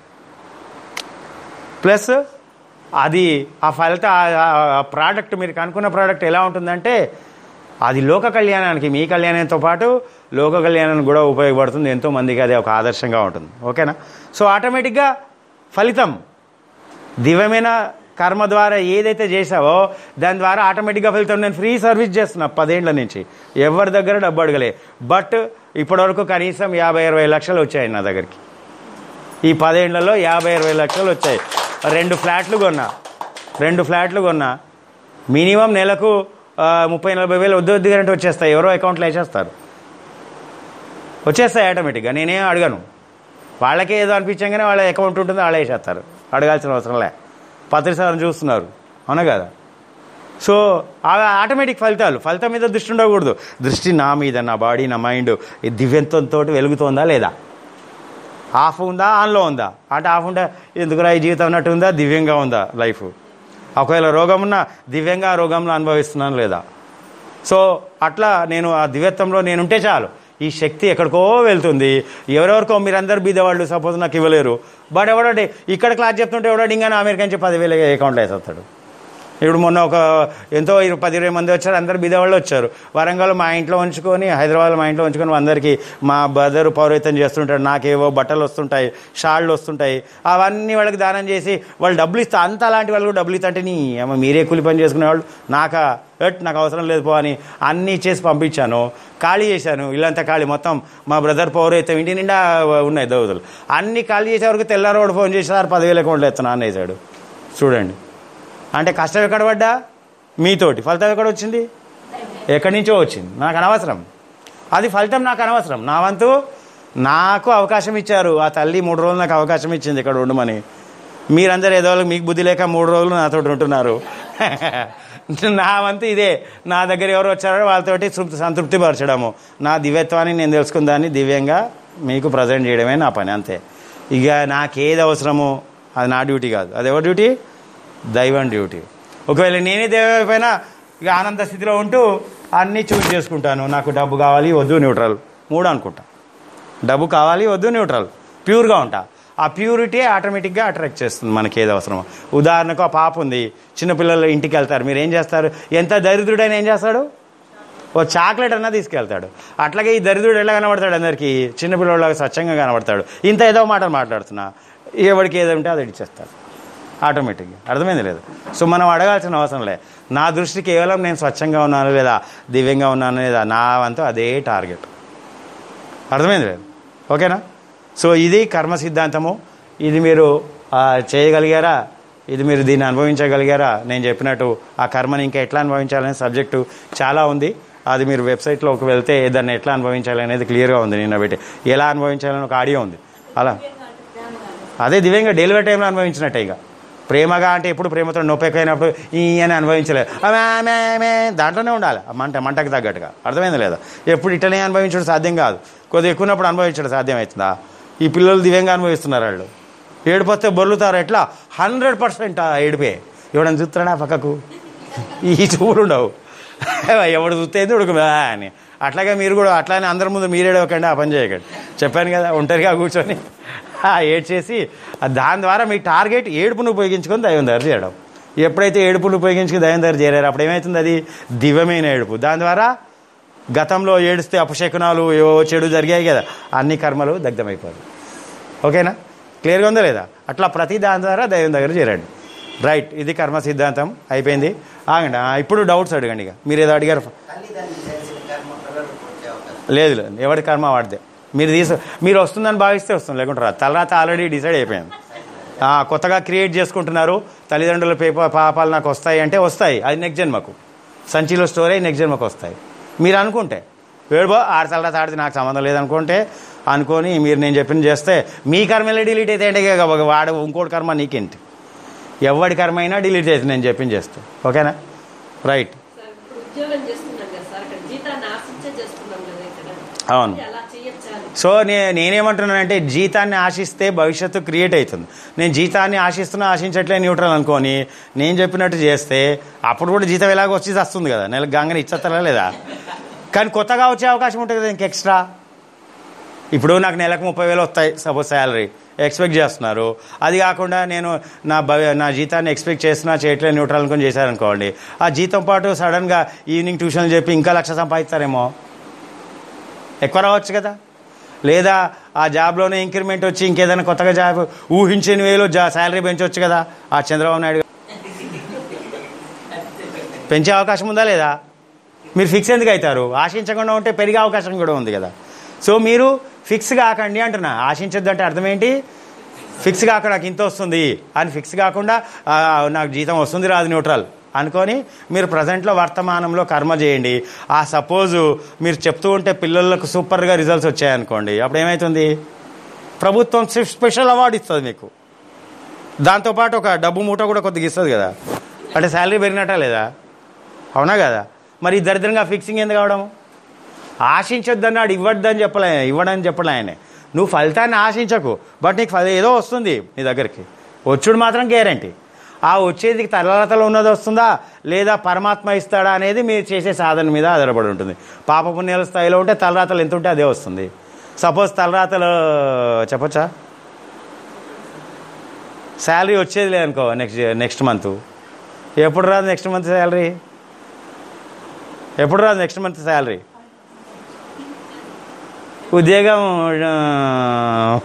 S1: ప్లస్ అది ఆ ఫలిత ఆ ప్రోడక్ట్ మీరు కనుక్కున్న ప్రోడక్ట్ ఎలా ఉంటుందంటే అది లోక కళ్యాణానికి మీ కళ్యాణంతో పాటు లోక కళ్యాణానికి కూడా ఉపయోగపడుతుంది ఎంతో మందికి అది ఒక ఆదర్శంగా ఉంటుంది ఓకేనా సో ఆటోమేటిక్గా ఫలితం దివ్యమైన కర్మ ద్వారా ఏదైతే చేసావో దాని ద్వారా ఆటోమేటిక్గా ఫలితం నేను ఫ్రీ సర్వీస్ చేస్తున్నా పదేళ్ల నుంచి ఎవరి దగ్గర డబ్బు అడగలే బట్ ఇప్పటివరకు కనీసం యాభై ఇరవై లక్షలు వచ్చాయి నా దగ్గరికి ఈ పదేళ్లలో యాభై ఇరవై లక్షలు వచ్చాయి రెండు ఫ్లాట్లు కొన్నా రెండు ఫ్లాట్లు కొన్నా మినిమం నెలకు ఆ, ముప్పై నలభై వేలు వద్దు వద్దు అంటే వచ్చేస్తాయి ఎవరో అకౌంట్లో వేసేస్తారు వచ్చేస్తాయి ఆటోమేటిక్గా నేనేం అడగను వాళ్ళకే ఏదో అనిపించగానే వాళ్ళ అకౌంట్ ఉంటుంది వాళ్ళే వేసేస్తారు అడగాల్సిన అవసరం లే పత్రిసారం చూస్తున్నారు అవునా కదా సో అవి ఆటోమేటిక్ ఫలితాలు ఫలితం మీద దృష్టి ఉండకూడదు దృష్టి నా మీద నా బాడీ నా మైండ్ ఈ దివ్యంతో వెలుగుతోందా లేదా ఆఫ్ ఉందా ఆన్లో ఉందా అంటే ఆఫ్ ఉంటే ఎందుకురా ఈ జీవితం అన్నట్టు ఉందా దివ్యంగా ఉందా లైఫ్ ఒకవేళ రోగం ఉన్నా దివ్యంగా ఆ రోగంలో అనుభవిస్తున్నాను లేదా సో అట్లా నేను ఆ దివ్యత్వంలో నేనుంటే చాలు ఈ శక్తి ఎక్కడికో వెళ్తుంది ఎవరెవరికో మీరందరూ బీదవాళ్ళు సపోజ్ నాకు ఇవ్వలేరు బట్ ఎవడంటే ఇక్కడ క్లాస్ చెప్తుంటే ఎవడో ఇంకా అమెరికా నుంచి పదివేలు అకౌంట్లో వేసేస్తాడు ఇప్పుడు మొన్న ఒక ఎంతో ఇరు పది ఇరవై మంది వచ్చారు అందరు బిద వాళ్ళు వచ్చారు వరంగల్ మా ఇంట్లో ఉంచుకొని హైదరాబాద్ మా ఇంట్లో ఉంచుకొని అందరికీ మా బ్రదర్ పౌరహితం చేస్తుంటాడు నాకేవో బట్టలు వస్తుంటాయి షాళ్ళు వస్తుంటాయి అవన్నీ వాళ్ళకి దానం చేసి వాళ్ళు డబ్బులు ఇస్తా అంత అలాంటి వాళ్ళు కూడా డబ్బులు ఇస్తా అంటే నీ అమ్మ మీరే కూలి పని చేసుకునేవాళ్ళు నాకా ఎట్ నాకు అవసరం లేదు పో అని అన్నీ ఇచ్చేసి పంపించాను ఖాళీ చేశాను ఇల్లంతా ఖాళీ మొత్తం మా బ్రదర్ పౌరహితం ఇంటి నిండా ఉన్నాయి దౌదులు అన్ని ఖాళీ చేసే వరకు తెల్లారోడు ఫోన్ చేసి పదివేల అకౌంట్లో ఎత్తున్నా అనేసాడు చూడండి అంటే కష్టం ఎక్కడ పడ్డా మీతోటి ఫలితం ఎక్కడ వచ్చింది ఎక్కడి నుంచో వచ్చింది నాకు అనవసరం అది ఫలితం నాకు అనవసరం నా వంతు నాకు అవకాశం ఇచ్చారు ఆ తల్లి మూడు రోజులు నాకు అవకాశం ఇచ్చింది ఇక్కడ ఉండమని మీరందరూ ఏదో వాళ్ళకి మీకు బుద్ధి లేక మూడు రోజులు నాతో ఉంటున్నారు నా వంతు ఇదే నా దగ్గర ఎవరు వచ్చారో వాళ్ళతోటి తృప్తి సంతృప్తి పరచడము నా దివ్యత్వాన్ని నేను తెలుసుకుందాన్ని దివ్యంగా మీకు ప్రజెంట్ చేయడమే నా పని అంతే ఇక నాకేది అవసరమో అది నా డ్యూటీ కాదు అది ఎవరి డ్యూటీ దైవం డ్యూటీ ఒకవేళ నేనే దైవం అయిపోయినా ఇక ఆనంద స్థితిలో ఉంటూ అన్నీ చూస్ చేసుకుంటాను నాకు డబ్బు కావాలి వద్దు న్యూట్రల్ మూడు అనుకుంటా డబ్బు కావాలి వద్దు న్యూట్రల్ ప్యూర్గా ఉంటా ఆ ప్యూరిటీ ఆటోమేటిక్గా అట్రాక్ట్ చేస్తుంది మనకి ఏది అవసరమో ఉదాహరణకు ఆ పాప ఉంది చిన్నపిల్లలు ఇంటికి వెళ్తారు మీరు ఏం చేస్తారు ఎంత దరిద్రుడైనా ఏం చేస్తాడు ఓ చాక్లెట్ అన్నా తీసుకెళ్తాడు అట్లాగే ఈ దరిద్రుడు ఎలా కనబడతాడు అందరికీ చిన్నపిల్లలాగా స్వచ్ఛంగా కనబడతాడు ఇంత ఏదో మాటలు మాట్లాడుతున్నా ఎవరికి ఏదో ఉంటే అది ఇచ్చేస్తాడు ఆటోమేటిక్గా అర్థమైంది లేదు సో మనం అడగాల్సిన అవసరం లే నా దృష్టి కేవలం నేను స్వచ్ఛంగా ఉన్నాను లేదా దివ్యంగా ఉన్నాను లేదా నా వంతు అదే టార్గెట్ అర్థమైంది లేదు ఓకేనా సో ఇది కర్మ సిద్ధాంతము ఇది మీరు ఆ, చేయగలిగారా ఇది మీరు దీన్ని అనుభవించగలిగారా నేను చెప్పినట్టు ఆ కర్మని ఇంకా ఎట్లా అనుభవించాలనే సబ్జెక్టు చాలా ఉంది అది మీరు వెబ్సైట్లోకి వెళ్తే దాన్ని ఎట్లా అనుభవించాలి అనేది క్లియర్గా ఉంది నిన్న పెట్టి ఎలా అనుభవించాలని ఒక ఆడియో ఉంది అలా అదే దివ్యంగా డెలివరీ టైంలో అనుభవించినట్టే ఇక ప్రేమగా అంటే ఎప్పుడు ప్రేమతో నొప్పెక్కైనప్పుడు ఈ అని అనుభవించలేదు ఆమె, ఆమె, ఆమె దాంట్లోనే ఉండాలి ఆ మంట మంటకు తగ్గట్టుగా అర్థమైంది లేదా ఎప్పుడు ఇట్లనే అనుభవించడం సాధ్యం కాదు కొద్దిగా ఎక్కున్నప్పుడు అనుభవించడం సాధ్యం అవుతుందా ఈ పిల్లలు దివ్యంగా అనుభవిస్తున్నారు వాళ్ళు ఏడిపోతే బొర్లుతారు ఎట్లా హండ్రెడ్ పర్సెంట్ ఏడిపే ఎవడని చూస్తాడా పక్కకు ఈ చూపులు ఉండవు ఎవడు చూస్తే ఉడుకు అని అట్లాగే మీరు కూడా అట్లానే అందరి ముందు మీరేడవకండి ఆ పని చేయకండి చెప్పాను కదా ఒంటరిగా కూర్చొని ఆ ఏడ్ చేసి ఆ దాని ద్వారా మీ టార్గెట్ ఏడుపును ఉపయోగించుకొని దైవం దగ్గర చేయడం ఎప్పుడైతే ఏడుపును ఉపయోగించుకుని దైవం దగ్గర చేరారో అప్పుడు ఏమవుతుంది అది దివ్యమైన ఏడుపు దాని ద్వారా గతంలో ఏడిస్తే అపశకునాలు ఏవో చెడు జరిగాయి కదా అన్ని కర్మలు దగ్ధమైపోయాయి ఓకేనా క్లియర్గా ఉందా లేదా అట్లా ప్రతి దాని ద్వారా దైవం దగ్గర చేరండి రైట్ ఇది కర్మ సిద్ధాంతం అయిపోయింది ఆగండి ఆ, ఇప్పుడు డౌట్స్ అడగండి ఇక మీరు ఏదో అడిగారు
S6: తల్లిదండ్రులు తెలిసిన కర్మ పిల్లలకు వచ్చే అవకాశం
S1: లేదు లేదు ఎవరి కర్మ వాడితే మీరు తీసు మీరు వస్తుందని భావిస్తే వస్తుంది లేకుంటే రాదు తర్వాత ఆల్రెడీ డిసైడ్ అయిపోయింది ఆ, కొత్తగా క్రియేట్ చేసుకుంటున్నారు తల్లిదండ్రుల పేప పాపాలు నాకు వస్తాయి అంటే వస్తాయి అది నెక్స్ట్ జన్మకు సంచిలో స్టోర్ అయ్యి నెక్స్ట్ జన్మకు వస్తాయి మీరు అనుకుంటే వేడుబో ఆరు తర్వాత ఆడితే నాకు సంబంధం లేదనుకుంటే అనుకొని మీరు నేను చెప్పిన చేస్తే మీ కర్మలే డిలీట్ అయితే అంటే ఇక వాడు ఇంకోటి కర్మ నీకేంటి ఎవడి కర్మ అయినా డిలీట్ చేసి నేను చెప్పింది చేస్తే ఓకేనా రైట్
S5: సార్ ఇప్పుడు ఉద్యోగం చేస్తున్నాం కదా సార్ ఇక్కడ జీతాన్ని ఆశించే చేస్తున్నాం కదా ఇక్కడ
S1: అవును.
S5: ఇది అలా చేయొచ్చా అని
S1: సో నే నేనేమంటున్నానంటే జీతాన్ని ఆశిస్తే భవిష్యత్తు క్రియేట్ అవుతుంది నేను జీతాన్ని ఆశిస్తున్నా ఆశించట్లే న్యూట్రల్ అనుకొని నేను చెప్పినట్టు చేస్తే అప్పుడు కూడా జీతం ఎలాగో వచ్చి వస్తుంది కదా నెలకు గంగని ఇచ్చేస్తారా లేదా కానీ కొత్తగా వచ్చే అవకాశం ఉంటుంది కదా ఇంక ఎక్స్ట్రా ఇప్పుడు నాకు నెలకు ముప్పై వేలు వస్తాయి సపోజ్ శాలరీ ఎక్స్పెక్ట్ చేస్తున్నారు అది కాకుండా నేను నా భవి నా జీతాన్ని ఎక్స్పెక్ట్ చేస్తున్నా చేయట్లేదు న్యూట్రల్ అనుకొని చేశారనుకోండి ఆ జీతం పాటు సడన్గా ఈవినింగ్ ట్యూషన్ చెప్పి ఇంకా లక్ష సంపాదిస్తారేమో ఎక్కువ రావచ్చు కదా లేదా ఆ జాబ్లోనే ఇంక్రిమెంట్ వచ్చి ఇంకేదైనా కొత్తగా జాబ్ ఊహించని వేలు జా శాలరీ పెంచవచ్చు కదా ఆ చంద్రబాబు నాయుడు గారు. పెంచే అవకాశం ఉందా లేదా మీరు ఫిక్స్ ఎందుకు అవుతారు ఆశించకుండా ఉంటే పెరిగే అవకాశం కూడా ఉంది కదా సో మీరు ఫిక్స్ కాకండి అంటున్నా ఆశించొద్దు అంటే అర్థం ఏంటి ఫిక్స్ కాక నాకు ఇంత వస్తుంది అని ఫిక్స్ కాకుండా ఆ, నాకు జీతం వస్తుంది రాదు న్యూట్రల్ అనుకొని మీరు ప్రజెంట్లో వర్తమానంలో కర్మ చేయండి ఆ సపోజు మీరు చెప్తూ ఉంటే పిల్లలకు సూపర్గా రిజల్ట్స్ వచ్చాయనుకోండి అప్పుడు ఏమవుతుంది ప్రభుత్వం స్పెషల్ అవార్డు ఇస్తుంది మీకు దాంతోపాటు ఒక డబ్బు మూట కూడా కొద్దిగా ఇస్తుంది కదా అంటే శాలరీ పెరిగినట్టా లేదా అవునా కదా మరి ఈ దరిద్రంగా ఫిక్సింగ్ ఎందుకు అవడం ఆశించొద్దన్నాడు ఇవ్వద్దని చెప్పలే ఇవ్వడని చెప్పలే ఆయన నువ్వు ఫలితాన్ని ఆశించకు బట్ నీకు ఫలి- ఏదో వస్తుంది నీ దగ్గరికి వచ్చుడు మాత్రం గ్యారంటీ ఆ వచ్చేది తలరాతలో ఉన్నది వస్తుందా లేదా పరమాత్మ ఇస్తాడా అనేది మీరు చేసే సాధన మీద ఆధారపడి ఉంటుంది పాప పుణ్యాల స్థాయిలో ఉంటే తలరాతలు ఎంత ఉంటే అదే వస్తుంది సపోజ్ తలరాతలు చెప్పచ్చా శాలరీ వచ్చేది లేదనుకో నెక్స్ట్ నెక్స్ట్ మంత్ ఎప్పుడు రాదు నెక్స్ట్ మంత్ శాలరీ ఎప్పుడు రాదు నెక్స్ట్ మంత్ శాలరీ ఉద్యోగం ఆ,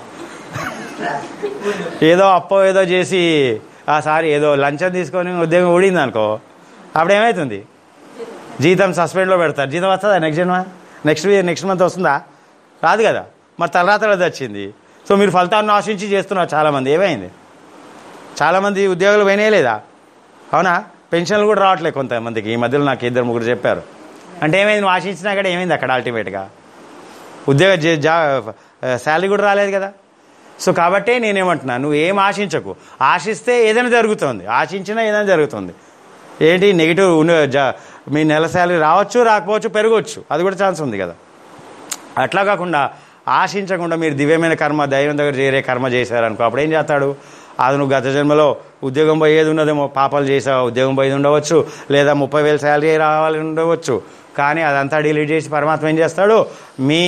S1: ఏదో అప్పో ఏదో చేసి ఆ సారి ఏదో లంచం తీసుకొని ఉద్యోగం ఊడింది అనుకో అప్పుడు ఏమవుతుంది జీతం సస్పెండ్లో పెడతారు జీతం వస్తుందా నెక్స్ట్ జన్మ నెక్స్ట్ నెక్స్ట్ మంత్ వస్తుందా రాదు కదా మరి తలరాతలది వచ్చింది సో మీరు ఫలితాన్ని ఆశించి చేస్తున్నారు చాలామంది ఏమైంది చాలామంది ఉద్యోగాలు పోయినాయి లేదా అవునా పెన్షన్లు కూడా రావట్లేదు కొంతమందికి ఈ మధ్యలో నాకు ఇద్దరు ముగ్గురు చెప్పారు అంటే ఏమైంది నువ్వు ఆశించినా కూడా ఏమైంది అక్కడ అల్టిమేట్గా ఉద్యోగ జే- జా శాలరీ కూడా రాలేదు కదా సో కాబట్టే నేనేమంటున్నా నువ్వు ఏం ఆశించకు ఆశిస్తే ఏదైనా జరుగుతుంది ఆశించినా ఏదైనా జరుగుతుంది ఏంటి నెగిటివ్ ఉన్న జా- మీ నెల శాలరీ రావచ్చు రాకపోవచ్చు పెరగవచ్చు అది కూడా ఛాన్స్ ఉంది కదా అట్లా కాకుండా ఆశించకుండా మీరు దివ్యమైన కర్మ దైవం దగ్గర చేరే కర్మ చేశారనుకో అప్పుడు ఏం చేస్తాడు అది నువ్వు గత జన్మలో ఉద్యోగం పోయేది ఉన్నదేమో పాపాలు చేసావు ఉద్యోగం పోయేది ఉండవచ్చు లేదా ముప్పై వేలు శాలరీ రావాలి ఉండవచ్చు కానీ అదంతా డిలీట్ చేసి పరమాత్మ ఏం చేస్తాడు మీ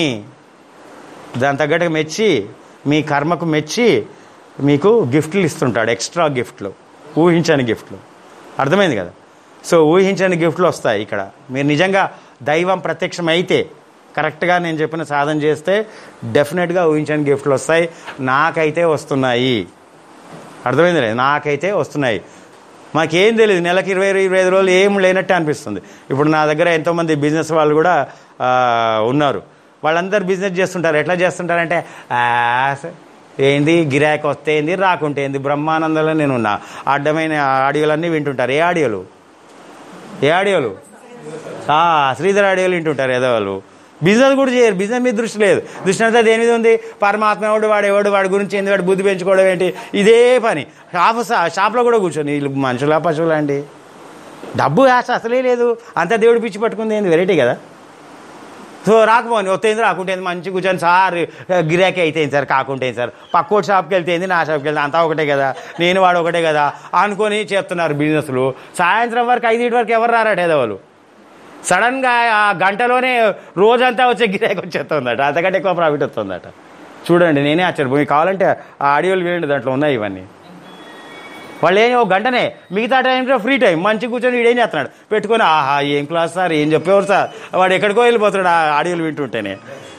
S1: దాని తగ్గట్టుగా మెచ్చి మీ కర్మకు మెచ్చి మీకు గిఫ్ట్లు ఇస్తుంటాడు ఎక్స్ట్రా గిఫ్ట్లు ఊహించని గిఫ్ట్లు అర్థమైంది కదా సో ఊహించని గిఫ్ట్లు వస్తాయి ఇక్కడ మీరు నిజంగా దైవం ప్రత్యక్షం అయితే కరెక్ట్గా నేను చెప్పిన సాధన చేస్తే డెఫినెట్గా ఊహించని గిఫ్ట్లు వస్తాయి నాకైతే వస్తున్నాయి అర్థమైంది లేదు నాకైతే వస్తున్నాయి మాకేం తెలియదు నెలకి ఇరవై ఇరవై ఐదు రోజులు ఏం లేనట్టు అనిపిస్తుంది ఇప్పుడు నా దగ్గర ఎంతోమంది బిజినెస్ వాళ్ళు కూడా ఆ, ఉన్నారు వాళ్ళందరూ బిజినెస్ చేస్తుంటారు ఎట్లా చేస్తుంటారంటే "ఆ, స- ఏంది గిరాకీ వస్తే ఏంది రాకుంటే ఏంది బ్రహ్మానందంలో నేను ఉన్నా అడ్డమైన ఆడియోలన్నీ వింటుంటారు ఏ ఆడియోలు ఏ ఆడియోలు ఆ, శ్రీధర్ ఆడియోలు వింటుంటారు ఏదో వాళ్ళు బిజినెస్ కూడా చేయరు బిజినెస్ మీద దృష్టి లేదు దృష్టి అంతా దేని మీద ఉంది పరమాత్మ ఎవడు వాడు ఎవడు వాడి గురించి ఏంది వాడు బుద్ధి పెంచుకోవడం ఏంటి ఇదే పని షాప్ షాప్లో కూడా కూర్చొని వీళ్ళు మనుషులా పశువులా అండి డబ్బు ఆశ అసలే లేదు అంత దేవుడు పిచ్చి పట్టుకుంది ఏంది వెరైటీ కదా సో రాకపోని వస్తేంది రాకుంటేంది మంచి కూర్చొని సార్ గిరాకీ అయితే సార్ కాకుంటే సార్ పక్కోటి షాప్కి వెళ్తే ఏంది నా షాప్కి వెళ్తే అంతా ఒకటే కదా నేను వాడు ఒకటే కదా అనుకొని చెప్తున్నారు బిజినెస్లు సాయంత్రం వరకు ఐదింటి వరకు ఎవరు రారట ఏదో వాళ్ళు సడన్గా ఆ గంటలోనే రోజంతా వచ్చే గిరాకీ వచ్చేస్తుందట అంతకంటే ఎక్కువ ప్రాఫిట్ వస్తుందట చూడండి నేనే ఆశ్చర్యపోయి కావాలంటే ఆ ఆడియోలు వినండి దాంట్లో ఉన్నాయి ఇవన్నీ వాళ్ళు ఏం ఒక గంటనే మిగతా టైంలో ఫ్రీ టైం మంచి కూర్చొని వీడేం చేస్తున్నాడు పెట్టుకొని ఆహా ఏం క్లాస్ సార్ ఏం చెప్పేవారు సార్ వాడు ఎక్కడికో వెళ్ళిపోతాడు ఆ ఆడియోలు వింటుంటేనే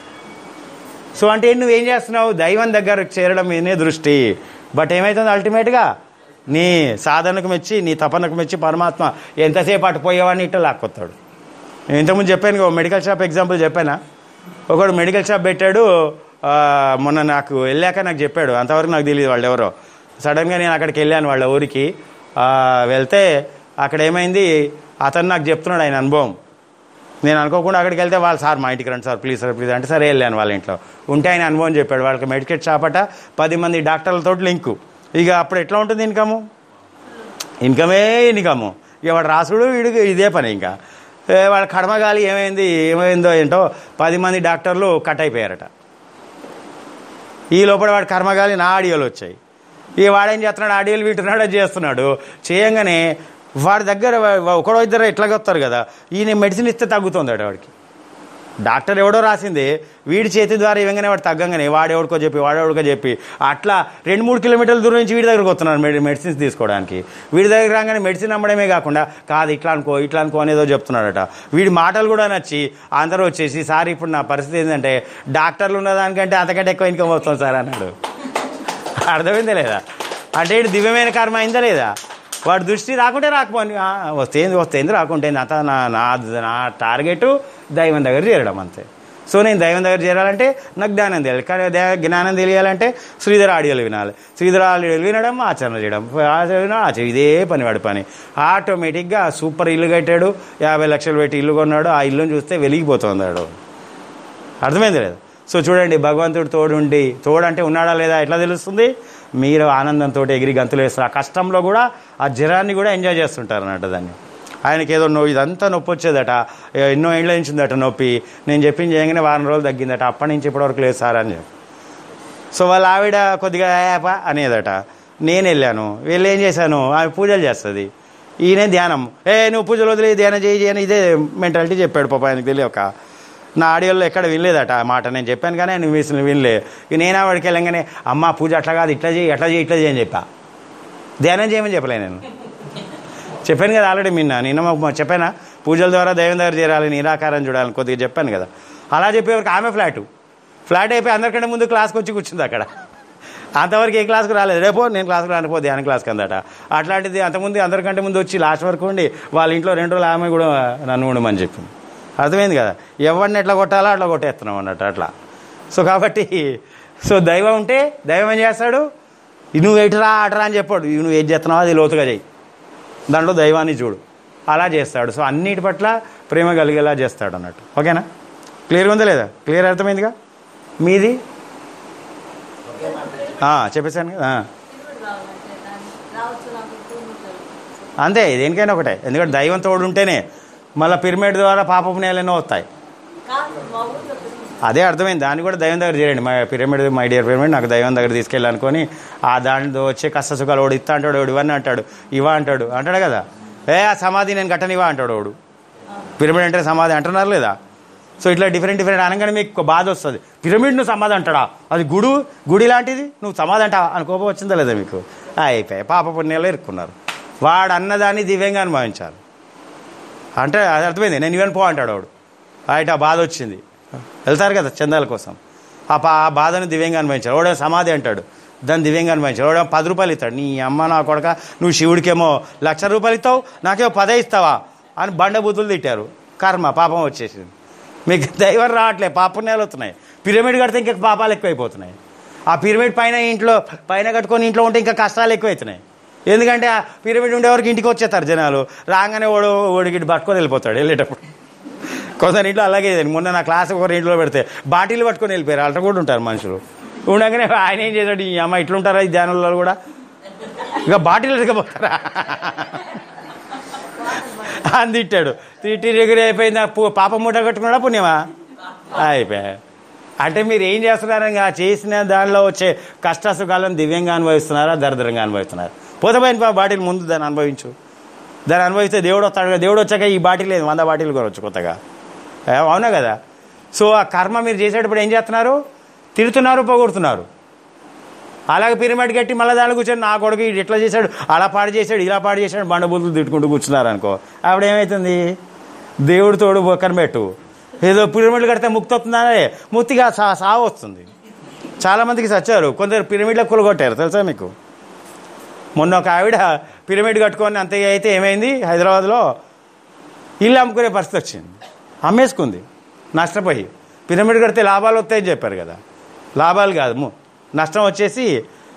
S1: సో అంటే నువ్వేం చేస్తున్నావు దైవం దగ్గరకు చేరడం మీదనే దృష్టి బట్ ఏమవుతుంది అల్టిమేట్గా నీ సాధనకు మెచ్చి నీ తపనకు మెచ్చి పరమాత్మ ఎంతసేపు అటు పోయేవాడిని ఇట్లా లాక్కొస్తాడు నేను ఇంతకుముందు చెప్పాను కదా, ఓ మెడికల్ షాప్ ఎగ్జాంపుల్ చెప్పానా ఒకడు మెడికల్ షాప్ పెట్టాడు ఆ, మొన్న నాకు వెళ్ళాక నాకు చెప్పాడు అంతవరకు నాకు తెలియదు వాళ్ళు ఎవరో సడన్గా నేను అక్కడికి వెళ్ళాను వాళ్ళ ఊరికి ఆ, వెళ్తే అక్కడ ఏమైంది అతను నాకు చెప్తున్నాడు ఆయన అనుభవం నేను అనుకోకుండా అక్కడికి వెళ్తే వాళ్ళు సార్ మా ఇంటికి రండి సార్ ప్లీజ్ సార్ ప్లీజ్ అంటే సరే వెళ్ళాను వాళ్ళ ఇంట్లో ఉంటే ఆయన అనుభవం చెప్పాడు వాళ్ళకి మెడికేట్ షాప్ అట పది మంది డాక్టర్లతో లింకు ఇక అప్పుడు ఎట్లా ఉంటుంది ఇన్కము ఇన్కమే ఇన్కము ఇక వాడు రాసుడు వీడు ఇదే పని ఇంకా ఏ, వాళ్ళ కడమగాలి ఏమైంది ఏమైందో ఏంటో పది మంది డాక్టర్లు కట్ అయిపోయారట ఈ లోపల వాడు కర్మగాలి నా ఆడియోలు వచ్చాయి ఈ వాడేం చేస్తున్నాడు ఆడియోలు వింటున్నాడు అది చేస్తున్నాడు చేయంగానే వాడి దగ్గర వా- ఒకడో ఇద్దరు ఎట్లాగ వస్తారు కదా ఈయన మెడిసిన్ ఇస్తే తగ్గుతుందట వాడికి డాక్టర్ ఎవడో రాసింది వీడి చేతి ద్వారా ఇవ్వగానే వాడు తగ్గంగానే వాడెవడికో చెప్పి వాడెవడికో చెప్పి అట్లా రెండు మూడు కిలోమీటర్ల దూరం నుంచి వీడి దగ్గరకు వస్తున్నారు మెడి మెడిసిన్స్ తీసుకోవడానికి వీడి దగ్గర రాగానే మెడిసిన్ అమ్మడమే కాకుండా కాదు ఇట్లా అనుకో ఇట్లా అనుకో అనేదో చెప్తున్నాడట వీడి మాటలు కూడా నచ్చి అందరూ వచ్చేసి సార్ ఇప్పుడు నా పరిస్థితి ఏంటంటే డాక్టర్లు ఉన్నదానికంటే అంతకంటే ఎక్కువ ఇన్కమ్ వస్తుంది సార్ అన్నాడు అర్థమైందా లేదా అంటే ఇటు దివ్యమైన కర్మ అయిందా లేదా వాడు దృష్టి రాకుంటే రాకపోని ఆ, వస్తేంది వస్తేంది రాకుంటేంది అంత నా నా నా టార్గెట్ దైవం దగ్గర చేరడం అంతే సో నేను దైవం దగ్గర చేరాలంటే నాకు జ్ఞానం తెలియాలి కానీ దే- జ్ఞానం తెలియాలంటే శ్రీధర ఆడియోలు వినాలి శ్రీధర ఆడియోలు వినడం ఆచరణ చేయడం ఆచరణ వినడం, ఆచరణ ఇదే పని వాడి పని ఆటోమేటిక్గా సూపర్ ఇల్లు కట్టాడు యాభై లక్షలు పెట్టి ఇల్లు కొన్నాడు ఆ ఇల్లుని చూస్తే వెలిగిపోతుంది వాడు అర్థమైంది లేదా సో చూడండి భగవంతుడు తోడుండి తోడంటే ఉన్నాడా లేదా ఎట్లా తెలుస్తుంది మీరు ఆనందంతో ఎగిరి గంతులు వేస్తారు ఆ కష్టంలో కూడా ఆ జ్వరాన్ని కూడా ఎంజాయ్ చేస్తుంటారు అన్నట్టు దాన్ని ఆయనకి ఏదో నొ ఇదంతా నొప్పి వచ్చేదట ఎన్నో ఏళ్ళ నుంచి ఉందట నొప్పి నేను చెప్పింది చేయగానే వారం రోజులు తగ్గిందట అప్పటి నుంచి ఇప్పటివరకు లేదు సార్ అని చెప్పి సో వాళ్ళ ఆవిడ కొద్దిగా ఏప అనేదట నేను వెళ్ళాను వెళ్ళి ఏం చేశాను ఆమె పూజలు చేస్తుంది ఈయన ధ్యానం ఏ నువ్వు పూజలు వదిలే ధ్యానం చేయి చేయని ఇదే మెంటాలిటీ చెప్పాడు పాప ఆయనకు తెలియక నా ఆడియోలో ఎక్కడ వినలేదట ఆ మాట నేను చెప్పాను కానీ ఆయన విసిన వినలే ఇక నేను ఆవిడకి వెళ్ళంగానే అమ్మ పూజ అట్లా కాదు ఇట్లా చేయి ఎట్లా చేయి ఇట్లా చేయి అని చెప్పా ధ్యానం చేయమని చెప్పలే నేను చెప్పాను కదా ఆల్రెడీ నిన్న నిన్న మాకు చెప్పానా పూజల ద్వారా దైవం దగ్గర చేరాలి నిరాకారం చూడాలని కొద్దిగా చెప్పాను కదా అలా చెప్పేవరకు ఆమె ఫ్లాటు ఫ్లాట్ అయిపోయి అందరికంటే ముందు క్లాస్కి వచ్చి కూర్చుంది అక్కడ అంతవరకు ఏ క్లాస్కి రాలేదు రేపో నేను క్లాస్కి రానిపో ధ్యాన క్లాస్కి అందట అట్లాంటిది అంతకుముందు అందరికంటే ముందు వచ్చి లాస్ట్ వరకు ఉండి వాళ్ళ ఇంట్లో రెండు రోజులు ఆమె కూడా నన్ను ఉండమని చెప్పింది అర్థమైంది కదా ఎవరిని ఎట్లా కొట్టాలో అట్లా కొట్టేస్తున్నాం అన్నట్టు అట్లా సో కాబట్టి సో దైవం ఉంటే దైవం ఏం చేస్తాడు నువ్వు ఎటురా అటరా అని చెప్పాడు ఇవి నువ్వు ఏం చేస్తున్నావో అది లోతుగా చేయి దాంట్లో దైవాన్ని చూడు అలా చేస్తాడు సో అన్నిటి పట్ల ప్రేమ కలిగేలా చేస్తాడు అన్నట్టు ఓకేనా క్లియర్గా ఉందా లేదా క్లియర్ అర్థమైందిగా మీది
S6: ఒకే మాట
S1: ఆ, చెప్పేశాను కదా ఆ.
S5: రావాలంటే దాన్ని రావచ్చు రాకపోతే ఉండదు.
S1: అంతే దేనికైనా ఒకటే ఎందుకంటే దైవం తోడు ఉంటేనే మళ్ళీ పిరమిడ్ ద్వారా పాపపు నేలెన్నో వస్తాయి
S5: కాదు మా ఊరిలో పెళ్లి
S1: అదే అర్థమైంది దాన్ని కూడా దైవం దగ్గర చేయండి మా పిరమిడ్ మై డియర్ పిరమిడ్ నాకు దైవం దగ్గర తీసుకెళ్ళాలనుకొని ఆ దాంట్లో వచ్చే కష్ట సుఖాలు వాడు ఇస్తా అంటాడు వాడు ఇవన్నీ అంటాడు ఇవా అంటాడు అంటాడు కదా ఏ ఆ సమాధి నేను కట్టనివా అంటాడు వాడు పిరమిడ్ అంటే సమాధి అంటున్నారు లేదా సో ఇట్లా డిఫరెంట్ డిఫరెంట్ అనగానే మీకు ఒక బాధ వస్తుంది పిరమిడ్ నువ్వు సమాధి అంటాడా అది గుడు గుడి లాంటిది నువ్వు సమాధి అంటావా అని కోపం వచ్చిందా లేదా మీకు ఆ, అయిపోయాయి పాప పుణ్యాలు ఇరుక్కున్నారు వాడు అన్నదాన్ని దివ్యంగా అనుభవించాలి అంటే అది అర్థమైంది నేను ఇవన్నీ పో అంటాడు వాడు అయితే ఆ బాధ వచ్చింది వెళ్తారు కదా చందాల కోసం ఆ పా ఆ బాధను దివ్యంగా అనుభవించాడు వాడే సమాధి అంటాడు దాన్ని దివ్యంగా అనుభవించాడు వాడే పది రూపాయలు ఇస్తాడు నీ అమ్మ నా కొడక నువ్వు శివుడికేమో లక్ష రూపాయలు ఇస్తావు నాకేమో పదే ఇస్తావా అని బండబూతులు తిట్టారు కర్మ పాపం వచ్చేసింది మీకు దైవం రావట్లే పాపుణ్యాలు వస్తున్నాయి పిరమిడ్ కడితే ఇంకా పాపాలు ఎక్కువైపోతున్నాయి ఆ పిరమిడ్ పైన ఇంట్లో పైన కట్టుకొని ఇంట్లో ఉంటే ఇంకా కష్టాలు ఎక్కువైతున్నాయి ఎందుకంటే ఆ పిరమిడ్ ఉండేవారికి ఇంటికి వచ్చేస్తారు జనాలు రాగానే ఓడు ఓడికి పట్టుకొని వెళ్ళిపోతాడు వెళ్ళేటప్పుడు కొందరు ఇంట్లో అలాగే అయింది. మొన్న నా క్లాస్ ఒకరి ఇంట్లో పెడితే బాటిల్ పట్టుకొని వెళ్ళిపోయారు అట్లా కూడా ఉంటారు మనుషులు ఉండగానే ఆయన ఏం చేశాడు ఈ అమ్మ ఇట్లుంటారా ఈ ధ్యానంలో కూడా ఇక బాటిల్ ఎదగపోతారా అని తిట్టాడు తిట్టి దగ్గర అయిపోయింది ఆ పు- పాప మూట కట్టుకున్నాడా పుణ్యమా అయిపోయా అంటే మీరు ఏం చేస్తున్నారని ఆ చేసిన దానిలో వచ్చే కష్ట సుఖాలను దివ్యంగా అనుభవిస్తున్నారా దరిద్రంగా అనుభవిస్తున్నారు పోతే పోయిన బాటిల్ ముందు దాన్ని అనుభవించు దాన్ని అనుభవిస్తే దేవుడు వస్తాడు కదా దేవుడు వచ్చాక ఈ బాటిల్ లేదు వంద బాటిల్ కొనవచ్చు కొత్తగా ఏ, అవునా కదా సో ఆ కర్మ మీరు చేసేటప్పుడు ఏం చేస్తున్నారు తిడుతున్నారు పొగుడుతున్నారు అలాగే పిరమిడ్ కట్టి మళ్ళీ దాని కూర్చొని నా కొడుకు ఈడు ఇట్లా చేశాడు అలా పాడు చేశాడు ఇలా పాడు చేశాడు బండబూతులు తిట్టుకుంటూ కూర్చున్నారు అనుకో ఆవిడ ఏమవుతుంది దేవుడు తోడు పక్కన పెట్టు ఏదో పిరమిడ్లు కడితే ముక్తి వస్తుందనే ముక్తిగా సా సావు వస్తుంది చాలా మందికి చచ్చారు కొందరు పిరమిడ్లకు కూలగొట్టారు తెలుసా మీకు మొన్న ఒక ఆవిడ పిరమిడ్ కట్టుకొని అంత అయితే ఏమైంది హైదరాబాద్లో ఇల్లు అమ్ముకునే పరిస్థితి వచ్చింది అమ్మేసుకుంది నష్టపోయి పిరమిడ్ కడితే లాభాలు వస్తాయని చెప్పారు కదా లాభాలు కాదు ము- నష్టం వచ్చేసి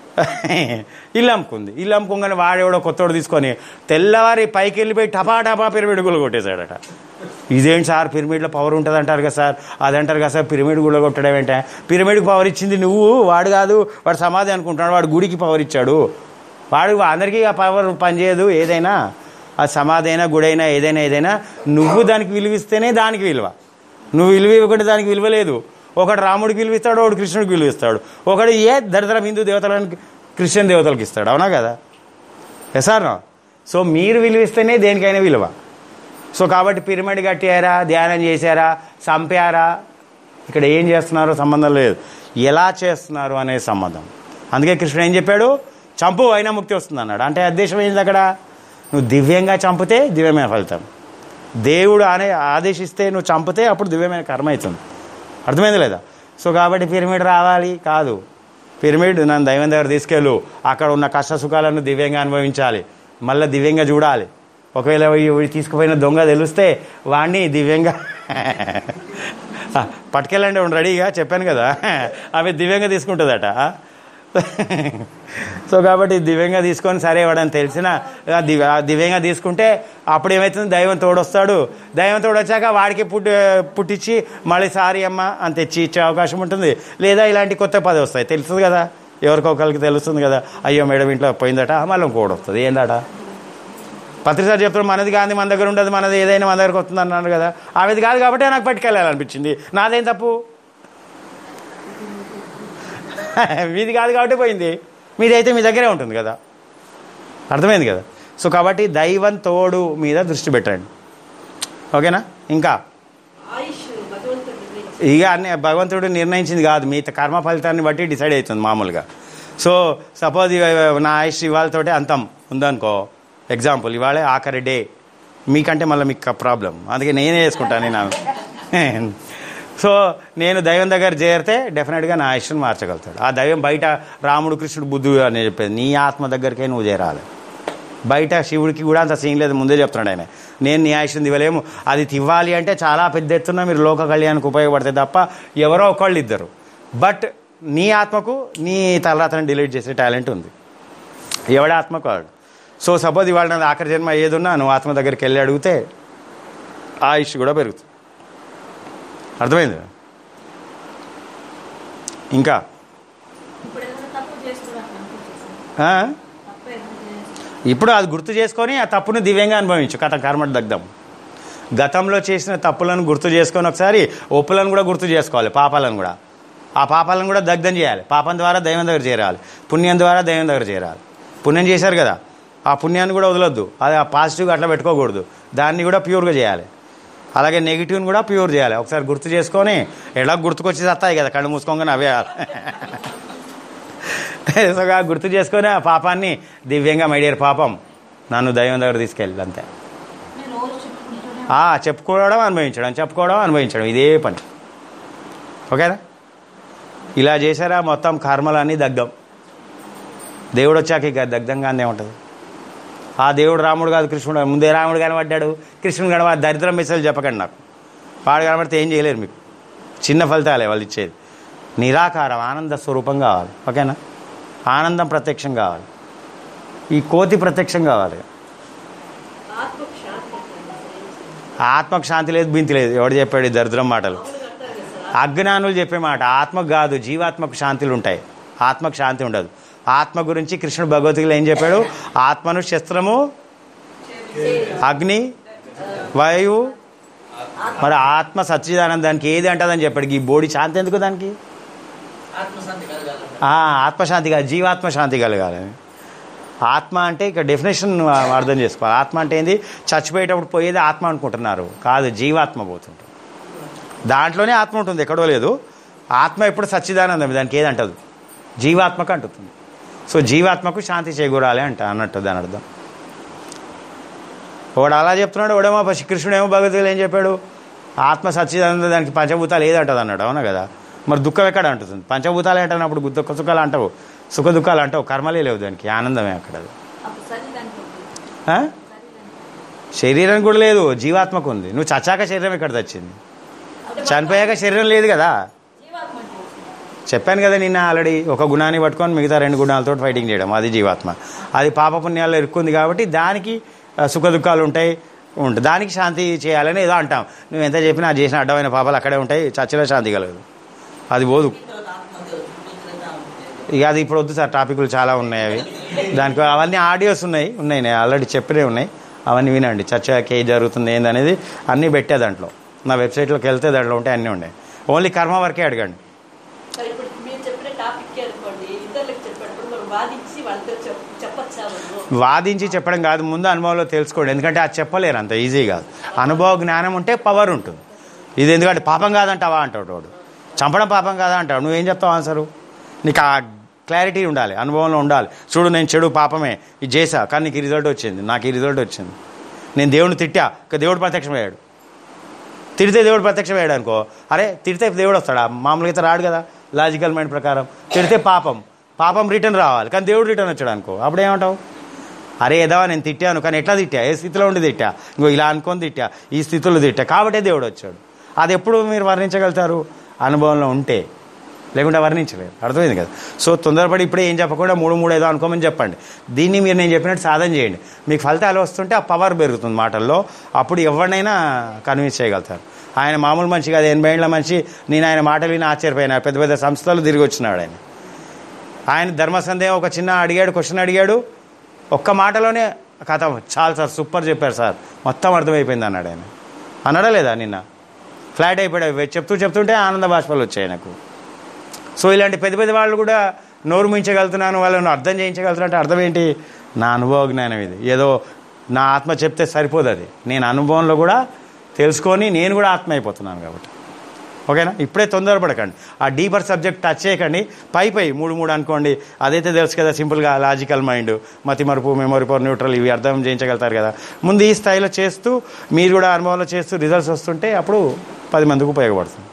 S1: ఇల్లు అమ్ముకుంది ఇల్లు అమ్ముకోగానే వాడేవాడో కొత్తోడు తీసుకొని తెల్లవారి పైకి వెళ్ళిపోయి టపా టపా పిరమిడ్ గుళ్ళు కొట్టేశాడట ఇదేంటి సార్ పిరమిడ్లో పవర్ ఉంటుంది అంటారు కదా సార్ అది అంటారు కదా సార్ పిరమిడ్ గుళ్ళ కొట్టడం ఏంటంటే పిరమిడ్కి పవర్ ఇచ్చింది నువ్వు వాడు కాదు వాడు సమాధి అనుకుంటున్నాడు వాడు గుడికి పవర్ ఇచ్చాడు వాడు అందరికీ ఆ పవర్ పనిచేయదు ఏదైనా ఆ సమాధి అయినా గుడి అయినా ఏదైనా ఏదైనా నువ్వు దానికి విలువిస్తేనే దానికి విలువ నువ్వు విలువ ఇవ్వకుంటే దానికి విలువ లేదు ఒకడు రాముడికి విలువిస్తాడు ఒకడు కృష్ణుడికి విలువిస్తాడు ఒకడు ఏ దరిద్రం హిందూ దేవతలను క్రిస్టియన్ దేవతలకు ఇస్తాడు అవునా కదా ఎసార్ సో మీరు విలువిస్తేనే దేనికైనా విలువ సో కాబట్టి పిరమిడ్ కట్టారా ధ్యానం చేశారా చంపారా ఇక్కడ ఏం చేస్తున్నారో సంబంధం లేదు ఎలా చేస్తున్నారు అనే సంబంధం అందుకే కృష్ణుడు ఏం చెప్పాడు చంపు అయినా ముక్తి వస్తుంది అన్నాడు అంటే ఉద్దేశం ఏంది అక్కడ నువ్వు దివ్యంగా చంపితే దివ్యమైన ఫలితం దేవుడు అనే ఆదేశిస్తే నువ్వు చంపితే అప్పుడు దివ్యమైన కర్మ అవుతుంది అర్థమైంది లేదా సో కాబట్టి పిరమిడ్ రావాలి కాదు పిరమిడ్ నన్ను దైవం దగ్గర తీసుకెళ్ళు అక్కడ ఉన్న కష్ట సుఖాలను దివ్యంగా అనుభవించాలి మళ్ళీ దివ్యంగా చూడాలి ఒకవేళ ఈ- ఈ తీసుకుపోయిన దొంగ తెలిస్తే వాడిని దివ్యంగా ఆ, పట్టుకెళ్ళండి ఉండు రెడీగా చెప్పాను కదా ఆమె దివ్యంగా తీసుకుంటుందట ఆ? సో కాబట్టి దివ్యంగా తీసుకొని సరే వాడని తెలిసిన ఆ దివ్య ఆ దివ్యంగా తీసుకుంటే అప్పుడు ఏమవుతుంది దైవం తోడొస్తాడు దైవం తోడు వచ్చాక వాడికి పుట్టి పుట్టించి మళ్ళీ సారీ అమ్మ అని తెచ్చి ఇచ్చే అవకాశం ఉంటుంది లేదా ఇలాంటి కొత్త పది వస్తాయి తెలుస్తుంది కదా ఎవరికొకరికి తెలుస్తుంది కదా అయ్యో మేడం ఇంట్లో పోయిందట మళ్ళీ ఇంకోటి వస్తుంది ఏందట పత్రిసారి చెప్తాడు మనది కాదు మన దగ్గర ఉండదు మనది ఏదైనా మన దగ్గరకు వస్తుంది అన్నాడు కదా ఆమెది కాదు కాబట్టి నాకు పట్టుకెళ్ళాలనిపించింది నాదేం తప్పు మీది కాదు కాబట్టి పోయింది మీది అయితే మీ దగ్గరే ఉంటుంది కదా అర్థమైంది కదా సో కాబట్టి దైవం తోడు మీద దృష్టి పెట్టండి ఓకేనా ఇంకా
S5: ఆయుష్ భగవంతుడు నిర్ణయించాడు.
S1: ఇక అన్ని భగవంతుడు నిర్ణయించింది కాదు మీ కర్మ ఫలితాన్ని బట్టి డిసైడ్ అవుతుంది మామూలుగా సో సపోజ్ నా ఆయుష్ ఇవాళతోటే అంతం ఉందనుకో ఎగ్జాంపుల్ ఇవాళ ఆఖరి డే మీకంటే మళ్ళీ మీకు ప్రాబ్లం అందుకే నేనే చేసుకుంటాను నేను సో నేను దైవం దగ్గర చేరితే డెఫినెట్గా నా ఇష్టం మార్చగలుగుతాడు ఆ దైవం బయట రాముడు కృష్ణుడు బుద్ధుడు అని చెప్పేది నీ ఆత్మ దగ్గరికే నువ్వు చేరాలి బయట శివుడికి కూడా అంత సీన్ లేదు ముందే చెప్తున్నాడు ఆయన నేను నీ ఆయుష్యం ఇవ్వలేము అది తివ్వాలి అంటే చాలా పెద్ద ఎత్తున మీరు లోక కళ్యాణానికి ఉపయోగపడతాయి తప్ప ఎవరో ఒకళ్ళు ఇద్దరు బట్ నీ ఆత్మకు నీ తలరాతను డిలీట్ చేసే టాలెంట్ ఉంది ఎవడి ఆత్మకు వాడు సో సపోజ్ ఇవాళ నాది ఆఖరి జన్మ ఏదున్నా నువ్వు ఆత్మ దగ్గరికి వెళ్ళి అడిగితే ఆయుష్ కూడా పెరుగుతుంది అర్థమైంది ఇంకా
S7: ఇప్పుడు ఏదైనా తప్పు చేసుకోవడానికి అనిపించేసింది
S1: ఆ?
S7: తప్పు ఏదైనా చేస్తే
S1: ఇప్పుడు అది గుర్తు చేసుకొని ఆ తప్పును దివ్యంగా అనుభవించు కథ కర్మటి దగ్ధం గతంలో చేసిన తప్పులను గుర్తు చేసుకొని ఒకసారి ఒప్పులను కూడా గుర్తు చేసుకోవాలి పాపాలను కూడా ఆ పాపాలను కూడా దగ్ధం చేయాలి పాపం ద్వారా దైవం దగ్గర చేరాలి పుణ్యం ద్వారా దైవం దగ్గర చేరాలి పుణ్యం చేశారు కదా ఆ పుణ్యాన్ని కూడా వదలొద్దు అది ఆ పాజిటివ్గా అట్లా పెట్టుకోకూడదు దాన్ని కూడా ప్యూర్గా చేయాలి అలాగే నెగిటివ్ని కూడా ప్యూర్ చేయాలి ఒకసారి గుర్తు చేసుకొని ఎలా గుర్తుకొచ్చి వస్తాయి కదా కళ్ళు మూసుకోగానే అవే సో ఆ గుర్తు చేసుకొని ఆ పాపాన్ని దివ్యంగా మైడియర్ పాపం నన్ను దైవం దగ్గర తీసుకెళ్ళి అంతే
S7: నేను రోజు చెప్పుకుంటూనే
S1: ఆ, చెప్పుకోవడం అనుభవించడం చెప్పుకోవడం అనుభవించడం ఇదే పని ఓకేనా ఇలా చేశారా మొత్తం కర్మలన్నీ దగ్ధం దేవుడు వచ్చాక ఇక దగ్ధంగా అందే ఉంటుంది ఆ దేవుడు రాముడు కాదు కృష్ణుడు కాదు. ముందే రాముడు కనబడ్డాడు కృష్ణుడు కనబడి దరిద్రం మెసేజ్ చెప్పకండి నాకు వాడు కనబడితే ఏం చేయలేరు మీకు చిన్న ఫలితాలే వాళ్ళు ఇచ్చేది నిరాకారం ఆనంద స్వరూపం కావాలి ఓకేనా ఆనందం ప్రత్యక్షం కావాలి ఈ కోతి ప్రత్యక్షం కావాలి
S5: ఆత్మకు శాంతి ఎట్లా అసలు ఏం చేయాలి?
S1: ఆత్మకు శాంతి లేదు బింతి లేదు ఎవడు చెప్పాడు ఈ దరిద్రం మాటలు
S5: మామూలుగా అంటారు కదా సార్
S1: అజ్ఞానులు చెప్పే మాట ఆత్మకు కాదు జీవాత్మకు శాంతులు ఉంటాయి ఆత్మకు శాంతి ఉండదు ఆత్మ గురించి కృష్ణుడు భగవద్గీతలో ఏం చెప్పాడు ఆత్మను శస్త్రము అగ్ని వాయువు మరి ఆత్మ సచ్చిదానందానికి ఏది అంటదని చెప్పాడు ఈ బోడి శాంతి ఎందుకు దానికి
S6: ఆత్మశాంతి కలగాలి
S1: ఆ, ఆత్మశాంతి కాదు జీవాత్మ శాంతి కలగాలి ఆత్మ అంటే ఇక డెఫినేషన్ అర్థం చేసుకోవాలి ఆత్మ అంటే ఏంది చచ్చిపోయేటప్పుడు పోయేది ఆత్మ అనుకుంటున్నారు కాదు జీవాత్మ పోతుంటుంది దాంట్లోనే ఆత్మ ఉంటుంది ఎక్కడో లేదు ఆత్మ ఎప్పుడు సచ్చిదానందం దానికి ఏది అంటదు జీవాత్మకు అంటుతుంది సో జీవాత్మకు శాంతి చేకూరాలి అంట అన్నట్టు దాని అర్థం ఒకడు అలా చెప్తున్నాడు ఒకడేమో ప- కృష్ణుడేమో భగవద్గీతలో ఏం చెప్పాడు ఆత్మ సచ్చిదానంద దానికి పంచభూతాలు ఏది అంటది అన్నాడు అవునా కదా మరి దుఃఖం ఎక్కడ అంటుంది పంచభూతాలు ఏంటన్నప్పుడు దుఃఖ సుఖాలు అంటావు సుఖ దుఃఖాలు అంటావు కర్మలే లేవు దానికి ఆనందమే అక్కడ అది.
S7: అప్పుడు శరీరానికి
S1: ఆ? శరీరం కూడా లేదు జీవాత్మకు ఉంది నువ్వు చచ్చాక శరీరం ఎక్కడ తెచ్చింది చనిపోయాక శరీరం లేదు కదా
S7: జీవాత్మ అంటే ఏంటి?
S1: చెప్పాను కదా నిన్న ఆల్రెడీ ఒక గుణాన్ని పట్టుకొని మిగతా రెండు గుణాలతో ఫైటింగ్ చేయడం అది జీవాత్మ అది పాప పుణ్యాల్లో ఇరుక్కుంది కాబట్టి దానికి ఆ, సుఖ దుఃఖాలు ఉంటాయి ఉంటాయి దానికి శాంతి చేయాలని ఏదో అంటాం నువ్వు ఎంత చెప్పినా అది చేసిన అడ్డమైన పాపాలు అక్కడే ఉంటాయి చచ్చిన శాంతి కలగదు అది పోదు
S6: తర్వాత ఆత్మహత్య చూపించలేదా?
S1: ఇక అది ఇప్పుడు వద్దు సార్ టాపిక్లు చాలా ఉన్నాయి అవి దానికి అవన్నీ ఆడియోస్ ఉన్నాయి ఉన్నాయి నేను ఆల్రెడీ చెప్పినే ఉన్నాయి అవన్నీ వినండి చర్చకి ఏం జరుగుతుంది ఏందనేది అన్నీ పెట్టే దాంట్లో నా వెబ్సైట్లోకి వెళ్తే దాంట్లో ఉంటే అన్నీ ఉన్నాయి ఓన్లీ కర్మ వరకే అడగండి
S5: మరి ఇప్పుడు మీరు చెప్పిన టాపిక్ అనుకోండి ఇతరులకు చెప్పేటప్పుడు మనం వాదించి వాళ్ళతో చెప్ చెప్పచ్చా మనము
S1: వాదించి చెప్పడం కాదు ముందు అనుభవంలో తెలుసుకోండి ఎందుకంటే అది చెప్పలేరు అంత ఈజీ కాదు అనుభవ జ్ఞానం ఉంటే పవర్ ఉంటుంది ఇది ఎందుకంటే పాపం కాదంటావా అంటాడు వాడు చంపడం పాపం కాదా అంటాడు నువ్వేం చెప్తావు ఆన్సరు నీకు ఆ క్లారిటీ ఉండాలి అనుభవంలో ఉండాలి చూడు నేను చెడు పాపమే ఇది చేసా కానీ నీకు ఈ రిజల్ట్ వచ్చింది నాకు ఈ రిజల్ట్ వచ్చింది నేను దేవుడిని తిట్టా ఇక దేవుడు ప్రత్యక్షమయ్యాడు తిడితే దేవుడు ప్రత్యక్షమయ్యాడు అనుకో అరే తిడితే దేవుడు వస్తాడా మామూలుగా అయితే రాడు కదా లాజికల్ మైండ్ ప్రకారం తిడితే పాపం పాపం రిటర్న్ రావాలి కానీ దేవుడు రిటర్న్ వచ్చాడు అనుకో అప్పుడు ఏమంటావు అరే ఏదో నేను తిట్టాను కానీ ఎట్లా తిట్టా ఏ స్థితిలో ఉండి తిట్టా ఇంకో ఇలా అనుకొని తిట్టా ఈ స్థితిలో తిట్టా కాబట్టే దేవుడు వచ్చాడు అది ఎప్పుడు మీరు వర్ణించగలుగుతారు అనుభవంలో ఉంటే లేకుంటే వర్ణించలేరు అర్థమైంది కదా సో తొందరపడి ఇప్పుడే ఏం చెప్పకుండా మూడు మూడు ఏదో అనుకోమని చెప్పండి దీన్ని మీరు నేను చెప్పినట్టు సాధన చేయండి మీకు ఫలితాలు వస్తుంటే ఆ పవర్ పెరుగుతుంది మాటల్లో అప్పుడు ఎవరినైనా కన్విన్స్ చేయగలుగుతారు ఆయన మామూలు మనిషి కాదు ఎనభై ఏళ్ళ మనిషి నేను ఆయన మాటలు విని ఆశ్చర్యపోయినా పెద్ద పెద్ద సంస్థలు తిరిగి వచ్చినాడు ఆయన ఆయన ధర్మ సందేహం ఒక చిన్న అడిగాడు క్వశ్చన్ అడిగాడు ఒక్క మాటలోనే కథ చాలు సార్ సూపర్ చెప్పారు సార్ మొత్తం అర్థమైపోయింది అన్నాడు ఆయన అన్నాడా లేదా నిన్న ఫ్లాట్ అయిపోయాడు చెప్తూ చెప్తుంటే ఆనంద బాష్పాలు వచ్చాయి నాకు సో ఇలాంటి పెద్ద పెద్ద వాళ్ళు కూడా నోరు మించగలుగుతున్నాను వాళ్ళను అర్థం చేయించగలుగుతున్నా అంటే అర్థం ఏంటి నా అనుభవ జ్ఞానం ఇది ఏదో నా ఆత్మ చెప్తే సరిపోదు అది నేను అనుభవంలో కూడా తెలుసుకొని నేను కూడా ఆత్మ అయిపోతున్నాను కాబట్టి ఓకేనా ఇప్పుడే తొందరపడకండి ఆ డీపర్ సబ్జెక్ట్ టచ్ చేయకండి పై పై మూడు మూడు అనుకోండి అదైతే తెలుసు కదా సింపుల్గా లాజికల్ మైండ్ మతిమరుపు మెమొరీ పవర్ న్యూట్రల్ ఇవి అర్థం చేయించగలుగుతారు కదా ముందు ఈ స్థాయిలో చేస్తూ మీరు కూడా అనుభవంలో చేస్తూ రిజల్ట్స్ వస్తుంటే అప్పుడు పది మందికి ఉపయోగపడుతుంది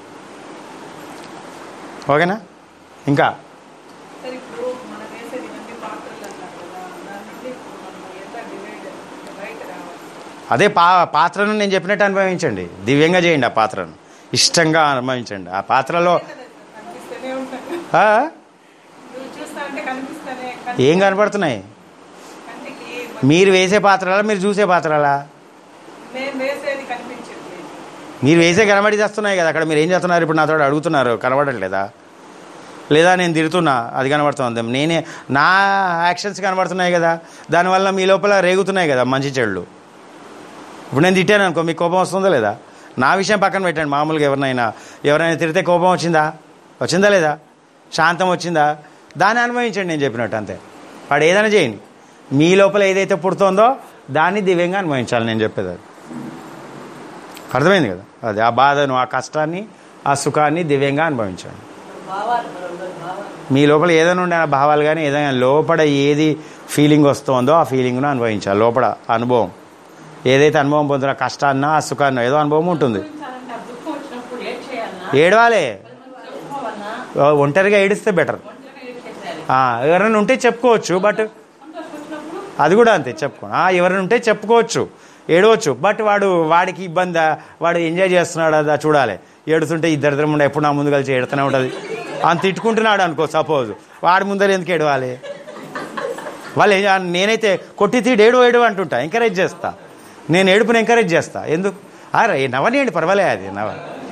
S1: ఓకేనా ఇంకా
S7: సరే ఇప్పుడు మనం వేసేది ఇవన్నీ పాత్రలు అంటారు కదా దాని నుండి ఇప్పుడు మనం ఎంత డివైడ్ బయట రావాలి
S1: అదే పా పాత్రను నేను చెప్పినట్టు అనుభవించండి దివ్యంగా చేయండి ఆ పాత్రను ఇష్టంగా అనుభవించండి ఆ పాత్రలో
S7: కనిపిస్తూనే ఉంటాయి
S1: ఆ,
S7: నువ్వు చూస్తా అంటే కనిపిస్తానే
S1: ఏం కనపడుతున్నాయి
S7: కంటికి
S1: మీరు వేసే పాత్రలా మీరు చూసే పాత్రలా
S7: మేము వేసేది కనిపించట్లేదు
S1: మీరు వేసే కనబడి చేస్తున్నాయి కదా అక్కడ మీరు ఏం చేస్తున్నారు ఇప్పుడు నాతో అడుగుతున్నారు కనబడట్లేదా లేదా నేను తిడుతున్నా అది కనబడుతుంది నేనే నా యాక్షన్స్ కనబడుతున్నాయి కదా దానివల్ల మీ లోపల రేగుతున్నాయి కదా మంచి చెడులు ఇప్పుడు నేను తిట్టాను అనుకో మీకు కోపం వస్తుందా లేదా నా విషయం పక్కన పెట్టండి మామూలుగా ఎవరినైనా ఎవరైనా తిడితే కోపం వచ్చిందా వచ్చిందా లేదా శాంతం వచ్చిందా దాన్ని అనుభవించండి నేను చెప్పినట్టు అంతే వాడు ఏదైనా చేయండి మీ లోపల ఏదైతే పుడుతుందో దాన్ని దివ్యంగా అనుభవించాలి నేను చెప్పేది అది అర్థమైంది కదా అది ఆ బాధను ఆ కష్టాన్ని ఆ సుఖాన్ని దివ్యంగా అనుభవించండి
S5: భావాలు మరొకరు భావాలు
S1: మీ లోపల ఏదైనా ఉండే ఆ భావాలు కానీ ఏదైనా లోపల ఏది ఫీలింగ్ వస్తుందో ఆ ఫీలింగ్ను అనుభవించాలి లోపల అనుభవం ఏదైతే అనుభవం పొందుతున్న కష్టాన్నో ఆ సుఖాన్నో ఏదో అనుభవం ఉంటుంది
S7: అనుభవించాలంటే ఆ దుఃఖం వచ్చినప్పుడు ఏం చేయాలన్నా
S1: ఏడవాలే
S7: చెప్పుకోవాలన్నా
S1: ఒంటరిగా ఏడిస్తే బెటర్
S7: ఒంటరిగా ఏం చేయాలి
S1: ఎవరైనా ఉంటే చెప్పుకోవచ్చు బట్
S7: సంతోషం వచ్చినప్పుడు
S1: అది కూడా అంతే చెప్పుకో ఆ, ఎవరైనా ఉంటే చెప్పుకోవచ్చు ఏడవచ్చు బట్ వాడు వాడికి ఇబ్బంది వాడు ఎంజాయ్ చేస్తున్నాడు అది చూడాలి ఏడుతుంటే ఇద్దరిద్దరం ఉండే ఎప్పుడు నా ముందు కలిసి ఏడుతూనే ఉంటుంది అని తిట్టుకుంటున్నాడు అనుకో సపోజ్ వాడి ముందర ఎందుకు ఏడవాలి వాళ్ళు ఏం- నేనైతే కొట్టి తీడు ఏడు ఏడు అంటుంటా ఎంకరేజ్ చేస్తా నేను ఏడుపుని ఎంకరేజ్ చేస్తా ఎందుకు అరే నవనేయండి పర్వాలే అది నవ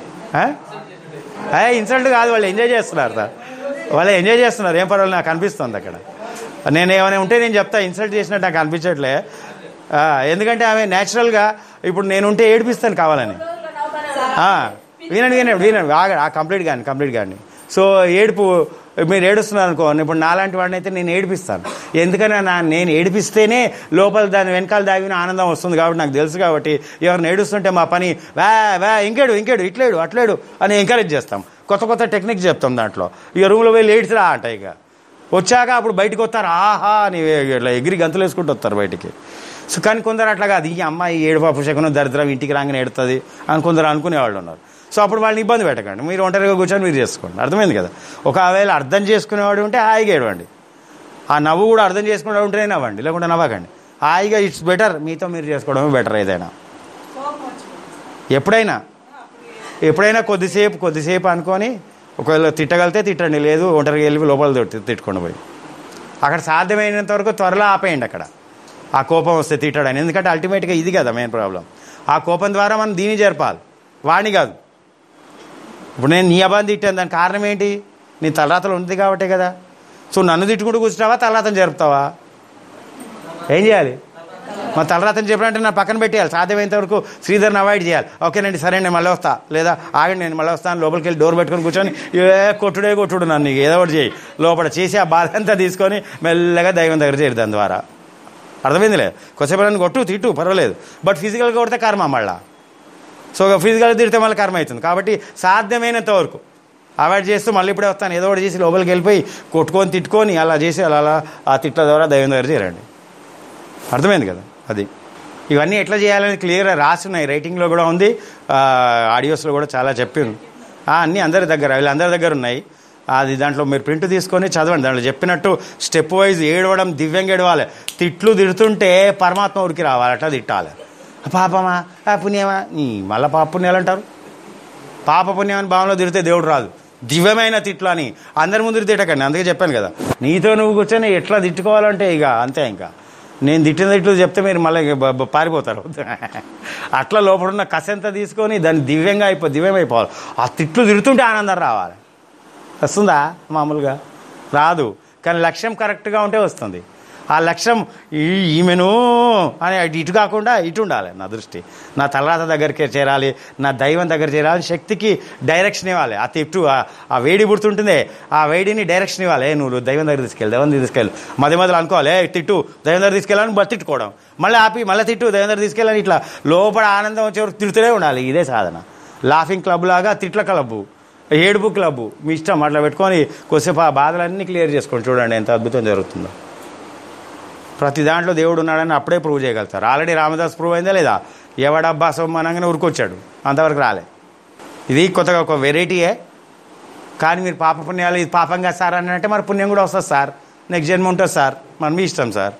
S1: ఇన్సల్ట్ కాదు వాళ్ళు ఎంజాయ్ చేస్తున్నారు సార్ వాళ్ళు ఎంజాయ్ చేస్తున్నారు ఏం పర్వాలేదు నాకు అనిపిస్తుంది అక్కడ నేను ఏమైనా ఉంటే నేను చెప్తా ఇన్సల్ట్ చేసినట్టు నాకు అనిపించట్లే ఆ, ఎందుకంటే ఆమె న్యాచురల్గా ఇప్పుడు నేను ఉంటే ఏడిపిస్తాను కావాలని ఆ, వినండి వినండి వినండి ఆగ ఆ కంప్లీట్ కానీ కంప్లీట్ కానీ సో ఏడుపు మీరు ఏడుస్తున్నారు అనుకో ఇప్పుడు నాలాంటి వాడిని అయితే నేను ఏడిపిస్తాను ఎందుకని నా నేను ఏడిపిస్తేనే లోపల దాని వెనకాల దాగిన ఆనందం వస్తుంది కాబట్టి నాకు తెలుసు కాబట్టి ఎవరిని ఏడుస్తుంటే మా పని వా వా ఇంకేడు ఇంకేడు ఇట్లేడు అట్లేడు అని ఎంకరేజ్ చేస్తాం కొత్త కొత్త టెక్నిక్ చెప్తాం దాంట్లో ఇక రూమ్లో వెళ్ళి ఏడ్చిరా అంట ఇక వచ్చాక అప్పుడు బయటకు వస్తారు ఆహా అని ఇట్లా ఎగిరి గంతులు వేసుకుంటూ వస్తారు బయటికి సో కానీ కొందరు అట్లా కాదు ఈ అమ్మాయి ఏడు పాపు శకునం దరిద్రం ఇంటికి రాగానే ఎడుతుంది అని కొందరు అనుకునేవాళ్ళు ఉన్నారు సో అప్పుడు వాళ్ళని ఇబ్బంది పెట్టకండి మీరు ఒంటరిగా కూర్చొని మీరు చేసుకోండి అర్థమైంది కదా ఒకవేళ అర్థం చేసుకునేవాడు ఉంటే హాయిగా ఏడవండి ఆ నవ్వు కూడా అర్థం చేసుకునేవాడు ఉంటేనే నవ్వండి లేకుంటే నవ్వకండి హాయిగా ఇట్స్ బెటర్ మీతో మీరు చేసుకోవడమే బెటర్ ఏదైనా
S7: కోపం వచ్చింది
S1: ఎప్పుడైనా ఎప్పుడైనా కొద్దిసేపు కొద్దిసేపు అనుకొని ఒకవేళ తిట్టగలితే తిట్టండి లేదు ఒంటరికి వెళ్ళి లోపల తిట్టు- తిట్టుకోండి పోయి అక్కడ సాధ్యమైనంత వరకు త్వరలో ఆపేయండి అక్కడ ఆ కోపం వస్తే తిట్టడానికి ఎందుకంటే అల్టిమేట్గా ఇది కదా మెయిన్ ప్రాబ్లం ఆ కోపం ద్వారా మనం దీన్ని జరపాలి వాడిని కాదు ఇప్పుడు నేను నీ అబ్బాయిని తిట్టాను దానికి కారణం ఏంటి నీ తలరాతలు ఉంది కాబట్టే కదా సో నన్ను తిట్టుకుంటూ కూర్చుంటావా తలరాతను జరుపుతావా ఏం చేయాలి మా తలరాతని చెప్పినట్టే నా పక్కన పెట్టేయాలి సాధ్యమైనంత వరకు శ్రీధర్ని అవాయిడ్ చేయాలి ఓకేనండి సరే నేను మళ్ళీ వస్తా లేదా ఆగండి నేను మళ్ళీ వస్తాను లోపలికి వెళ్ళి డోర్ పెట్టుకొని కూర్చొని ఏ కొట్టుడే కొట్టుడు నన్ను నీకు ఏదో ఒకటి చేయి లోపల చేసి ఆ బాధ అంతా తీసుకొని మెల్లగా దైవం దగ్గర చేరు దాని ద్వారా అర్థమైందిలే కొద్దిసేపు నన్ను కొట్టు తిట్టు పర్వాలేదు బట్ ఫిజికల్గా కొడితే కర్మ మళ్ళా సో ఫిజికల్గా తిడితే మళ్ళీ కర్మ అవుతుంది కాబట్టి సాధ్యమైనంత వరకు అవాయిడ్ చేస్తూ మళ్ళీ ఇప్పుడే వస్తాను ఏదో ఒకటి చేసి లోపలికి వెళ్ళిపోయి కొట్టుకొని తిట్టుకొని అలా చేసి అలా అలా ఆ తిట్ల ద్వారా దైవం దగ్గర చేరండి అర్థమైంది కదా అది ఇవన్నీ ఎట్లా చేయాలని క్లియర్గా రాసి ఉన్నాయి రైటింగ్లో కూడా ఉంది ఆ, ఆడియోస్లో కూడా చాలా చెప్పింది ఆ, అన్నీ అందరి దగ్గర వీళ్ళందరి దగ్గర ఉన్నాయి అది దాంట్లో మీరు ప్రింట్ తీసుకొని చదవండి దాంట్లో చెప్పినట్టు స్టెప్ వైజ్ ఏడవడం దివ్యంగా ఏడవాలి తిట్లు తిడుతుంటే పరమాత్మ ఉడికి రావాలి అట్లా తిట్టాలి పాపమా ఆ పుణ్యమా ఈ మళ్ళా పాప పుణ్యాలు అంటారు పాప పుణ్యం అని భావంలో తిడితే దేవుడు రాదు దివ్యమైన తిట్లు అని అందరి ముందు తిట్టకండి అందుకే చెప్పాను కదా నీతో నువ్వు కూర్చొని ఎట్లా తిట్టుకోవాలంటే ఇక అంతే ఇంకా నేను తిట్టిన తిట్లు చెప్తే మీరు మళ్ళీ ఇక బ- బ- పారిపోతారు అట్లా లోపల ఉన్న కసంతా తీసుకొని దాన్ని దివ్యంగా అయిపో దివ్యం అయిపోవాలి ఆ తిట్లు తిడుతుంటే ఆనందం రావాలి వస్తుందా మామూలుగా రాదు కానీ లక్ష్యం కరెక్ట్గా ఉంటే వస్తుంది ఆ లక్ష్యం ఈ ఈమెను అని అటు ఇటు కాకుండా ఇటు ఉండాలి నా దృష్టి నా తలరాత దగ్గరికి చేరాలి నా దైవం దగ్గర చేరాలి శక్తికి డైరెక్షన్ ఇవ్వాలి ఆ తిట్టు ఆ- ఆ వేడి పుడుతుంటుందే ఆ వేడిని డైరెక్షన్ ఇవ్వాలి ఏ నువ్వు దైవం దగ్గర తీసుకెళ్ళి దైవం దగ్గర తీసుకెళ్ళి మధ్య మధ్యలో అనుకోవాలి ఏ తిట్టు దైవం దగ్గర తీసుకెళ్ళాలని బ- తిట్టుకోవడం మళ్ళీ ఆపి మళ్ళీ తిట్టు దైవం దగ్గర తీసుకెళ్ళాలని ఇట్లా లోపల ఆనందం వచ్చే వరకు తిడుతూనే ఉండాలి ఇదే సాధన లాఫింగ్ క్లబ్ లాగా తిట్ల క్లబ్ ఏడుపు క్లబ్ మీ ఇష్టం అట్లా పెట్టుకొని కొద్దిసేపు ఆ బాధలన్నీ క్లియర్ చేసుకోండి చూడండి ఎంత అద్భుతం జరుగుతుందో ప్రతి దాంట్లో దేవుడు ఉన్నాడని అప్పుడే ప్రూవ్ చేయగలుగుతారు ఆల్రెడీ రామదాస్ ప్రూవ్ అయిందా లేదా ఎవడబ్బా సొమ్మనంగానే ఉరికొచ్చాడు అంతవరకు రాలే ఇది కొత్తగా ఒక వెరైటీయే కానీ మీరు పాప పుణ్యాలు ఇది పాపంగా సార్ అని అంటే మరి పుణ్యం కూడా వస్తుంది సార్ నెక్స్ట్ జన్మ ఉంటుంది సార్ మరి మీ ఇష్టం సార్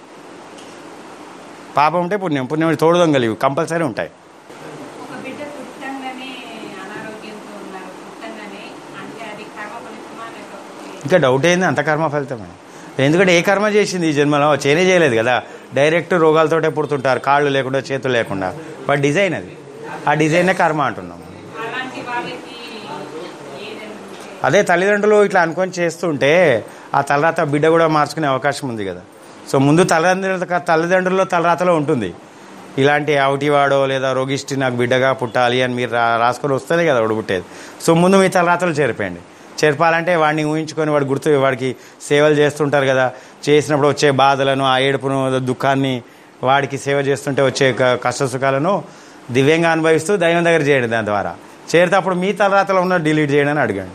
S1: పాపం ఉంటే పుణ్యం పుణ్యం తోడు దొంగలు ఇవి కంపల్సరీ ఉంటాయి
S7: ఒక బిడ్డ పుట్టంగానే అనారోగ్యంతో ఉన్నారు పుట్టంగానే అంటే అది కర్మ ఫలితమా లేకపోతే
S1: ఇంకా డౌట్ ఏంది అంత కర్మ ఫలితమే ఎందుకంటే ఏ కర్మ చేసింది ఈ జన్మలో చేనే చేయలేదు కదా డైరెక్ట్ రోగాలతోటే పుడుతుంటారు కాళ్ళు లేకుండా చేతులు లేకుండా బట్ డిజైన్ అది ఆ డిజైనే కర్మ అంటున్నాం
S7: అలాంటి వాళ్ళకి ఏదైనా
S1: అదే తల్లిదండ్రులు ఇట్లా అనుకొని చేస్తుంటే ఆ తలరాత బిడ్డ కూడా మార్చుకునే అవకాశం ఉంది కదా సో ముందు తల్లిదండ్రుల తల్లిదండ్రుల్లో తలరాతలో ఉంటుంది ఇలాంటి అవుటివాడో లేదా రోగిష్టి నాకు బిడ్డగా పుట్టాలి అని మీరు రా రాసుకొని వస్తేనే కదా వాడు పుట్టేది సో ముందు మీ తలరాతలు చేరిపోయండి చేర్పాలంటే వాడిని ఊహించుకొని వాడు గుర్తు వాడికి సేవలు చేస్తుంటారు కదా చేసినప్పుడు వచ్చే బాధలను ఆ ఏడుపును దుఃఖాన్ని వాడికి సేవ చేస్తుంటే వచ్చే క- కష్ట సుఖాలను దివ్యంగా అనుభవిస్తూ దైవం దగ్గర చేయండి దాని ద్వారా చేరితే అప్పుడు మీ తలరాతలో ఉన్న డిలీట్ చేయడం అని అడగండి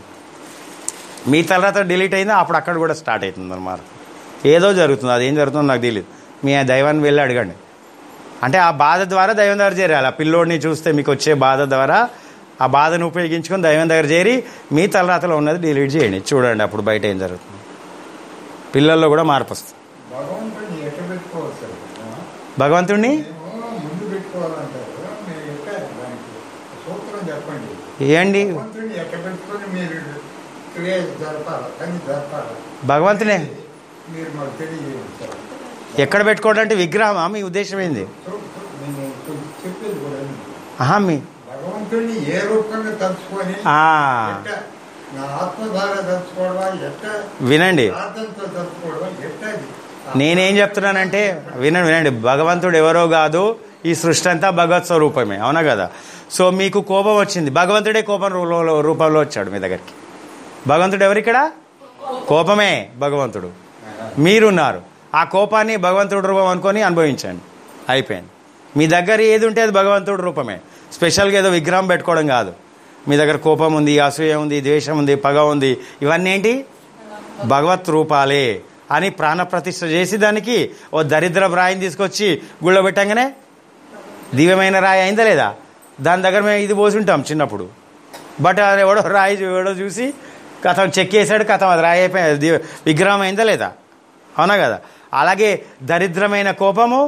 S1: మీ తలరాత డిలీట్ అయిందో అప్పుడు అక్కడ కూడా స్టార్ట్ అవుతుంది అన్నమాట ఏదో జరుగుతుంది అది ఏం జరుగుతుందో నాకు తెలియదు మీ ఆ దైవాన్ని వెళ్ళి అడగండి అంటే ఆ బాధ ద్వారా దైవం దగ్గర చేరాలి ఆ పిల్లోడిని చూస్తే మీకు వచ్చే బాధ ద్వారా ఆ బాధను ఉపయోగించుకొని దైవం దగ్గర చేరి మీ తలరాతలో ఉన్నది డిలీట్ చేయండి చూడండి అప్పుడు బయట ఏం జరుగుతుంది పిల్లల్లో కూడా మార్పు వస్తుంది
S2: భగవంతుడిని ఎట్లా పెట్టుకోవాలి సార్
S1: భగవంతుడిని
S2: మేము ముందు పెట్టుకోవాలంటారు మీరు ఎట్లా దానికి సూత్రం చెప్పండి
S1: ఏంటి
S2: భగవంతుడిని ఎట్లా పెట్టుకొని మీరు క్రియ జరపాలి కానీ జరపాలి
S1: భగవంతునే
S2: మీరు మాకు తెలియజేయండి సార్
S1: ఎక్కడ పెట్టుకోవడం అంటే విగ్రహమా మీ ఉద్దేశం ఏంది
S2: సో, నేను కొంచెం చెప్పేది కూడా వినండి.
S1: ఆహా మీ
S2: భగవంతుడిని ఏ రూపంగా తలుచుకొని
S1: ఆ,
S2: ఎట్ట నా ఆత్మ ద్వారా తలుచుకోవడమా ఎట్ట
S1: వినండి
S2: ప్రార్థనతో తలుచుకోవడమా ఎట్ట అది?
S1: నేనేం చెప్తున్నానంటే వినండి వినండి భగవంతుడు ఎవరో కాదు ఈ సృష్టి అంతా భగవత్ స్వరూపమే అవునా కదా సో మీకు కోపం వచ్చింది భగవంతుడే కోపం రూపంలో రూపంలో వచ్చాడు మీ దగ్గరికి భగవంతుడు ఎవరిక్కడ కోపమే భగవంతుడు మీరున్నారు ఆ కోపాన్ని భగవంతుడు రూపం అనుకొని అనుభవించండి అయిపోయింది మీ దగ్గర ఏది ఉంటే అది భగవంతుడు రూపమే స్పెషల్గా ఏదో విగ్రహం పెట్టుకోవడం కాదు మీ దగ్గర కోపం ఉంది అసూయ ఉంది ద్వేషం ఉంది పగ ఉంది ఇవన్నీ ఏంటి భగవత్ రూపాలే అని ప్రాణప్రతిష్ఠ చేసి దానికి ఓ దరిద్ర రాయిని తీసుకొచ్చి గుళ్ళో పెట్టంగానే దివ్యమైన రాయి అయిందా లేదా దాని దగ్గర మేము ఇది పోసి ఉంటాం చిన్నప్పుడు బట్ అది ఎవడో రాయి చూ- ఎవడో చూసి కథం చెక్కేసాడు కథం అది రాయి అయిపోయింది దివ్య విగ్రహం అయిందా లేదా అవునా కదా అలాగే దరిద్రమైన కోపము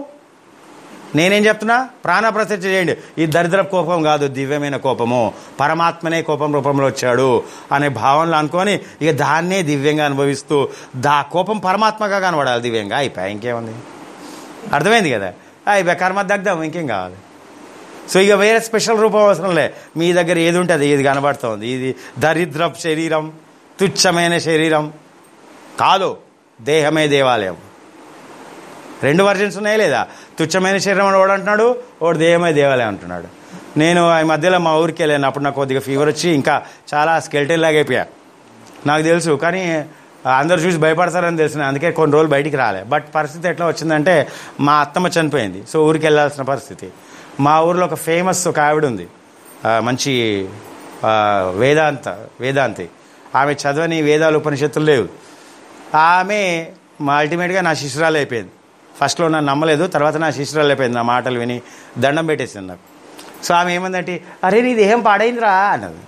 S1: నేనేం చెప్తున్నా ప్రాణప్రతిష్ఠ చేయండి ఈ దరిద్ర కోపం కాదు దివ్యమైన కోపము పరమాత్మనే కోపం రూపంలో వచ్చాడు అనే భావనలు అనుకొని ఇక దాన్నే దివ్యంగా అనుభవిస్తూ దా కోపం పరమాత్మగా కనబడాలి దివ్యంగా అయిపోయా ఇంకేముంది అర్థమైంది కదా అయిపోయా కర్మ దగ్ధం ఇంకేం కావాలి సో ఇక వేరే స్పెషల్ రూపం అవసరం లే మీ దగ్గర ఏది ఉంటుంది ఇది కనబడుతుంది ఇది దరిద్ర శరీరం తుచ్చమైన శరీరం కాదు దేహమే దేవాలయం రెండు వర్జన్స్ ఉన్నాయి లేదా తుచ్చమైన శరీరం అని వాడు అంటున్నాడు వాడు దేహమే దేవాలయం అంటున్నాడు నేను ఈ మధ్యలో మా ఊరికి వెళ్ళాను అప్పుడు నాకు కొద్దిగా ఫీవర్ వచ్చి ఇంకా చాలా స్కెల్టెన్ లాగా అయిపోయా నాకు తెలుసు కానీ అందరు చూసి భయపడతారని తెలిసిన అందుకే కొన్ని రోజులు బయటికి రాలే బట్ పరిస్థితి ఎట్లా వచ్చిందంటే మా అత్తమ్మ చనిపోయింది సో ఊరికి వెళ్ళాల్సిన పరిస్థితి మా ఊర్లో ఒక ఫేమస్ ఒక ఆవిడ ఉంది ఆ, మంచి ఆ, వేదాంత వేదాంతి ఆమె చదవని వేదాలు ఉపనిషత్తులు లేవు ఆమె మా అల్టిమేట్గా నా శిష్యురాలు అయిపోయింది ఫస్ట్లో నన్ను నమ్మలేదు తర్వాత నా శిష్యురాలు అయిపోయింది నా మాటలు విని దండం పెట్టేసింది నాకు సో ఆమె ఏమందంటే అరే నీ దేహం పాడైందిరా అన్నది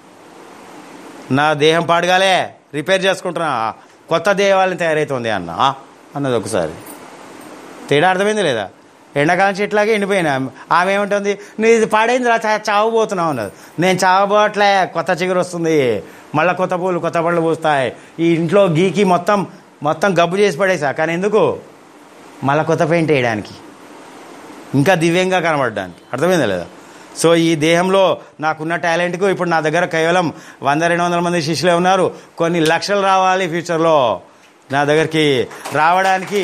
S1: నా దేహం పాడగాలే రిపేర్ చేసుకుంటున్నా కొత్త దేవాలయం తయారవుతుంది అన్న "ఆ?" అన్నది ఒకసారి తేడా అర్థమైంది లేదా ఎండాకాలం చెట్లాగే ఎండిపోయినా ఆమె ఏముంటుంది నువ్వు ఇది పాడైంది రా చా చావబోతున్నావు అన్నది నేను చావబోట్లే కొత్త చిగురు వస్తుంది మళ్ళీ కొత్త పూలు కొత్త పళ్ళు పూస్తాయి ఈ ఇంట్లో గీకి మొత్తం మొత్తం గబ్బు చేసి పడేసా కానీ ఎందుకు మళ్ళీ కొత్త పెయింట్ వేయడానికి ఇంకా దివ్యంగా కనబడడానికి అర్థమైందా లేదా సో ఈ దేహంలో నాకున్న టాలెంట్కు ఇప్పుడు నా దగ్గర కేవలం వంద రెండు వందల మంది శిష్యులే ఉన్నారు కొన్ని లక్షలు రావాలి ఫ్యూచర్లో నా దగ్గరికి రావడానికి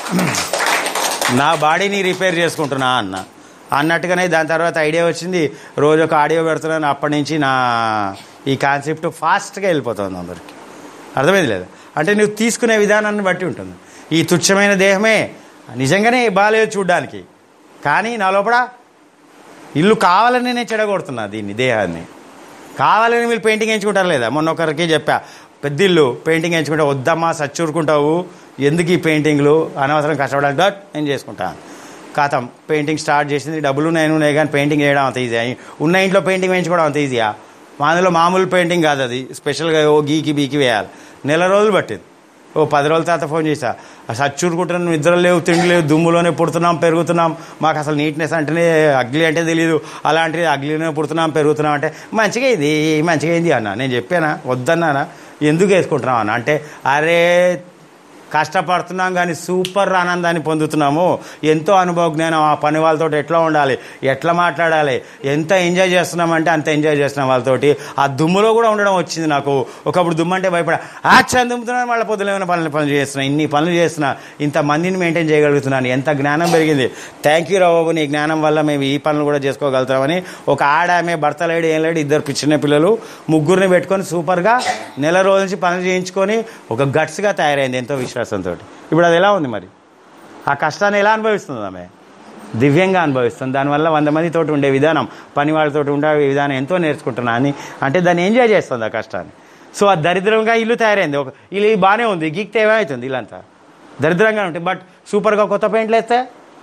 S1: నా బాడీని రిపేర్ చేసుకుంటున్నా అన్న అన్నట్టుగానే దాని తర్వాత ఐడియా వచ్చింది రోజు ఒక ఆడియో పెడుతున్నాను అప్పటి నుంచి నా ఈ కాన్సెప్ట్ ఫాస్ట్గా వెళ్ళిపోతుంది అందరికి అర్థమైంది లేదా అంటే నువ్వు తీసుకునే విధానాన్ని బట్టి ఉంటుంది ఈ తుచ్చమైన దేహమే నిజంగానే బాగాలేదు చూడ్డానికి కానీ నా లోపల ఇల్లు కావాలని నేను చెడగొడుతున్నా దీన్ని దేహాన్ని కావాలని మీరు పెయింటింగ్ వేయించుకుంటారు లేదా మొన్న ఒకరికి చెప్పా పెద్ద ఇల్లు పెయింటింగ్ వేయించుకుంటా వద్దమ్మా సచ్చూరుకుంటావు ఎందుకు ఈ పెయింటింగ్లు అనవసరం కష్టపడాలి డట్ నేను చేసుకుంటా కాతం పెయింటింగ్ స్టార్ట్ చేసింది డబ్బులు నేను ఉన్నాయి కానీ పెయింటింగ్ వేయడం అంత ఈజీ ఉన్న ఇంట్లో పెయింటింగ్ వేయించుకోవడం అంత ఈజీయా మా అందులో మామూలు పెయింటింగ్ కాదు అది స్పెషల్గా ఓ గీకి బీకి వేయాలి నెల రోజులు పట్టింది ఓ పది రోజుల తర్వాత ఫోన్ చేసా సచ్చూరుకుంటున్నాం నిద్ర లేవు తిండి లేవు దుమ్ములోనే పుడుతున్నాం పెరుగుతున్నాం మాకు అసలు నీట్నెస్ అంటేనే అగ్లీ అంటే తెలియదు అలాంటిది అగ్లీలోనే పుడుతున్నాం పెరుగుతున్నాం అంటే మంచిగా ఇది మంచిగా అయింది అన్న నేను చెప్పానా వద్దన్నానా ఎందుకు వేసుకుంటున్నాం అన్న అంటే అరే కష్టపడుతున్నాం కానీ సూపర్ ఆనందాన్ని పొందుతున్నాము ఎంతో అనుభవ జ్ఞానం ఆ పని వాళ్ళతో ఎట్లా ఉండాలి ఎట్లా మాట్లాడాలి ఎంత ఎంజాయ్ చేస్తున్నామంటే అంత ఎంజాయ్ చేస్తున్నాం వాళ్ళతోటి ఆ దుమ్ములో కూడా ఉండడం వచ్చింది నాకు ఒకప్పుడు దుమ్ము అంటే భయపడ యాక్షన్ దుమ్ముతున్నాను మళ్ళీ పొద్దున ఏమైనా పనులు పనులు చేస్తున్నా ఇన్ని పనులు చేస్తున్నా ఇంత మందిని మెయింటైన్ చేయగలుగుతున్నాను ఎంత జ్ఞానం పెరిగింది థ్యాంక్ యూ రావు నీ జ్ఞానం వల్ల మేము ఈ పనులు కూడా చేసుకోగలుగుతామని ఒక ఆడ ఆమె భర్త లేడు ఏం లేడు ఇద్దరు చిన్న పిల్లలు ముగ్గురిని పెట్టుకొని సూపర్గా నెల రోజుల నుంచి పనులు చేయించుకొని ఒక గట్స్గా తయారైంది ఎంతో విశ్వాసంతో ఇప్పుడు అది ఎలా ఉంది మరి ఆ కష్టాన్ని ఎలా అనుభవిస్తుంది ఆమె దివ్యంగా అనుభవిస్తుంది దానివల్ల వంద మందితో ఉండే విధానం పని వాళ్ళతో ఉండే విధానం ఎంతో నేర్చుకుంటున్నా అని అంటే దాన్ని ఎంజాయ్ చేస్తుంది ఆ కష్టాన్ని సో ఆ దరిద్రంగా ఇల్లు తయారైంది ఒక ఇల్లు బాగానే ఉంది గీక్తే ఏమవుతుంది ఇల్లంతా దరిద్రంగా ఉంటుంది బట్ సూపర్గా కొత్త పెయింట్లు వేస్తే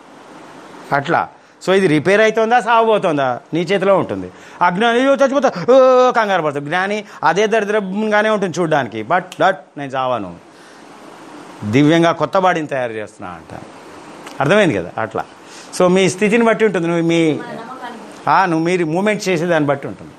S1: అట్లా సో ఇది రిపేర్ అవుతుందా సాగుపోతుందా నీ చేతిలో ఉంటుంది అజ్ఞాని "అయ్యో, చచ్చిపోతా ఓ, కంగారు పడుతుంది జ్ఞాని అదే దరిద్రంగానే ఉంటుంది చూడడానికి బట్ డట్ నేను చావాను దివ్యంగా కొత్త బాడీని తయారు చేస్తున్నా అంట అర్థమైంది కదా అట్లా సో మీ స్థితిని బట్టి ఉంటుంది నువ్వు మీ ఆ, నువ్వు మీరు మూమెంట్ చేసే దాన్ని బట్టి ఉంటుంది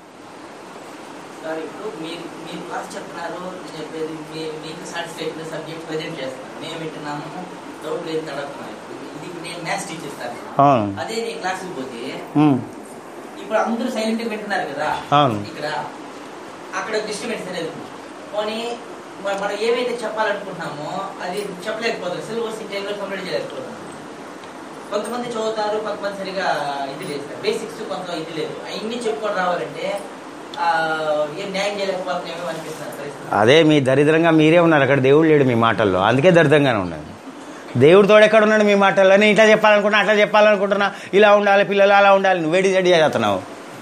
S6: సార్ ఇప్పుడు మీరు మీరు క్లాస్ చెప్తున్నారు నేను చెప్పేది మీ- మీకు సాటిస్ఫాక్టరీ సబ్జెక్ట్ ప్రజెంట్ చేస్తాను మేము వింటున్నాము డౌట్ లేదు అడుగుతున్నాను ఇప్పుడు ఇది ఇప్పుడు నేను మ్యాథ్స్ టీచర్ సార్
S1: అవును
S6: అదే నేను క్లాస్కి పోతే
S1: ఉమ్,
S6: ఇప్పుడు అందరూ సైలెంట్ గా వింటున్నారు కదా
S1: అవును.
S6: ఇక్కడ అక్కడ డిస్టర్బెన్స్ అనేది ఉంది. పోనీ మ- మనం ఏవైతే చెప్పాలనుకుంటున్నామో అది చెప్పలేకపోతాం సిలబస్ ఈ టైంలో కంప్లీట్ చేయలేకపోతాం కొంతమంది చదువుతారు కొంతమంది సరిగా ఇది లేదు బేసిక్స్ కొంత ఇది లేదు అవన్నీ చెప్పుకొని రావాలంటే ఆ, ఏం న్యాయం చేయలేకపోతున్నామో అనిపిస్తుంది పరిస్థితి
S1: అదే మీ దరిద్రంగా మీరే ఉన్నారు అక్కడ దేవుడు లేడు మీ మాటల్లో అందుకే దరిద్రంగానే ఉన్నది దేవుడు తోడు ఎక్కడ ఉన్నాడు మీ మాటల్లో నేను ఇట్లా చెప్పాలనుకుంటున్నా అట్లా చెప్పాలనుకుంటున్నా ఇలా ఉండాలి పిల్లలు అలా ఉండాలి నువ్వే డిసైడ్ చేస్తున్నావు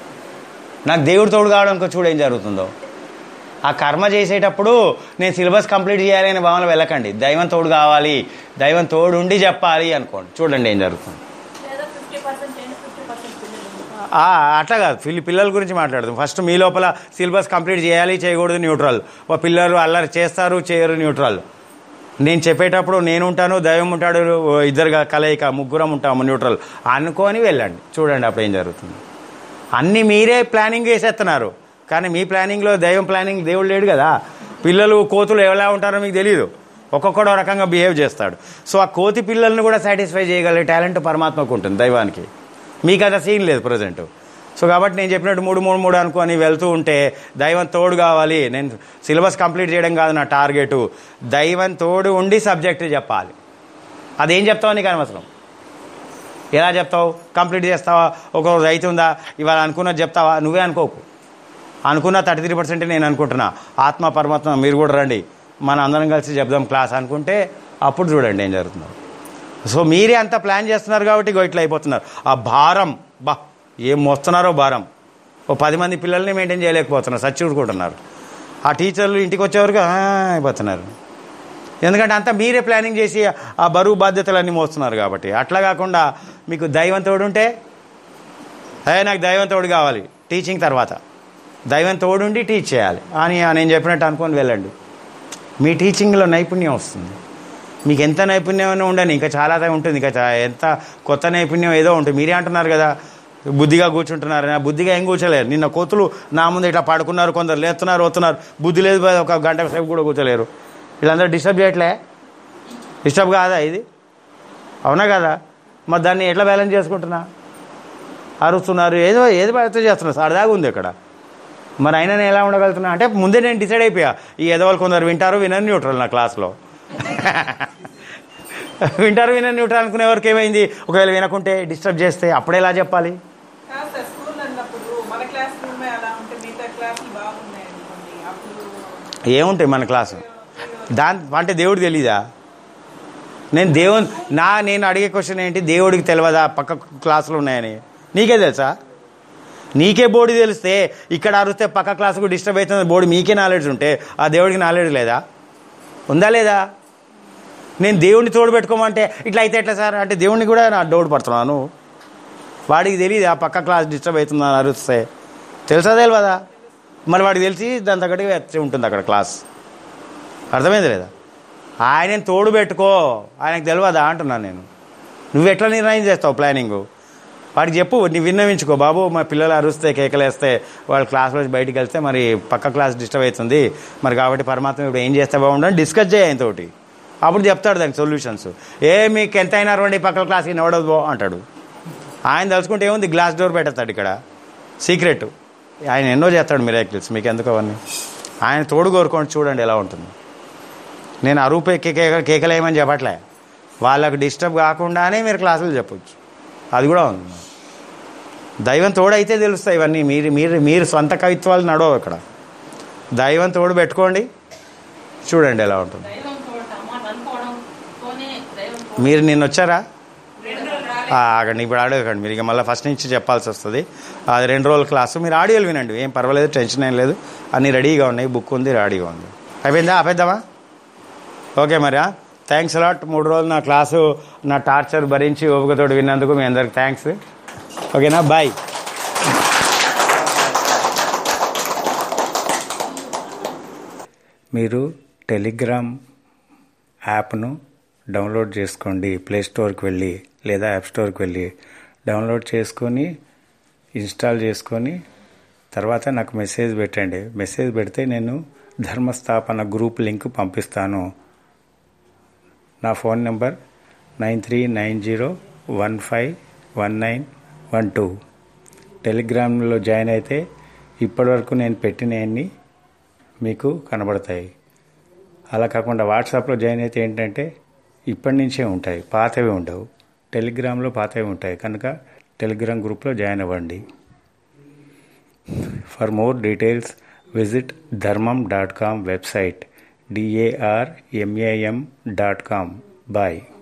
S1: నాకు దేవుడు తోడు కావడం ఇంకో చూడు ఏం జరుగుతుందో ఆ కర్మ చేసేటప్పుడు నేను సిలబస్ కంప్లీట్ చేయాలి అనే భావన వెళ్ళకండి దైవం తోడు కావాలి దైవం తోడు ఉండి చెప్పాలి అనుకోండి చూడండి ఏం జరుగుతుంది
S5: లేదా ఫిఫ్టీ పర్సెంట్ చేయండి ఫిఫ్టీ పర్సెంట్ పిల్లలు
S1: ఆ, అట్లా కాదు పిల్ల పిల్లల గురించి మాట్లాడదాం ఫస్ట్ మీ లోపల సిలబస్ కంప్లీట్ చేయాలి చేయకూడదు న్యూట్రల్ ఓ పిల్లలు అల్లరి చేస్తారు చేయరు న్యూట్రల్ నేను చెప్పేటప్పుడు నేను ఉంటాను దైవం ఉంటాడు ఓ ఇద్దరుగా కలయిక ముగ్గురం ఉంటాము న్యూట్రల్ అనుకొని వెళ్ళండి చూడండి అప్పుడు ఏం జరుగుతుంది అన్నీ మీరే ప్లానింగ్ చేసేస్తున్నారు కానీ మీ ప్లానింగ్లో దైవం ప్లానింగ్ దేవుడు లేడు కదా పిల్లలు కోతులు ఎలా ఉంటారో మీకు తెలియదు ఒక్కొక్కడో రకంగా బిహేవ్ చేస్తాడు సో ఆ కోతి పిల్లల్ని కూడా సాటిస్ఫై చేయగలిగే టాలెంట్ పరమాత్మకు ఉంటుంది దైవానికి మీకు అంత సీన్ లేదు ప్రజెంట్ సో కాబట్టి నేను చెప్పినట్టు మూడు మూడు మూడు అనుకొని వెళ్తూ ఉంటే దైవం తోడు కావాలి నేను సిలబస్ కంప్లీట్ చేయడం కాదు నా టార్గెట్ దైవం తోడు ఉండి సబ్జెక్ట్ చెప్పాలి అదేం చెప్తావు నీకు అనవసరం ఎలా చెప్తావు కంప్లీట్ చేస్తావా ఒక రోజు అవుతుందా ఇవాళ అనుకున్నది చెప్తావా నువ్వే అనుకోకు అనుకున్న థర్టీ త్రీ పర్సెంట్ నేను అనుకుంటున్నా ఆత్మ పరమాత్మ మీరు కూడా రండి మన అందరం కలిసి చెప్దాం క్లాస్ అనుకుంటే అప్పుడు చూడండి ఏం జరుగుతుందో సో మీరే అంత ప్లాన్ చేస్తున్నారు కాబట్టి ఇగో ఇట్లా అయిపోతున్నారు ఆ భారం బా ఏం మోస్తున్నారో భారం ఓ పది మంది పిల్లల్ని మెయింటైన్ చేయలేకపోతున్నారు సచ్చిడుకుంటున్నారు ఆ టీచర్లు ఇంటికి వచ్చేవరకు "ఆ" అయిపోతున్నారు ఎందుకంటే అంతా మీరే ప్లానింగ్ చేసి ఆ బరువు బాధ్యతలన్నీ మోస్తున్నారు కాబట్టి అట్లా కాకుండా మీకు దైవం తోడు ఉంటే అదే నాకు దైవం తోడు కావాలి టీచింగ్ తర్వాత దైవం తోడుండి టీచ్ చేయాలి అని నేను చెప్పినట్టు అనుకొని వెళ్ళండి మీ టీచింగ్లో నైపుణ్యం వస్తుంది మీకు ఎంత నైపుణ్యం ఉండని ఇంకా చాలా ఉంటుంది ఇంకా చా- ఎంత కొత్త నైపుణ్యం ఏదో ఉంటుంది మీరే అంటున్నారు కదా బుద్ధిగా కూర్చుంటున్నారు నా బుద్ధిగా ఏం కూర్చోలేరు నిన్న కోతులు నా ముందు ఇట్లా పడుకున్నారు కొందరు లేస్తున్నారు వస్తున్నారు బుద్ధి లేదు పోయి ఒక గంట సేపు కూడా కూర్చోలేరు వీళ్ళందరూ డిస్టర్బ్ చేయట్లే డిస్టర్బ్ కాదా ఇది అవునా కదా మరి దాన్ని ఎట్లా బ్యాలెన్స్ చేసుకుంటున్నా అరుస్తున్నారు ఏదో ఏది పడితే చేస్తున్నారు సరదాగా ఉంది ఇక్కడ మరి అయినా నేను ఎలా ఉండగలుగుతున్నా అంటే ముందే నేను డిసైడ్ అయిపోయా ఈ ఎదవాళ్ళు కొందరు వింటారు వినరు న్యూట్రల్ నా క్లాస్లో వింటారు వినరు న్యూట్రల్ అనుకునే వరకు ఏమైంది ఒకవేళ వినకుంటే డిస్టర్బ్ చేస్తే అప్పుడు ఎలా చెప్పాలి
S7: కాదు సార్ స్కూల్ అన్నప్పుడు మన క్లాస్ రూమే అలా ఉంటే మిగతా క్లాసులు బాగున్నాయి అనుకోండి అప్పుడు
S1: ఏముంటాయి మన క్లాసు దాని అంటే దేవుడు తెలీదా నేను దేవుని నా నేను అడిగే క్వశ్చన్ ఏంటి దేవుడికి తెలియదా పక్క క్లాసులు ఉన్నాయని నీకే తెలుసా నీకే బోడి తెలిస్తే ఇక్కడ అరిస్తే పక్క క్లాసుకు డిస్టర్బ్ అవుతుంది బోడి మీకే నాలెడ్జ్ ఉంటే ఆ దేవుడికి నాలెడ్జ్ లేదా ఉందా లేదా నేను దేవుడిని తోడు పెట్టుకోమంటే ఇట్లా అయితే ఎట్లా సార్ అంటే దేవుడిని కూడా నా డౌట్ పడుతున్నాను వాడికి తెలియదు ఆ పక్క క్లాస్ డిస్టర్బ్ అవుతుందని అరుస్తే తెలుసా తెలియదా మరి వాడికి తెలిసి దాని తగ్గట్టుగా వచ్చి ఉంటుంది అక్కడ క్లాస్ అర్థమైంది లేదా ఆయనని తోడు పెట్టుకో ఆయనకు తెలియదా అంటున్నాను నేను నువ్వు ఎట్లా నిర్ణయం చేస్తావు ప్లానింగ్ వాడికి చెప్పు నీ విన్నవించుకో బాబు మా పిల్లలు అరుస్తే కేకలేస్తే వాళ్ళ క్లాస్లో బయటికి వెళ్తే మరి పక్క క్లాస్ డిస్టర్బ్ అవుతుంది మరి కాబట్టి పరమాత్మ ఇప్పుడు ఏం చేస్తే బాగుండని డిస్కస్ చేయ ఆయనతోటి అప్పుడు చెప్తాడు దానికి సొల్యూషన్స్ ఏ మీకు ఎంత అయినా రండి పక్క క్లాస్కి నడవదు బో అంటాడు ఆయన తలుచుకుంటే ఏముంది గ్లాస్ డోర్ పెట్టేస్తాడు ఇక్కడ సీక్రెట్ ఆయన ఎన్నో చేస్తాడు మిరాకిల్స్ మీకు ఎందుకు అవన్నీ ఆయన తోడు కోరుకోండి చూడండి ఎలా ఉంటుంది నేను అరూపే కేక కేకలేమని చెప్పట్లే వాళ్ళకు డిస్టర్బ్ కాకుండానే మీరు క్లాసులు చెప్పొచ్చు అది కూడా ఉంది దైవం తోడైతే తెలుస్తాయి ఇవన్నీ మీరు మీరు మీరు సొంత కవిత్వాలు నడవవు ఇక్కడ దైవం తోడు పెట్టుకోండి చూడండి ఎలా ఉంటుంది
S5: దైవం తోడు అమ్మ అనుకోవడంతోనే దైవం తోడు
S1: మీరు నిన్న వచ్చారా
S5: రెండు రోజులు
S1: ఆ, ఆగండి ఇప్పుడు ఆడియో మీరు ఇక మళ్ళీ ఫస్ట్ నుంచి చెప్పాల్సి వస్తుంది అది రెండు రోజుల క్లాసు మీరు ఆడియోలు వినండి ఏం పర్వాలేదు టెన్షన్ ఏం లేదు అన్నీ రెడీగా ఉన్నాయి బుక్ ఉంది రెడీగా ఉంది అయిపోయిందా ఆపేద్దామా ఓకే మరి థ్యాంక్స్ అలాట్ మూడు రోజులు నా క్లాసు నా టార్చర్ భరించి ఓపికతోటి విన్నందుకు మీ అందరికి థ్యాంక్స్ ఓకేనా బాయ్ మీరు టెలిగ్రామ్ యాప్ను డౌన్లోడ్ చేసుకోండి ప్లే స్టోర్కి వెళ్ళి లేదా యాప్ స్టోర్కి వెళ్ళి డౌన్లోడ్ చేసుకొని ఇన్స్టాల్ చేసుకొని తర్వాత నాకు మెసేజ్ పెట్టండి మెసేజ్ పెడితే నేను ధర్మస్థాపన గ్రూప్ లింక్ పంపిస్తాను నా phone number nine three nine zero one five one nine one two టెలిగ్రామ్లో జాయిన్ అయితే ఇప్పటివరకు నేను పెట్టినవన్నీ మీకు కనబడతాయి అలా కాకుండా వాట్సాప్లో జాయిన్ అయితే ఏంటంటే ఇప్పటి నుంచే ఉంటాయి పాతవి ఉండవు టెలిగ్రామ్లో పాతవి ఉంటాయి కనుక టెలిగ్రామ్ గ్రూప్లో జాయిన్ అవ్వండి for more details visit Dharmam dot com website D A R M A M dot com bye